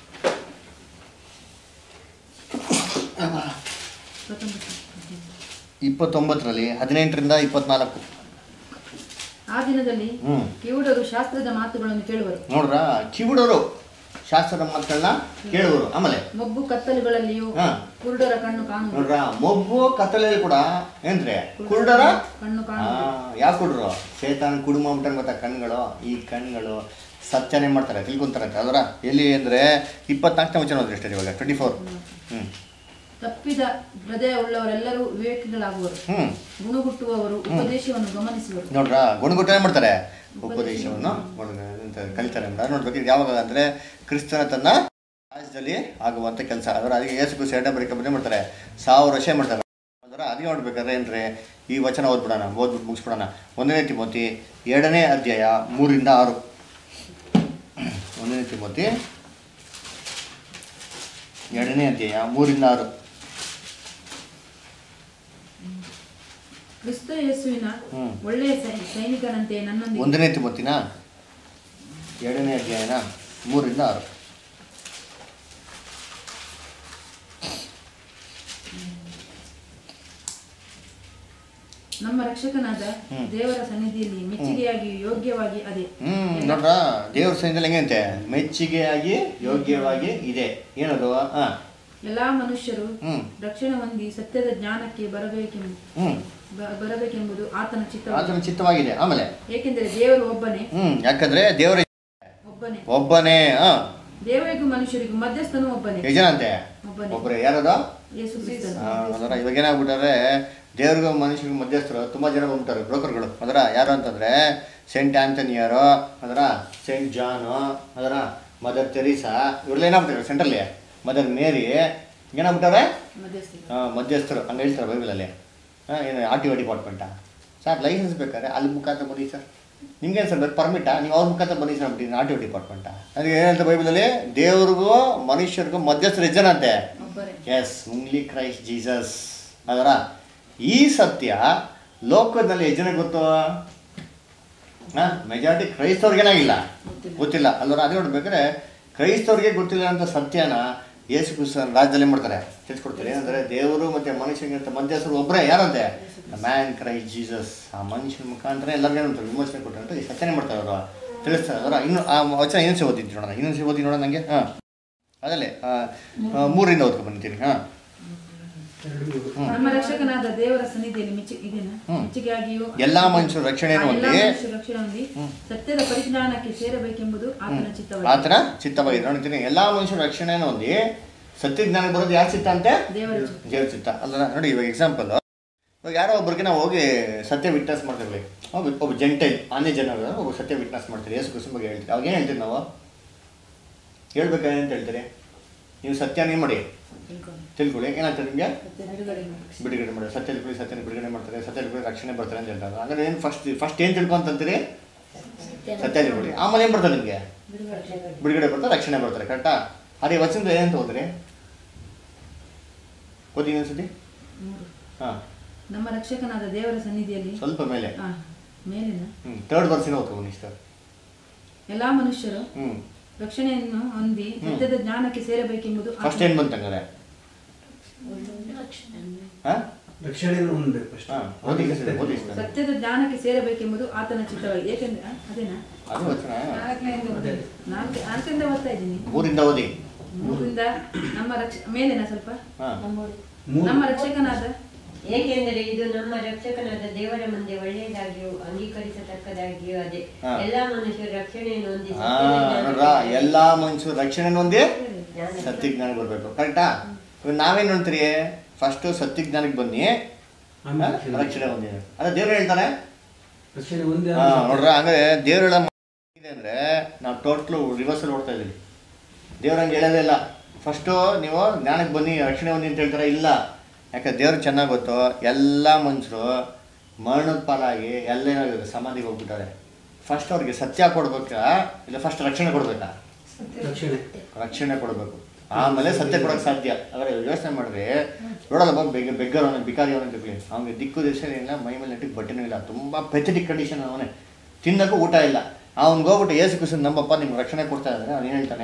S2: ಇಪ್ಪತ್ತೊಂಬತ್ತು.
S1: ಇಪ್ಪತ್ತೊಂಬತ್ತರಲ್ಲಿ ಹದಿನೆಂಟರಿಂದ ಇಪ್ಪತ್ನಾಲ್ಕು
S2: ಆ ದಿನದಲ್ಲಿ
S1: ಹ್ಞೂ
S2: ಕಿವುಡರು ಶಾಸ್ತ್ರದ ಮಾತುಗಳನ್ನು ಕೇಳುವರು
S1: ನೋಡ್ರ ಕಿವುಡರು ಶಾಸ್ತ್ರದ ಮಾತುಗಳನ್ನ ಕೇಳುವರು ಆಮೇಲೆ
S2: ಮೊಬ್ಬು ಕತ್ತಲುಗಳಲ್ಲಿಯೂ
S1: ಹಾ.
S2: ಕುರುಡರ ಕಣ್ಣು ಕಾಣುವುದು
S1: ನೋಡ್ರ ಮೊಬ್ಬು ಕತ್ತಲಲ್ಲಿ ಕೂಡ ಏನ್ರಿ ಕುರುಡರ
S2: ಕಣ್ಣು ಕಾಣುವುದು
S1: ಯಾವ ಕುಡ್ರು ಚೇತನ ಕುಡುಮ ಅಂಬಿಟ್ಟ ಗೊತ್ತಾ ಕಣ್ಗಳು ಈ ಕಣ್ಗಳು ಸತ್ಯನೇ ಮಾಡ್ತಾರೆ ತಿಳ್ಕೊಂತಾರೆ ಅದರ ಎಲ್ಲಿ ಅಂದರೆ ಇಪ್ಪತ್ನಾಲ್ಕನೇ ವಚನ ಹೋದ್ರೆ ಅಷ್ಟೇ ಇವಾಗ ಟ್ವೆಂಟಿ ಫೋರ್ ಹ್ಞೂ
S2: ತಪ್ಪಿದ ಹೃದಯ ಉಳ್ಳವರೆಲ್ಲರೂ ವಿವೇಕಿಗಳಾಗುವರು
S1: ಹ್ಞೂ
S2: ಗುಣಗುಟ್ಟುವವರು ಉಪದೇಶವನ್ನು ಗಮನಿಸುವರು
S1: ನೋಡ್ರ ಗುಣಗುಟ್ಟ ಏನು ಮಾಡ್ತಾರೆ ಉಪದೇಶವನ್ನು ಗುಣ- ಅಂತ ಕಲಿತಾರೆ ಅಂತ ನೋಡ್ಬೇಕು ಇದು ಯಾವಾಗ ಅಂದರೆ ಕ್ರಿಸ್ತನ ತನ್ನ ರಾಜ್ಯದಲ್ಲಿ ಆಗುವಂಥ ಕೆಲಸ ಅದರ ಅದಕ್ಕೆ ಯೇಸು ಕ್ರಿಸ್ತ ಎರಡನೇ ಬರೀಕ ಬಂದೇ ಮಾಡ್ತಾರೆ ಸಾವಿರ ವರ್ಷ ಮಾಡ್ತಾರೆ ಅದರ ಅದೇ ನೋಡ್ಬೇಕಾದ್ರೆ ಏನ್ರಿ ಈ ವಚನ ಓದ್ಬಿಡೋಣ ಓದ್ಬಿಟ್ಟು ಮುಗಿಸ್ಬಿಡೋಣ ಒಂದನೇ ತಿಮೋತಿ ಎರಡನೇ ಅಧ್ಯಾಯ ಮೂರಿಂದ ಆರು ಒಂದನೇ ತಿಮೋತಿ ಎರಡನೇ ಅಧ್ಯಾಯ ಮೂರಿಂದ ಆರು
S2: ಕ್ರಿಸ್ತ ಯೇಸುವಿನ
S1: ಹ್ಮ್.
S2: ಒಳ್ಳೆಯ ಸೈ- ಸೈನಿಕನಂತೆ ನನ್ನೊಂದಿಗೆ
S1: ಒಂದನೇ ತಿಮ್ಮತ್ತಿನ ಎರಡನೇ ಅಧ್ಯಾಯನ ಮೂರಿಂದ ಆರು
S2: ನಮ್ಮ ರಕ್ಷಕನಾದ
S1: ಹ್ಮ್.
S2: ದೇವರ ಸನ್ನಿಧಿಯಲ್ಲಿ ಮೆಚ್ಚುಗೆಯಾಗಿ ಯೋಗ್ಯವಾಗಿ ಅದೇ
S1: ಹ್ಮ್ ನೋಡ್ರ ದೇವ್ರ ಸೈನ್ಯದಲ್ಲಿ ಹೆಂಗಂತೆ ಮೆಚ್ಚುಗೆಯಾಗಿ ಯೋಗ್ಯವಾಗಿ ಇದೆ ಏನದು ಹಾ
S2: ಎಲ್ಲಾ ಮನುಷ್ಯರು
S1: ಹ್ಮ್
S2: ರಕ್ಷಣೆ ಹೊಂದಿ ಸತ್ಯದ ಜ್ಞಾನಕ್ಕೆ ಬರಬೇಕೆಂಬ
S1: ಹ್ಮ್
S2: ಬ- ಬರಬೇಕೆಂಬುದು ಆತನ ಚಿತ್ತ
S1: ಆತನ ಚಿತ್ತವಾಗಿದೆ ಆಮೇಲೆ
S2: ಏಕೆಂದರೆ ದೇವರು ಒಬ್ಬನೇ
S1: ಹ್ಮ್ ಯಾಕಂದ್ರೆ ದೇವರ
S2: ಒಬ್ಬನೇ
S1: ಒಬ್ಬನೇ ಹಾ
S2: ದೇವರಿಗೂ ಮನುಷ್ಯರಿಗೂ ಮಧ್ಯಸ್ಥನು ಒಬ್ಬನೇ
S1: ಯಜನಂತೆ
S2: ಒಬ್ಬನೇ
S1: ಒಬ್ರೆ ಯಾರದ
S2: ಯೇಸು ಕ್ರಿಸ್ತನು.
S1: ಅದರ ಇವಾಗ ಏನಾಗ್ಬಿಟ್ಟಾರೆ ದೇವ್ರಿಗೂ ಮನುಷ್ಯರಿಗೂ ಮಧ್ಯಸ್ಥರು ತುಂಬ ಜನ ಬಂದ್ಬಿಟ್ಟಾರೆ ಬ್ರೋಕರ್ಗಳು ಅದರ ಯಾರು ಅಂತಂದ್ರೆ ಸೆಂಟ್ ಆಂಥನಿಯರು ಅದರ ಸೆಂಟ್ ಜಾನು ಅದರ ಮದರ್ ತೆರೀಸಾ ಇವ್ರೆಲ್ಲ ಏನಾಗ್ಬಿಟ್ಟಾರೆ ಸೆಂಟ್ರಲ್ಲಿ ಮದರ್ ಮೇರಿ ಏನಾಗ್ಬಿಟ್ಟಾರೆ
S2: ಮಧ್ಯಸ್ಥರು
S1: ಆ, ಮಧ್ಯಸ್ಥರು ಹಂಗೆ ಹೇಳ್ತಾರೆ ಬೈಬಲಲ್ಲಿ ಹಾಂ ಏನು ಆರ್ ಟಿ ಒ ಡಿಪಾರ್ಟ್ಮೆಂಟಾ ಸರ್ ಲೈಸೆನ್ಸ್ ಬೇಕಾದ್ರೆ ಅಲ್ಲಿ ಮುಖಾಂತರ ಬನ್ನಿ ಸರ್ ನಿಮ್ಗೇನು ಸರ್ ಬೇಕು ಪರ್ಮಿಟಾ ನೀವು ಅವ್ರ ಮುಖಾಂತರ ಬನ್ನಿ ಸರ್ ಅಂಬಿಟ್ಟು ಆರ್ ಟಿ ಒ ಡಿಪಾರ್ಟ್ಮೆಂಟಾ ಅದಕ್ಕೆ ಏನು ಹೇಳ್ತಾರೆ ಬೈಬಲಲ್ಲಿ ದೇವ್ರಿಗೂ ಮನುಷ್ಯರಿಗೂ ಮಧ್ಯಸ್ಥರು ಎಷ್ಟು ಜನ ಅಂತೆ
S2: ಒಬ್ಬರೇ
S1: ಎಸ್ ಮುಂಗ್ಲಿ ಕ್ರೈಸ್ಟ್ ಜೀಸಸ್ ಅದರ ಈ ಸತ್ಯ ಲೋಕದಲ್ಲಿ ಎಷ್ಟು ಜನ ಗೊತ್ತು ಹಾಂ ಮೆಜಾರಿಟಿ ಕ್ರೈಸ್ತವ್ರಿಗೇನಾಗಿಲ್ಲ ಗೊತ್ತಿಲ್ಲ ಅಲ್ವರ ಅದೇ ನೋಡ್ಬೇಕಾದ್ರೆ ಕ್ರೈಸ್ತವ್ರಿಗೆ ಗೊತ್ತಿಲ್ಲ ಅಂತ ಸತ್ಯನ ಯೇಸು ಕ್ರಿಸ್ತನ ರಾಜ್ಯದಲ್ಲಿ ಏನ್ ಮಾಡ್ತಾರೆ ತಿಳಿಸ್ಕೊಡ್ತಾರೆ ಏನಂದ್ರೆ ದೇವರು ಮತ್ತೆ ಮನುಷ್ಯನಿಗಿಂತ ಮಧ್ಯಸ್ಥರು ಒಬ್ಬರೇ ಯಾರಂತೆ ಮ್ಯಾನ್ ಕ್ರೈಸ್ಟ್ ಜೀಸಸ್ ಆ ಮನುಷ್ಯನ ಮುಖಾಂತರ ಎಲ್ಲರಿಗೂ ಏನಂತಾರೆ ವಿಮೋಚನೆ ಕೊಟ್ಟರೆ ಅಂತ ಈ ಸತ್ಯನೇ ಮಾಡ್ತಾರೆ ಅವರು ತಿಳಿಸ್ತಾರೆ ಅದರ ಇನ್ನು ಆ ವಚನ ಇನ್ನೊಂದ್ಸಿ ಓದಿದ್ದು ನೋಡೋಣ ಇನ್ನೊಂದ್ಸಿ ಓದಿ ನೋಡೋಣ ನನಗೆ ಹಾಂ ಅದಲ್ಲೇ ಆ, ಆ, ಮೂರರಿಂದ ಓದ್ಕೊಂಡು ಬಂದಿದ್ದೀನಿ ಹಾಂ
S2: ನಮ್ಮ ರಕ್ಷಕನಾದ ದೇವರ ಸನ್ನಿಧಿಯಲ್ಲಿ ಮೆಚ್ಚು ಇದೇನಾ
S1: ಹ್ಮ್.
S2: ಮೆಚ್ಚುಗೆಯಾಗಿಯೂ
S1: ಎಲ್ಲಾ ಮನುಷ್ಯರು ರಕ್ಷಣೆಯನ್ನು
S2: ಆ, ಎಲ್ಲಾ
S1: ಹೊಂದಿ
S2: ಮನುಷ್ಯರು ರಕ್ಷಣೆ ಹೊಂದಿ ಸತ್ಯದ ಪರಿಜ್ಞಾನಕ್ಕೆ ಸೇರಬೇಕೆಂಬುದು ಆತನ ಚಿತ್ತವಾಗಿದೆ
S1: ಆತನ ಚಿತ್ತವಾಗಿದೆ ನೋಡ್ತೀನಿ ಎಲ್ಲಾ ಮನುಷ್ಯರು ರಕ್ಷಣೆಯನ್ನು ಹೊಂದಿ ಸತ್ಯ ಜ್ಞಾನ ಬರೋದು ಯಾರ ಚಿತ್ತ ಅಂತೆ
S2: ದೇವರ ಚಿತ್ತ
S1: ದೇವ್ರ ಚಿತ್ತ ಅಲ್ಲ ನೋಡಿ ಇವಾಗ ಎಕ್ಸಾಂಪಲ್ ಇವಾಗ ಯಾರೋ ಒಬ್ರಿಗೆ ನಾವು ಹೋಗಿ ಸತ್ಯ ವಿಟ್ನೆಸ್ ಮಾಡ್ತೀವಿ ಒಬ್ಬ ಒಬ್ಬ ಜಂಟೈಲ್ ಆನೆ ಜನರು ಒಬ್ಬ ಸತ್ಯ ವಿಟ್ನೆಸ್ ಮಾಡ್ತೀರಿ ಯೇಸು ಕ್ರಿಸ್ತನ ಬಗ್ಗೆ ಹೇಳ್ತೀರಿ ಅವಾಗ ಏನು ಹೇಳ್ತೀರಿ ನಾವು ಹೇಳ್ಬೇಕಾದ್ರೆ ಅಂತ ಹೇಳ್ತೀರಿ ನೀವು ಸತ್ಯ ನೀವು ಮಾಡಿ ತಿಳ್ಕೊಳ್ಳಿ ಏನಾಗ್ತದೆ ನಿಮಗೆ ಬಿಡುಗಡೆ ಮಾಡಿ ಸತ್ಯ ತಿಳ್ಕೊಳ್ಳಿ ಸತ್ಯನ ಬಿಡುಗಡೆ ಮಾಡ್ತಾರೆ ಸತ್ಯ ತಿಳ್ಕೊಳ್ಳಿ ರಕ್ಷಣೆ ಬರ್ತಾರೆ ಅಂತ ಹೇಳ್ತಾರೆ ಹಾಗಾದ್ರೆ ಏನು ಫಸ್ಟ್ ಫಸ್ಟ್ ಏನು ತಿಳ್ಕೊಂತಂತೀರಿ ಸತ್ಯ ತಿಳ್ಕೊಳ್ಳಿ ಆಮೇಲೆ ಏನು ಬರ್ತದೆ ನಿಮಗೆ ಬಿಡುಗಡೆ ಬರ್ತಾರೆ ರಕ್ಷಣೆ ಬರ್ತಾರೆ ಕರೆಕ್ಟಾ ಅದೇ ವಚನದ ಏನಂತ ಹೋದ್ರಿ ಓದಿ ಇನ್ನೊಂದ್ಸತಿ
S2: ಮೂರು.
S1: ಹಾಂ
S2: ನಮ್ಮ ರಕ್ಷಕನಾದ ದೇವರ ಸನ್ನಿಧಿಯಲ್ಲಿ
S1: ಸ್ವಲ್ಪ ಮೇಲೆ
S2: ಆ, ಮೇಲಿನ
S1: ಹ್ಞೂ ಥರ್ಡ್ ವರ್ಸಿನ ಓದ್ಕೊಂಡು ಇಷ್ಟ
S2: ಎಲ್ಲಾ ಮನುಷ್ಯರು
S1: ಹ್ಞೂ
S2: ರಕ್ಷಣೆಯನ್ನು ಹೊಂದಿ ಸತ್ಯದ ಜ್ಞಾನಕ್ಕೆ ಸೇರಬೇಕೆಂಬುದು
S1: ಫಸ್ಟ್
S2: ಆತನ-
S1: ಏನು ಬಂತಂಗಾರೆ ಹಾಂ
S4: ರಕ್ಷಣೆಯನ್ನು ಹೊಂದಬೇಕು ಫಸ್ಟ್
S1: ಹಾಂ ಓದಿ ಸರ್, ಓದಿ ಸರ್.
S2: ಸತ್ಯದ ಜ್ಞಾನಕ್ಕೆ ಸೇರಬೇಕೆಂಬುದು ಆತನ ಚಿತ್ತವಾಗಿದೆ ಏಕೆಂದ್ರೆ ಆ, ಅದೇನಾ
S1: ಅದು ವಚನ
S2: ನಾಲ್ಕನೆಯಿಂದ ಓದಿ. ನಾಲ್ಕು ನಾಲ್ಕರಿಂದ ಓದ್ತಾ ಇದ್ದೀನಿ
S1: ಮೂರಿಂದ ಓದಿ
S2: ಮೂರಿಂದ ನಮ್ಮ ರಕ್ಷ ಮೇಲಿನ ಸ್ವಲ್ಪ
S1: ಹಾಂ
S4: ಮೂರು
S2: ನಮ್ಮ ರಕ್ಷಕನಾದ
S3: ಏಕೆಂದರೆ ಇದು ನಮ್ಮ ರಕ್ಷಕನಾದ ದೇವರ ಮುಂದೆ ಒಳ್ಳೆಯದಾಗಿಯೂ ಅಂಗೀಕರಿಸತಕ್ಕದಾಗಿಯೂ ಅದೇ
S1: ಹಾ.
S3: ಎಲ್ಲಾ ಮನುಷ್ಯರು ರಕ್ಷಣೆಯನ್ನು ಹೊಂದಿ
S1: ಹಾ
S3: ಸತ್ಯದ
S1: ನೋಡ್ರ
S3: ಜ್ಞಾನಕ್ಕೆ
S1: ಎಲ್ಲಾ ಮನುಷ್ಯರು ರಕ್ಷಣೆ ಹೊಂದಿ
S3: ಜ್ಞಾನಕ್ಕೆ
S1: ಸತ್ಯ ಜ್ಞಾನ ಬರ್ಬೇಕು ಕರೆಕ್ಟಾ ಇವಾಗ ನಾವೇನ್ ನೋಡ್ತೀರಿ ಫಸ್ಟ್ ಸತ್ಯ ಜ್ಞಾನಕ್ಕೆ ಬನ್ನಿ
S4: ಆಮೇಲೆ
S1: ಹಾ?
S4: ರಕ್ಷಣೆ.
S1: ರಕ್ಷಣೆ ಹೊಂದಿ ಅದೇ ದೇವ್ರು ಹೇಳ್ತಾರೆ
S4: ರಕ್ಷಣೆ ಒಂದೇ
S1: ಹಾ ನೋಡ್ರ ಹಂಗಾರೆ ದೇವ್ರ ಹೇಳೋ ಮಾತು ಇದೆ ಅಂದ್ರೆ ನಾವು ಟೋಟ್ಲು ರಿವರ್ಸಲ್ ಓಡ್ತಾ ಇದೀವಿ ದೇವ್ರ ಹಂಗೆ ಹೇಳೋದೇ ಇಲ್ಲ ಫಸ್ಟು ನೀವು ಜ್ಞಾನಕ್ಕೆ ಬನ್ನಿ ರಕ್ಷಣೆ ಹೊಂದಿ ಅಂತ ಹೇಳ್ತಾರೆ ಇಲ್ಲ ಯಾಕೆ ದೇವ್ರಿಗೆ ಚೆನ್ನಾಗಿ ಗೊತ್ತು ಎಲ್ಲ ಮನುಷ್ಯರು ಮರಣದ ಪಾಲಾಗಿ ಎಲ್ಲ ಏನಾಗಿದೆ ಸಮಾಧಿಗೆ ಹೋಗ್ಬಿಟ್ಟಾರೆ ಫಸ್ಟ್ ಅವ್ರಿಗೆ ಸತ್ಯ ಕೊಡ್ಬೇಕಾ ಇಲ್ಲ ಫಸ್ಟ್ ರಕ್ಷಣೆ ಕೊಡ್ಬೇಕಾ
S4: ರಕ್ಷಣೆ
S1: ರಕ್ಷಣೆ ಕೊಡಬೇಕು ಆಮೇಲೆ ಸತ್ಯ ಕೊಡೋಕೆ ಸಾಧ್ಯ ಆದರೆ ಯೋಚನೆ ಮಾಡಿದ್ರೆ ನೋಡಲ್ಲ ಬಾಬು ಬೆಗ್ ಬೆಗ್ಗರ್ ಅವನ ಬಿಕಾರಿ ಅವನ ತಿರ್ಲಿ ಅವ್ನಿಗೆ ದಿಕ್ಕು ದಿಶೆ ಇಲ್ಲ ಮೈ ಮೇಲೆ ನೆಟ್ಟಿಗೆ ಬಟ್ಟೆನೂ ಇಲ್ಲ ತುಂಬ ಪೆಥೆಟಿಕ್ ಕಂಡೀಷನ್ ಅವನೇ ತಿನ್ನಕ್ಕೂ ಊಟ ಇಲ್ಲ ಅವ್ನಿಗೆ ಹೋಗ್ಬಿಟ್ಟು ಏಸು ಕುಸಿನ್ ನಮ್ಮಪ್ಪ ನಿಮ್ಗೆ ರಕ್ಷಣೆ ಕೊಡ್ತಾ ಇದ್ದಾರೆ ಅವ್ನು ಏನು ಹೇಳ್ತಾನೆ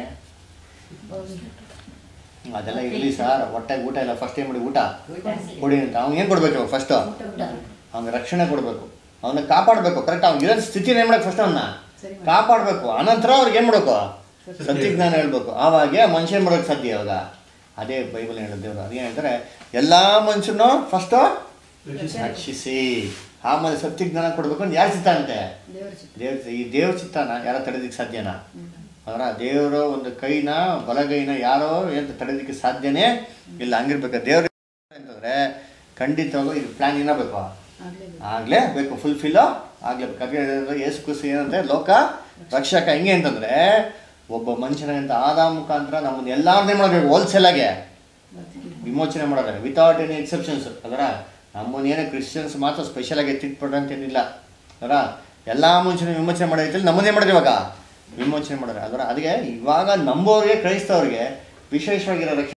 S1: ಅದೆಲ್ಲ ಇರಲಿ ಸರ್ ಹೊಟ್ಟೆಗೆ ಊಟ ಇಲ್ಲ ಫಸ್ಟ್ ಏನು ಮಾಡಿ ಊಟ ಕೊಡಿ ಅಂತ ಅವ್ನಿಗೆ ಏನು ಕೊಡ್ಬೇಕು ಫಸ್ಟ್ ಅವ್ನಿಗೆ ರಕ್ಷಣೆ ಕೊಡಬೇಕು ಅವನ್ನ ಕಾಪಾಡಬೇಕು ಕರೆಕ್ಟ್ ಅವ್ನಿಗೆ ಇರೋ ಸ್ಥಿತಿನ ಏನು ಮಾಡಬೇಕು ಫಸ್ಟ್ ಅವನ್ನ ಕಾಪಾಡಬೇಕು ಅನಂತರ ಅವ್ರಿಗೆ ಏನು ಮಾಡಬೇಕು ಸತ್ಯ ಜ್ಞಾನ ಹೇಳ್ಬೇಕು ಆವಾಗೆ ಮನುಷ್ಯ ಮಾಡೋಕೆ ಸಾಧ್ಯ ಇವಾಗ ಅದೇ ಬೈಬಲ್ ಹೇಳೋದು ದೇವರು ಅದೇ ಹೇಳ್ತಾರೆ ಎಲ್ಲ ಮನುಷ್ಯನು ಫಸ್ಟು ರಕ್ಷಿಸಿ ಆಮೇಲೆ ಸತ್ಯ ಜ್ಞಾನ ಕೊಡ್ಬೇಕು ಅಂತ ಯಾರು ಚಿತ್ತ ಅಂತೆ
S2: ದೇವರ ಚಿತ್ತ
S1: ದೇವ್ರ ಈ ದೇವ್ರ ಚಿತ್ತನ ಯಾರ ತಡೆದಿಕ್ಕೆ ಸಾಧ್ಯನಾ ಅದರ ದೇವರ ಒಂದು ಕೈನ ಬಲಗೈನ ಯಾರೋ ಏನು ತಡೆದಿಕ್ಕೆ ಸಾಧ್ಯನೇ ಇಲ್ಲ ಹಂಗಿರ್ಬೇಕು ದೇವ್ರ ಅಂತಂದ್ರೆ ಖಂಡಿತವಾಗೂ ಇದು ಪ್ಲಾನ್ ಏನಾಗಬೇಕು
S2: ಆಗ್ಲೇಬೇಕು
S1: ಆಗ್ಲೇ ಬೇಕು ಫುಲ್ಫಿಲ್ ಆಗ್ಲೇಬೇಕು ಹಾಗೆ ಯೇಸು ಕ್ರಿಸ್ತು ಏನಂದ್ರೆ ಲೋಕ ರಕ್ಷಕ ಹೆಂಗೆ ಅಂತಂದ್ರೆ ಒಬ್ಬ ಮನುಷ್ಯನಂತ ಆದ ಮುಖಾಂತರ ನಮ್ಮನ್ನ ಎಲ್ಲಾರನ್ನೇ ಮಾಡಬೇಕು ಹೋಲ್ಸೇಲ್ ಆಗಿ ವಿಮೋಚನೆ ಮಾಡೋರೆ ವಿತೌಟ್ ಎನಿ ಎಕ್ಸೆಪ್ಷನ್ಸ್ ಅದರ ನಮ್ಮನ್ನ ಏನೋ ಕ್ರಿಶ್ಚಿಯನ್ಸ್ ಮಾತ್ರ ಸ್ಪೆಷಲ್ ಆಗಿ ಎತ್ತಿಟ್ಬಿಟ್ರೆ ಅಂತೇನಿಲ್ಲ ಅದರ ಎಲ್ಲ ಮನುಷ್ಯನ ವಿಮೋಚನೆ ಮಾಡೈತಿಲ್ಲ ನಮ್ಮನ್ನೇ ಮಾಡೋದು ಇವಾಗ ವಿಮೋಚನೆ ಮಾಡೋರೆ ಅದರ ಅದಕ್ಕೆ ಇವಾಗ ನಂಬೋರಿಗೆ ಕ್ರೈಸ್ತವ್ರಿಗೆ ವಿಶೇಷವಾಗಿರೋ ರಕ್ಷಣೆ